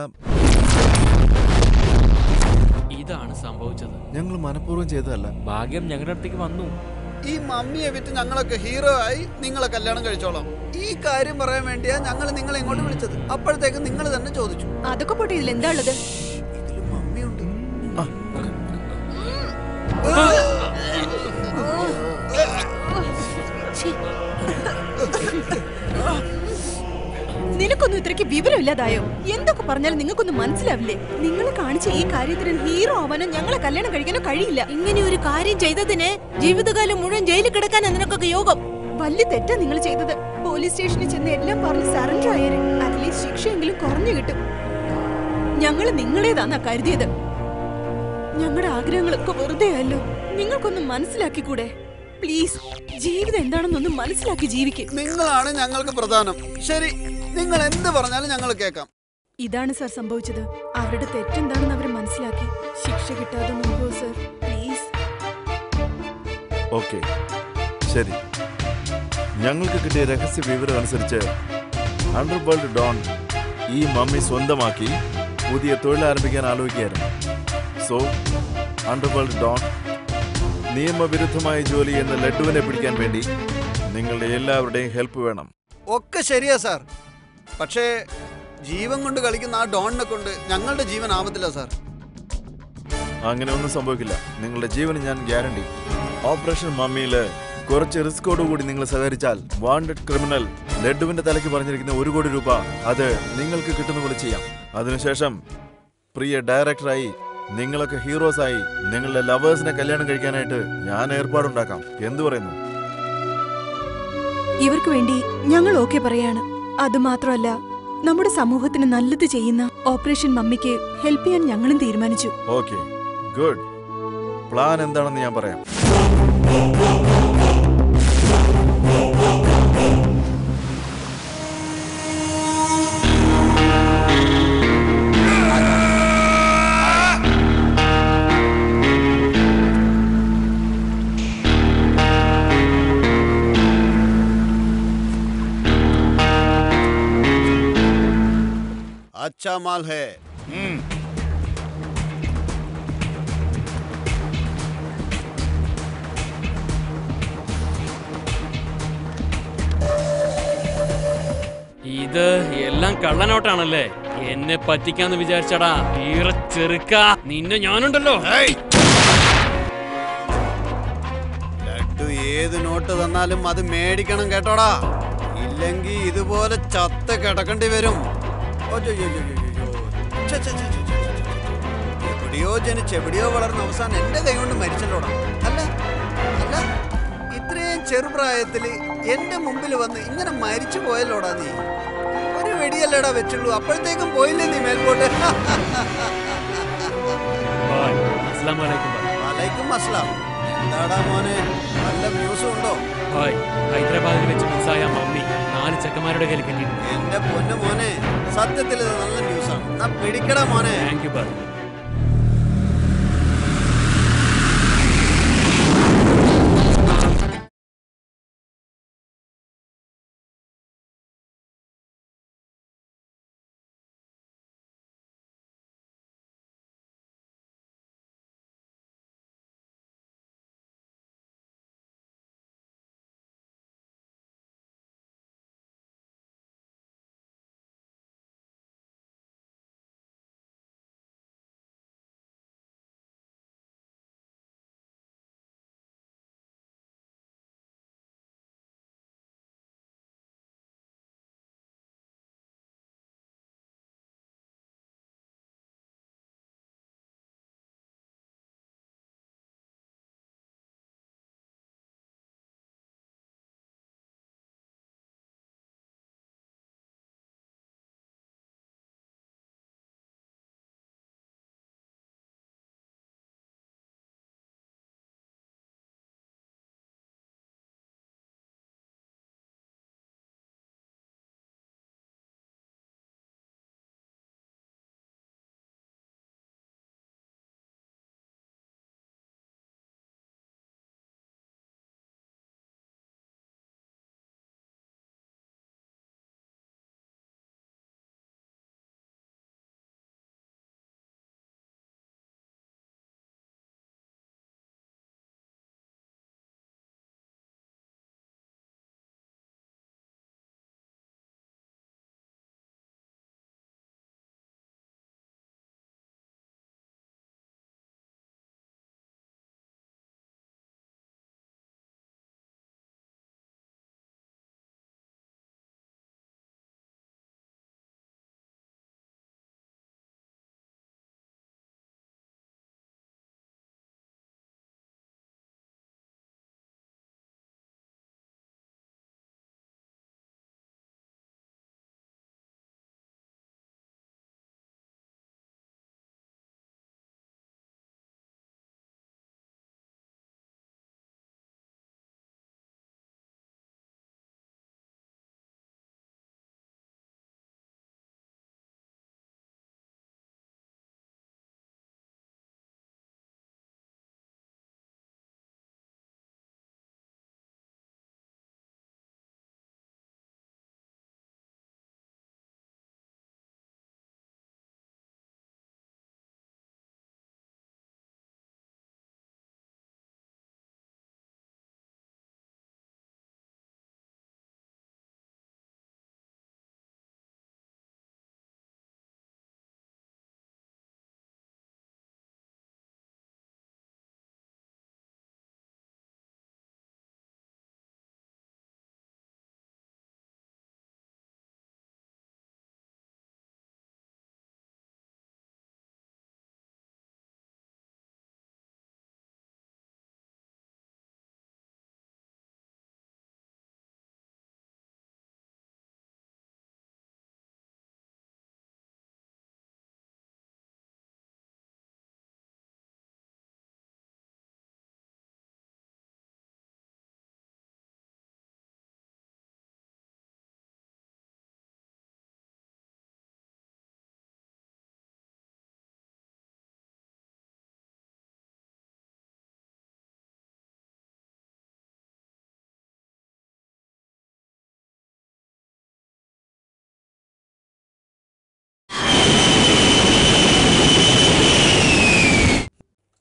ഇതാണ് സംഭവിച്ചത് ഞങ്ങൾ മനഃപൂർവ്വം ചെയ്തതല്ല ഭാഗ്യം ഞങ്ങളുടെ അടുത്തേക്ക് വന്നു ഈ മമ്മിയെ വിറ്റ് ഞങ്ങളൊക്കെ ഹീറോ ആയി നിങ്ങളെ കല്യാണം കഴിച്ചോളാം ഈ കാര്യം പറയാൻ വേണ്ടിയാ ഞങ്ങൾ നിങ്ങളെ ഇങ്ങോട്ട് വിളിച്ചത് അപ്പോഴത്തേക്ക് നിങ്ങൾ തന്നെ ചോദിച്ചു അതൊക്കെ പോട്ടെ ഇതിൽ എന്താ ഉള്ളത് ഇതിൽ മമ്മിയുണ്ട് ആ, നിനക്കൊന്നും ഇത്രയ്ക്ക് വിവരമില്ലാതായോ എന്തൊക്കെ പറഞ്ഞാലും നിങ്ങൾക്കൊന്നും മനസ്സിലാവില്ലേ നിങ്ങൾ കാണിച്ച ഈ കാര്യത്തിന് ഹീറോ ആവാനോ ഞങ്ങളെ കല്യാണം കഴിക്കാനോ കഴിയില്ല ഇങ്ങനെ ഒരു കാര്യം ചെയ്തതിന് ജീവിതകാലം മുഴുവൻ ജയിലിൽ കിടക്കാൻ നിനക്കൊക്കെ യോഗം വലിയ തെറ്റാ നിങ്ങൾ ചെയ്തത് പോലീസ് സ്റ്റേഷനിൽ ചെന്ന് എല്ലാം പറഞ്ഞ് സറണ്ടർ ആയേരെ അറ്റ്ലീസ്റ്റ് ശിക്ഷയെങ്കിലും കുറഞ്ഞു കിട്ടും ഞങ്ങൾ നിങ്ങളേതാന്നാ കരുതിയത് ഞങ്ങളുടെ ആഗ്രഹങ്ങളൊക്കെ വെറുതെ അല്ലോ നിങ്ങൾക്കൊന്നും മനസ്സിലാക്കിക്കൂടെ പ്ലീസ് ജീവിതം എന്താണെന്നൊന്ന് മനസ്സിലാക്കി ജീവിക്കും നിങ്ങളാണ് ഞങ്ങൾക്ക് പ്രധാനം ശരി നിങ്ങൾ എന്ത് പറഞ്ഞാലും ഞങ്ങൾ കേൾക്കാം ഇതാണ് സാർ സംഭവിച്ചത് അവരുടെ തെറ്റെന്താണെന്ന് അവർ മനസ്സിലാക്കി ശിക്ഷ കിട്ടാതെ നോക്കൂ സർ പ്ലീസ് ഓക്കെ ശരി ഞങ്ങൾക്ക് കിട്ടിയ രഹസ്യ വിവരം അനുസരിച്ച് അണ്ടർവേൾഡ് ഡോൺ ഈ മമ്മി സ്വന്തമാക്കി പുതിയ തൊഴിൽ ആരംഭിക്കാൻ ആലോചിക്കുകയായിരുന്നു സോ അണ്ടർവേൾഡ് ഡോൺ നിയമവിരുദ്ധമായ ജോലി എന്ന ലഡുവിനെ പിടിക്കാൻ വേണ്ടി നിങ്ങളുടെ എല്ലാവരുടെയും ഹെൽപ്പ് വേണം ഒക്കെ ശരിയാ സാർ പക്ഷേ ജീവൻ കൊണ്ട് കളിക്കുന്ന ആ ഡോണിനെ കൊണ്ട് ഞങ്ങളുടെ ജീവൻ ആവത്തില്ല സാർ അങ്ങനെ ഒന്നും സംഭവിക്കില്ല നിങ്ങളുടെ ജീവന് ഞാൻ ഗ്യാരണ്ടി ഓപ്പറേഷൻ മമ്മിയില് കുറച്ച് റിസ്കോട് കൂടി നിങ്ങൾ സഹകരിച്ചാൽ വാണ്ടഡ് ക്രിമിനൽ ലഡുവിന്റെ തലയ്ക്ക് പറഞ്ഞിരിക്കുന്ന ഒരു കോടി രൂപ അത് നിങ്ങൾക്ക് കിട്ടുന്ന പോലെ ചെയ്യാം അതിനുശേഷം പ്രിയ ഡയറക്ടറായി നിങ്ങളൊക്കെ ഹീറോസായി നിങ്ങളുടെ ലവേഴ്സിനെ കല്യാണം കഴിക്കാനായിട്ട് ഞാൻ ഏർപ്പാടുണ്ടാക്കാം എന്തു പറയുന്നു ഇവർക്ക് വേണ്ടി ഞങ്ങൾ ഓക്കെ പറയാണ് അതുമാത്രമല്ല നമ്മുടെ സമൂഹത്തിന് നല്ലത് ചെയ്യുന്ന ഓപ്പറേഷൻ മമ്മിക്ക് ഹെൽപ്പ് ചെയ്യാൻ ഞങ്ങളും തീരുമാനിച്ചു ഓക്കെ ഗുഡ് പ്ലാൻ എന്താണെന്ന് ഞാൻ പറയാം अच्छा माल है ഇത് എല്ലാം കള്ളനോട്ടാണല്ലേ എന്നെ പറ്റിക്കാന്ന് വിചാരിച്ചടാ ഈറ ചെറുക്ക നിന്നെ ഞാനുണ്ടല്ലോ ലഡ്ഡു ഏത് നോട്ട് തന്നാലും അത് മേടിക്കണം കേട്ടോടാ ഇല്ലെങ്കിൽ ഇതുപോലെ ചത്ത് കിടക്കേണ്ടി വരും ഒയ്യൊയ്യൊയ്യൊയ്യൊയ്യോ. ഛെ, ഛെ, ഛെ, ഛെ, ഛെ, ഛെ, ഛെ. എവിടെയോ ജനിച്ച് എവിടെയോ വളർന്ന അവസാനം എന്റെ കൈ കൊണ്ട് മരിച്ചല്ലോടാ അല്ല അല്ല ഇത്രയും ചെറുപ്രായത്തില് എന്റെ മുമ്പിൽ വന്ന് ഇങ്ങനെ മരിച്ചു പോയല്ലോടാ നീ ഒരു വെടിയല്ലേടാ വെച്ചുള്ളൂ അപ്പോഴത്തേക്കും പോയില്ലേ നീ മേൽപോട്ട് ബായ് അസ്സലാമു അലൈക്കും ബായ് വലൈക്കും അസ്ലാം എന്താടാ മോനെ നല്ല ന്യൂസും ഉണ്ടോ ബായ് ഹൈദരാബാദിൽ വെച്ച് മിസ്സായ മമ്മി നാല് ചെക്കന്മാരുടെ കയ്യിൽ കിട്ടിയിട്ടുണ്ട് എന്റെ പൊന്നു മോനെ സത്യത്തിൽ ഇത് നല്ല ന്യൂസാണ് എന്നാ പിടിക്കടാ മോനെ താങ്ക് യു ബായ്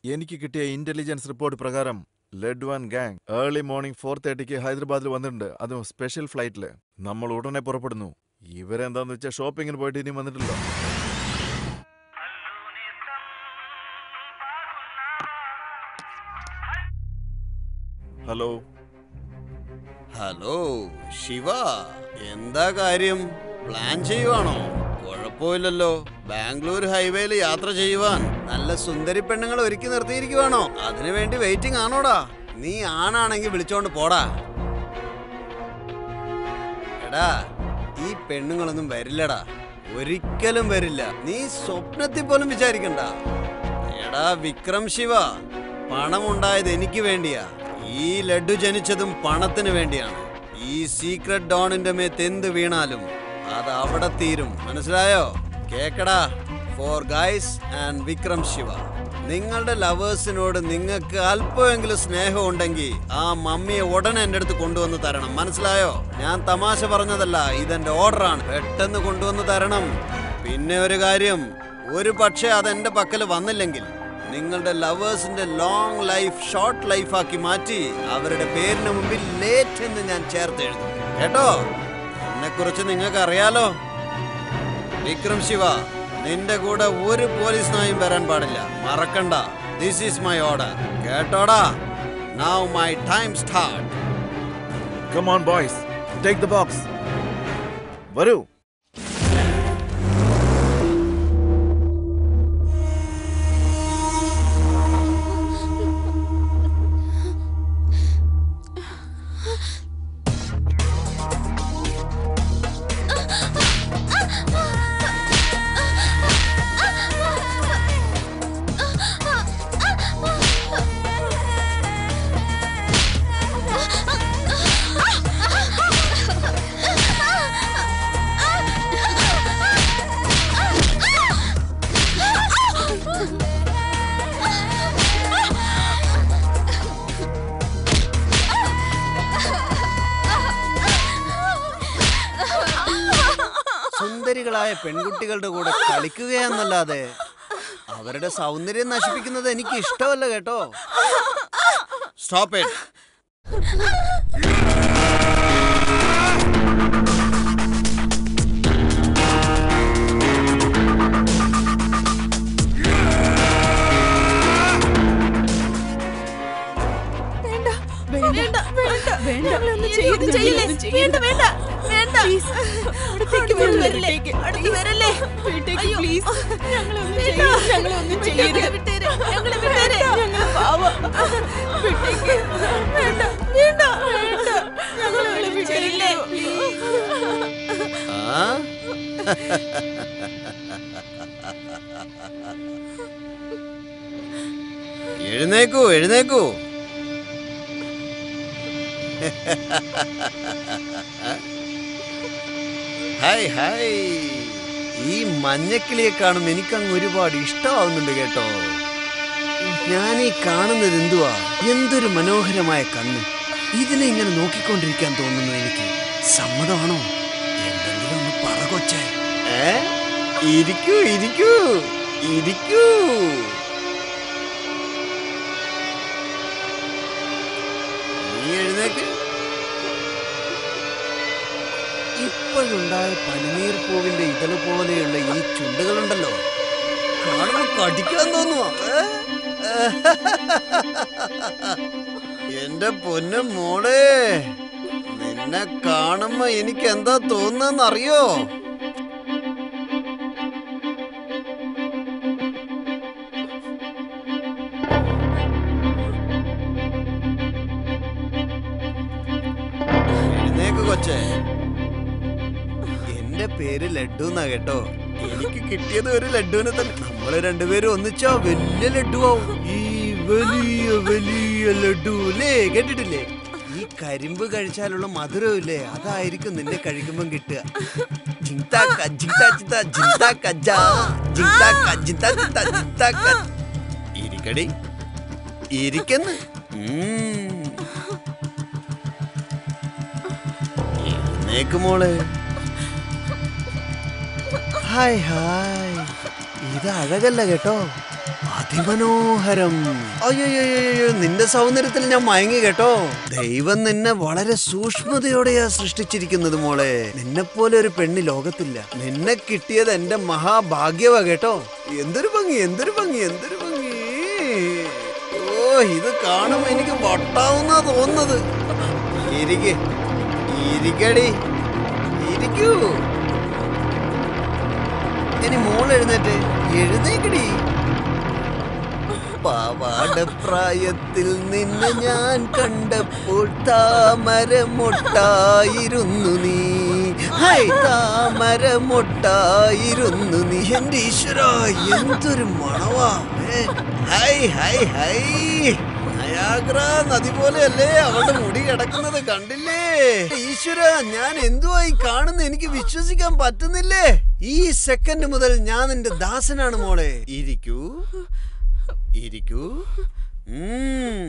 എനിക്ക് കിട്ടിയ ഇന്റലിജൻസ് റിപ്പോർട്ട് പ്രകാരം led one gang early morning four തേർട്ടിക്ക് ഹൈദരാബാദിൽ വന്നിട്ടുണ്ട് അതും സ്പെഷ്യൽ ഫ്ലൈറ്റില് നമ്മൾ ഉടനെ പുറപ്പെടുന്നു ഇവരെന്താന്ന് വെച്ചാൽ ഷോപ്പിങ്ങിന് പോയിട്ട് ഇനിയും വന്നിട്ടില്ല ഹലോ ഹലോ ശിവ എന്താ കാര്യം പ്ലാൻ ചെയ്യുവാണോ കുഴപ്പമില്ലല്ലോ ബാംഗ്ലൂർ ഹൈവേയിൽ യാത്ര ചെയ്യുവാൻ നല്ല സുന്ദരി പെണ്ണുങ്ങൾ ഒരുക്കി നിർത്തിയിരിക്കുവാണോ അതിനു വേണ്ടി വെയിറ്റിംഗ് ആണോടാ നീ ആണാണെങ്കിൽ വിളിച്ചോണ്ട് പോടാ എടാ ഈ പെണ്ണുങ്ങളൊന്നും വരില്ലടാ ഒരിക്കലും വരില്ല നീ സ്വപ്നത്തിൽ പോലും വിചാരിക്കണ്ട എടാ വിക്രം ശിവ പണമുണ്ടായത് എനിക്ക് വേണ്ടിയാ ഈ ലഡു ജനിച്ചതും പണത്തിന് വേണ്ടിയാണ് ഈ സീക്രട്ട് ഡോണിന്റെ മേത്ത് എന്ത് വീണാലും അത് അവിടെ തീരും മനസ്സിലായോ കേക്കടാ four guys and Vikram Shiva നിങ്ങളുടെ ലവേഴ്സിനോട് നിങ്ങൾക്ക് അല്പമെങ്കിലും സ്നേഹം ഉണ്ടെങ്കിൽ ആ മമ്മിയെ ഉടനെ എൻ്റെ അടുത്ത് കൊണ്ടുവന്ന് തരണം മനസ്സിലായോ ഞാൻ തമാശ പറഞ്ഞതല്ല ഇതെന്റെ ഓർഡറാണ് പെട്ടെന്ന് കൊണ്ടുവന്ന് തരണം പിന്നെ ഒരു കാര്യം ഒരു പക്ഷേ അത് എൻ്റെ പക്കൽ വന്നില്ലെങ്കിൽ നിങ്ങളുടെ ലവേഴ്സിന്റെ ലോങ് ലൈഫ് ഷോർട്ട് ലൈഫാക്കി മാറ്റി അവരുടെ പേരിന് മുമ്പിൽ ലേറ്റ് എന്ന് ഞാൻ ചേർത്ത് എഴുതും കേട്ടോ എന്നെ കുറിച്ച് നിങ്ങൾക്ക് അറിയാലോ വിക്രം ശിവ നിന്റെ കൂടെ ഒരു പോലീസ് നായും വരാൻ പാടില്ല മറക്കണ്ട ദിസ് ഈസ് മൈ ഓർഡർ കേട്ടോടാ now my time start come on boys take the box വരൂ സുന്ദരികളായ പെൺകുട്ടികളുടെ കൂടെ കളിക്കുകയെന്നല്ലാതെ അവരുടെ സൗന്ദര്യം നശിപ്പിക്കുന്നത് എനിക്ക് ഇഷ്ടമല്ല കേട്ടോ സ്റ്റോപ്പ് ഇറ്റ് വേണ്ട വേണ്ട വേണ്ട ഞങ്ങളൊന്നും ചെയ്യരുത് ചെയ്യില്ലേ വേണ്ട വേണ്ട വേണ്ട അടുത്തേക്ക് വരല്ലേ അടുത്ത് വരല്ലേ അയ്യോ. വേണ്ട. ഞങ്ങളെ വിട്ടേരെ ഞങ്ങളെ വിട്ടേരെ ഞങ്ങള് പാവം വിട്ടേക്ക് വേണ്ട വേണ്ട വേണ്ട ഞങ്ങളെ വിട്ടേരില്ലേ ആ എഴുന്നേക്കൂ എഴുന്നേക്കൂ ഹായ് ഹായ് ഈ മഞ്ഞക്കിളിയെ കാണും എനിക്കങ്ങ് ഒരുപാട് ഇഷ്ടമാവുന്നുണ്ട് കേട്ടോ ഞാൻ ഈ കാണുന്നത് എന്തുവാ എന്തൊരു മനോഹരമായ കണ്ണ് ഇതിനെ ഇങ്ങനെ നോക്കിക്കൊണ്ടിരിക്കാൻ തോന്നുന്നു എനിക്ക് സമ്മതമാണോ എന്തെങ്കിലും ഒന്ന് പറ കൊച്ചേ ഏ ഇരിക്കൂ ഇരിക്കൂ ഇരിക്കൂ നീ എഴുന്നേക്ക് ഇപ്പോഴുണ്ടായ പനിനീർ പൂവിന്റെ ഇതള് പോലെയുള്ള ഈ ചുണ്ടുകളുണ്ടല്ലോ കാണുമ്പോ കടിക്കാൻ തോന്നുവാ ഏ? എന്റെ പൊന്നു മോളെ നിന്നെ കാണുമ്പോ എനിക്ക് എന്താ തോന്നുന്നറിയോ എഴുന്നേക്ക് കൊച്ചേ എന്റെ പേര് ലഡു എന്നാ കേട്ടോ എനിക്ക് കിട്ടിയത് ഒരു ലഡുവിനെ തന്നെ നമ്മള് രണ്ടുപേരും ഒന്നിച്ചാ വലിയ ലഡുവാവും ഈ വലിയ വലിയ ലഡു അല്ലേ കേട്ടിട്ടില്ലേ ഈ കരിമ്പ് കഴിച്ചാലുള്ള മധുരം ഇല്ലേ അതായിരിക്കും നിന്നെ കഴിക്കുമ്പം കിട്ടുക ജിങ്താക്ക, ജിങ്താ ചിത്താ, ജിങ്താക്ക ജാ, ജിങ്താക്ക, ജിങ്താ ചിത്താ, ജിങ്താക്ക. ഇരിക്കടി ഇരിക്കുന്നു ഉം. എഴുന്നേക്ക് മോളെ ഹായ് ഹായ് ഇത് അഴകല്ല കേട്ടോ അതിമനോഹരം അയ്യോ നിന്റെ സൗന്ദര്യത്തിൽ ഞാൻ മയങ്ങി കേട്ടോ ദൈവം നിന്നെ വളരെ സൂക്ഷ്മതയോടെയാ സൃഷ്ടിച്ചിരിക്കുന്നത് മോളെ നിന്നെ പോലെ ഒരു പെണ്ണി ലോകത്തില്ല നിന്നെ കിട്ടിയത് എന്റെ മഹാഭാഗ്യവാ കേട്ടോ എന്തൊരു ഭംഗി എന്തൊരു ഭംഗി എന്തൊരു ഭംഗി ഓ ഇത് കാണുമ്പോ എനിക്ക് വട്ടാവുന്ന തോന്നുന്നത് ഇരിക്കെ ഇരിക്കടി ഇരിക്കൂ ഇനി മോൾ എഴുന്നേറ്റ് എഴുന്നേക്കടി പാവാടപ്രായത്തിൽ നിന്നെ ഞാൻ കണ്ടപ്പോൾ താമരമൊട്ടായിരുന്നു നീ ഹൈ താമരമൊട്ടായിരുന്നു നീ എന്റെ ഈശ്വര എന്തൊരു മണവാ ഏ, ഹൈ ഹൈ ഹൈ നയാഗ്ര നദി പോലെയല്ലേ അവളുടെ മുടി കിടക്കുന്നത് കണ്ടില്ലേ ഈശ്വര ഞാൻ എന്തുവായി കാണുന്ന എനിക്ക് വിശ്വസിക്കാൻ പറ്റുന്നില്ലേ ഈ സെക്കൻഡ് മുതൽ ഞാൻ നിന്റെ ദാസനാണ് മോളെ ഇരിക്കൂ ഇരിക്കൂ ഉം.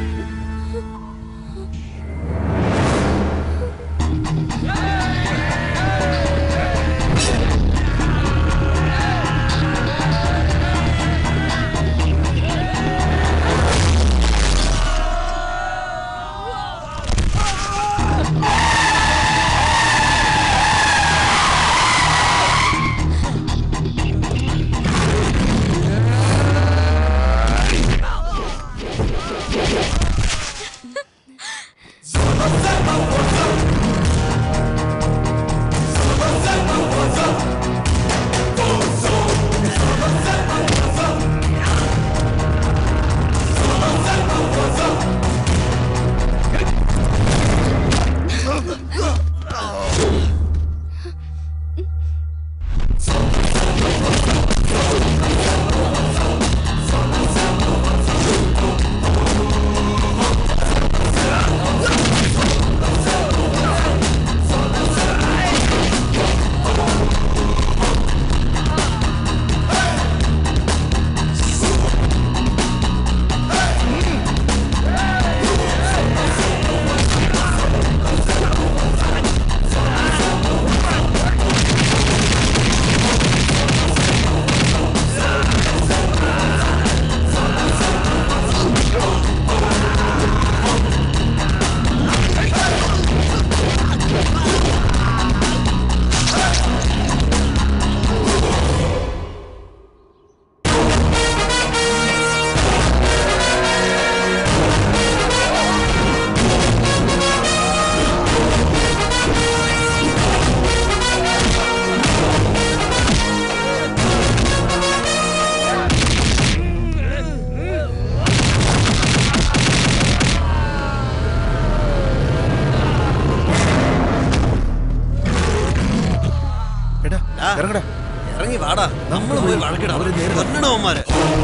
എടാ ആ. ഇറങ്ങടാ ഇറങ്ങി വാടാ നമ്മൾ പോയി വഴക്കിടാം വരണവന്മാരെ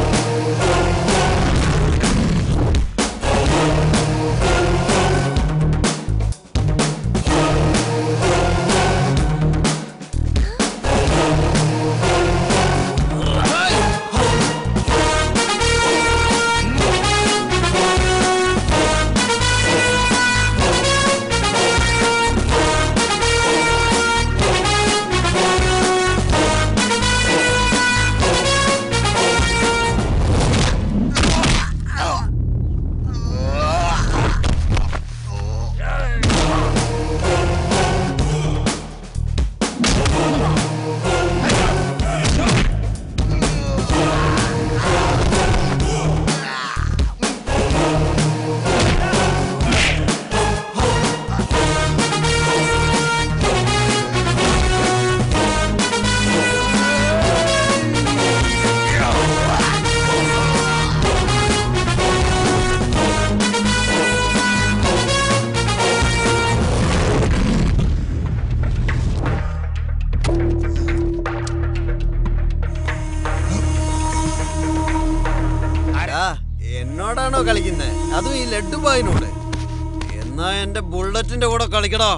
ആ, എന്നോടാണോ കളിക്കുന്നത് അതും ഈ ലഡ്ഡു ബായിനോട് എന്നാ എന്റെ ബുള്ളറ്റിന്റെ കൂടെ കളിക്കടാ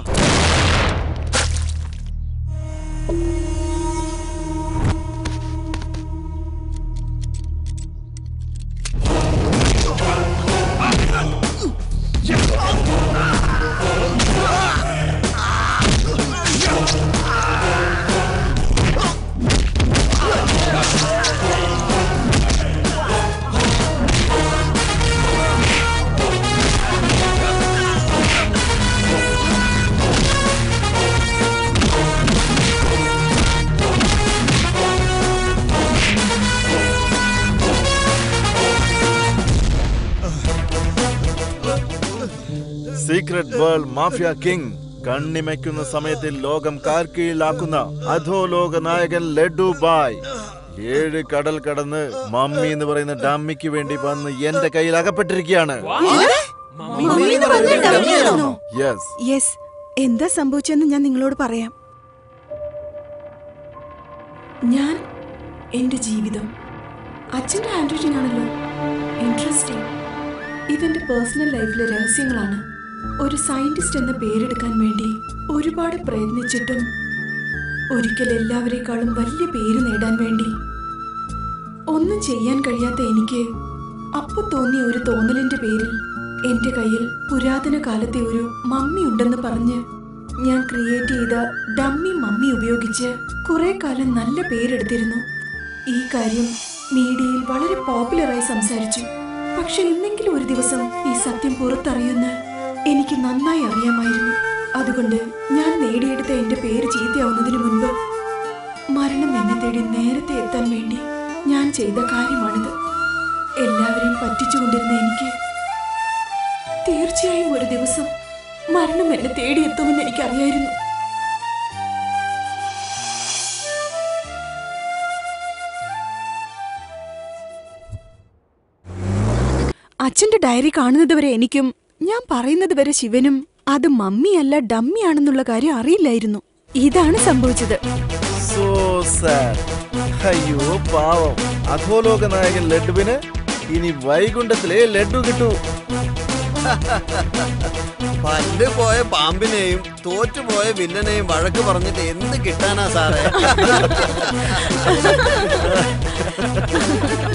സീക്രട്ട് വേൾഡ് മാഫിയ കിങ് കണ്ണിമയ്ക്കുന്ന സമയത്തിൽ ലോകം കാർക്കീഴിലാക്കുന്ന അധോലോക നായകൻ ലഡു ബായ് ഏഴ് കടൽ കടന്ന് മമ്മി എന്ന് പറയുന്ന ഡമ്മിക്ക് വേണ്ടി വന്ന് എന്റെ കയ്യിൽ അകപ്പെട്ടിരിക്കുകയാണ് മമ്മീന്ന് പറഞ്ഞ ഡമ്മിയാണോ? യെസ് യെസ് എന്താ സംഭവിച്ചെന്ന് ഞാൻ നിങ്ങളോട് പറയാം ഞാൻ എൻ്റെ ജീവിതം അച്ഛൻ്റെ ഹാൻഡ് റൈറ്റിംഗ് ആണല്ലോ ഇൻട്രസ്റ്റിംഗ് ഇതെന്റെ പേഴ്സണൽ ലൈഫിലെ രഹസ്യങ്ങളാണ് ഒരു സയന്റിസ്റ്റ് എന്ന പേരെടുക്കാൻ വേണ്ടി ഒരുപാട് പ്രയത്നിച്ചിട്ടും ഒരിക്കൽ എല്ലാവരെക്കാളും വലിയ പേര് നേടാൻ വേണ്ടി ഒന്നും ചെയ്യാൻ കഴിയാത്ത എനിക്ക് അപ്പൊ തോന്നിയ ഒരു തോന്നലിന്റെ പേരിൽ എന്റെ കയ്യിൽ പുരാതന കാലത്തെ ഒരു മമ്മി ഉണ്ടെന്ന് പറഞ്ഞ് ഞാൻ ക്രിയേറ്റ് ചെയ്ത ഡമ്മി മമ്മി ഉപയോഗിച്ച് കുറെ കാലം നല്ല പേരെടുത്തിരുന്നു ഈ കാര്യം മീഡിയയിൽ വളരെ പോപ്പുലറായി സംസാരിച്ചു പക്ഷെ ഇന്നെങ്കിലും ഒരു ദിവസം ഈ സത്യം പുറത്തറിയുന്ന എനിക്ക് നന്നായി അറിയാമായിരുന്നു അതുകൊണ്ട് ഞാൻ നേടിയെടുത്ത എന്റെ പേര് ചീത്തയാവുന്നതിന് മുൻപ് മരണം എന്നെ തേടി നേരത്തെ എത്താൻ വേണ്ടി ഞാൻ ചെയ്ത കാര്യമാണിത് എല്ലാവരെയും പറ്റിച്ചുകൊണ്ടിരുന്ന എനിക്ക് തീർച്ചയായും ഒരു ദിവസം മരണം എന്നെ തേടിയെത്തുമെന്ന് എനിക്കറിയായിരുന്നു അച്ഛന്റെ ഡയറി കാണുന്നത് വരെ എനിക്കും ഞാൻ പറയുന്നത് വരെ ശിവനും അത് മമ്മിയല്ല ഡമ്മിയാണെന്നുള്ള കാര്യം അറിയില്ലായിരുന്നു ഇതാണ് സംഭവിച്ചത് സോ സാഡ് അയ്യോ പാവം അധോലോക നായകൻ ലഡുവിന് ഇനി വൈകുണ്ഠത്തിലെ ലഡു കിട്ടൂ പല്ല് പോയ പാമ്പിനെയും തോറ്റുപോയ വില്ലനെയും വഴക്ക് പറഞ്ഞിട്ട് എന്ത് കിട്ടാനാ സാറേ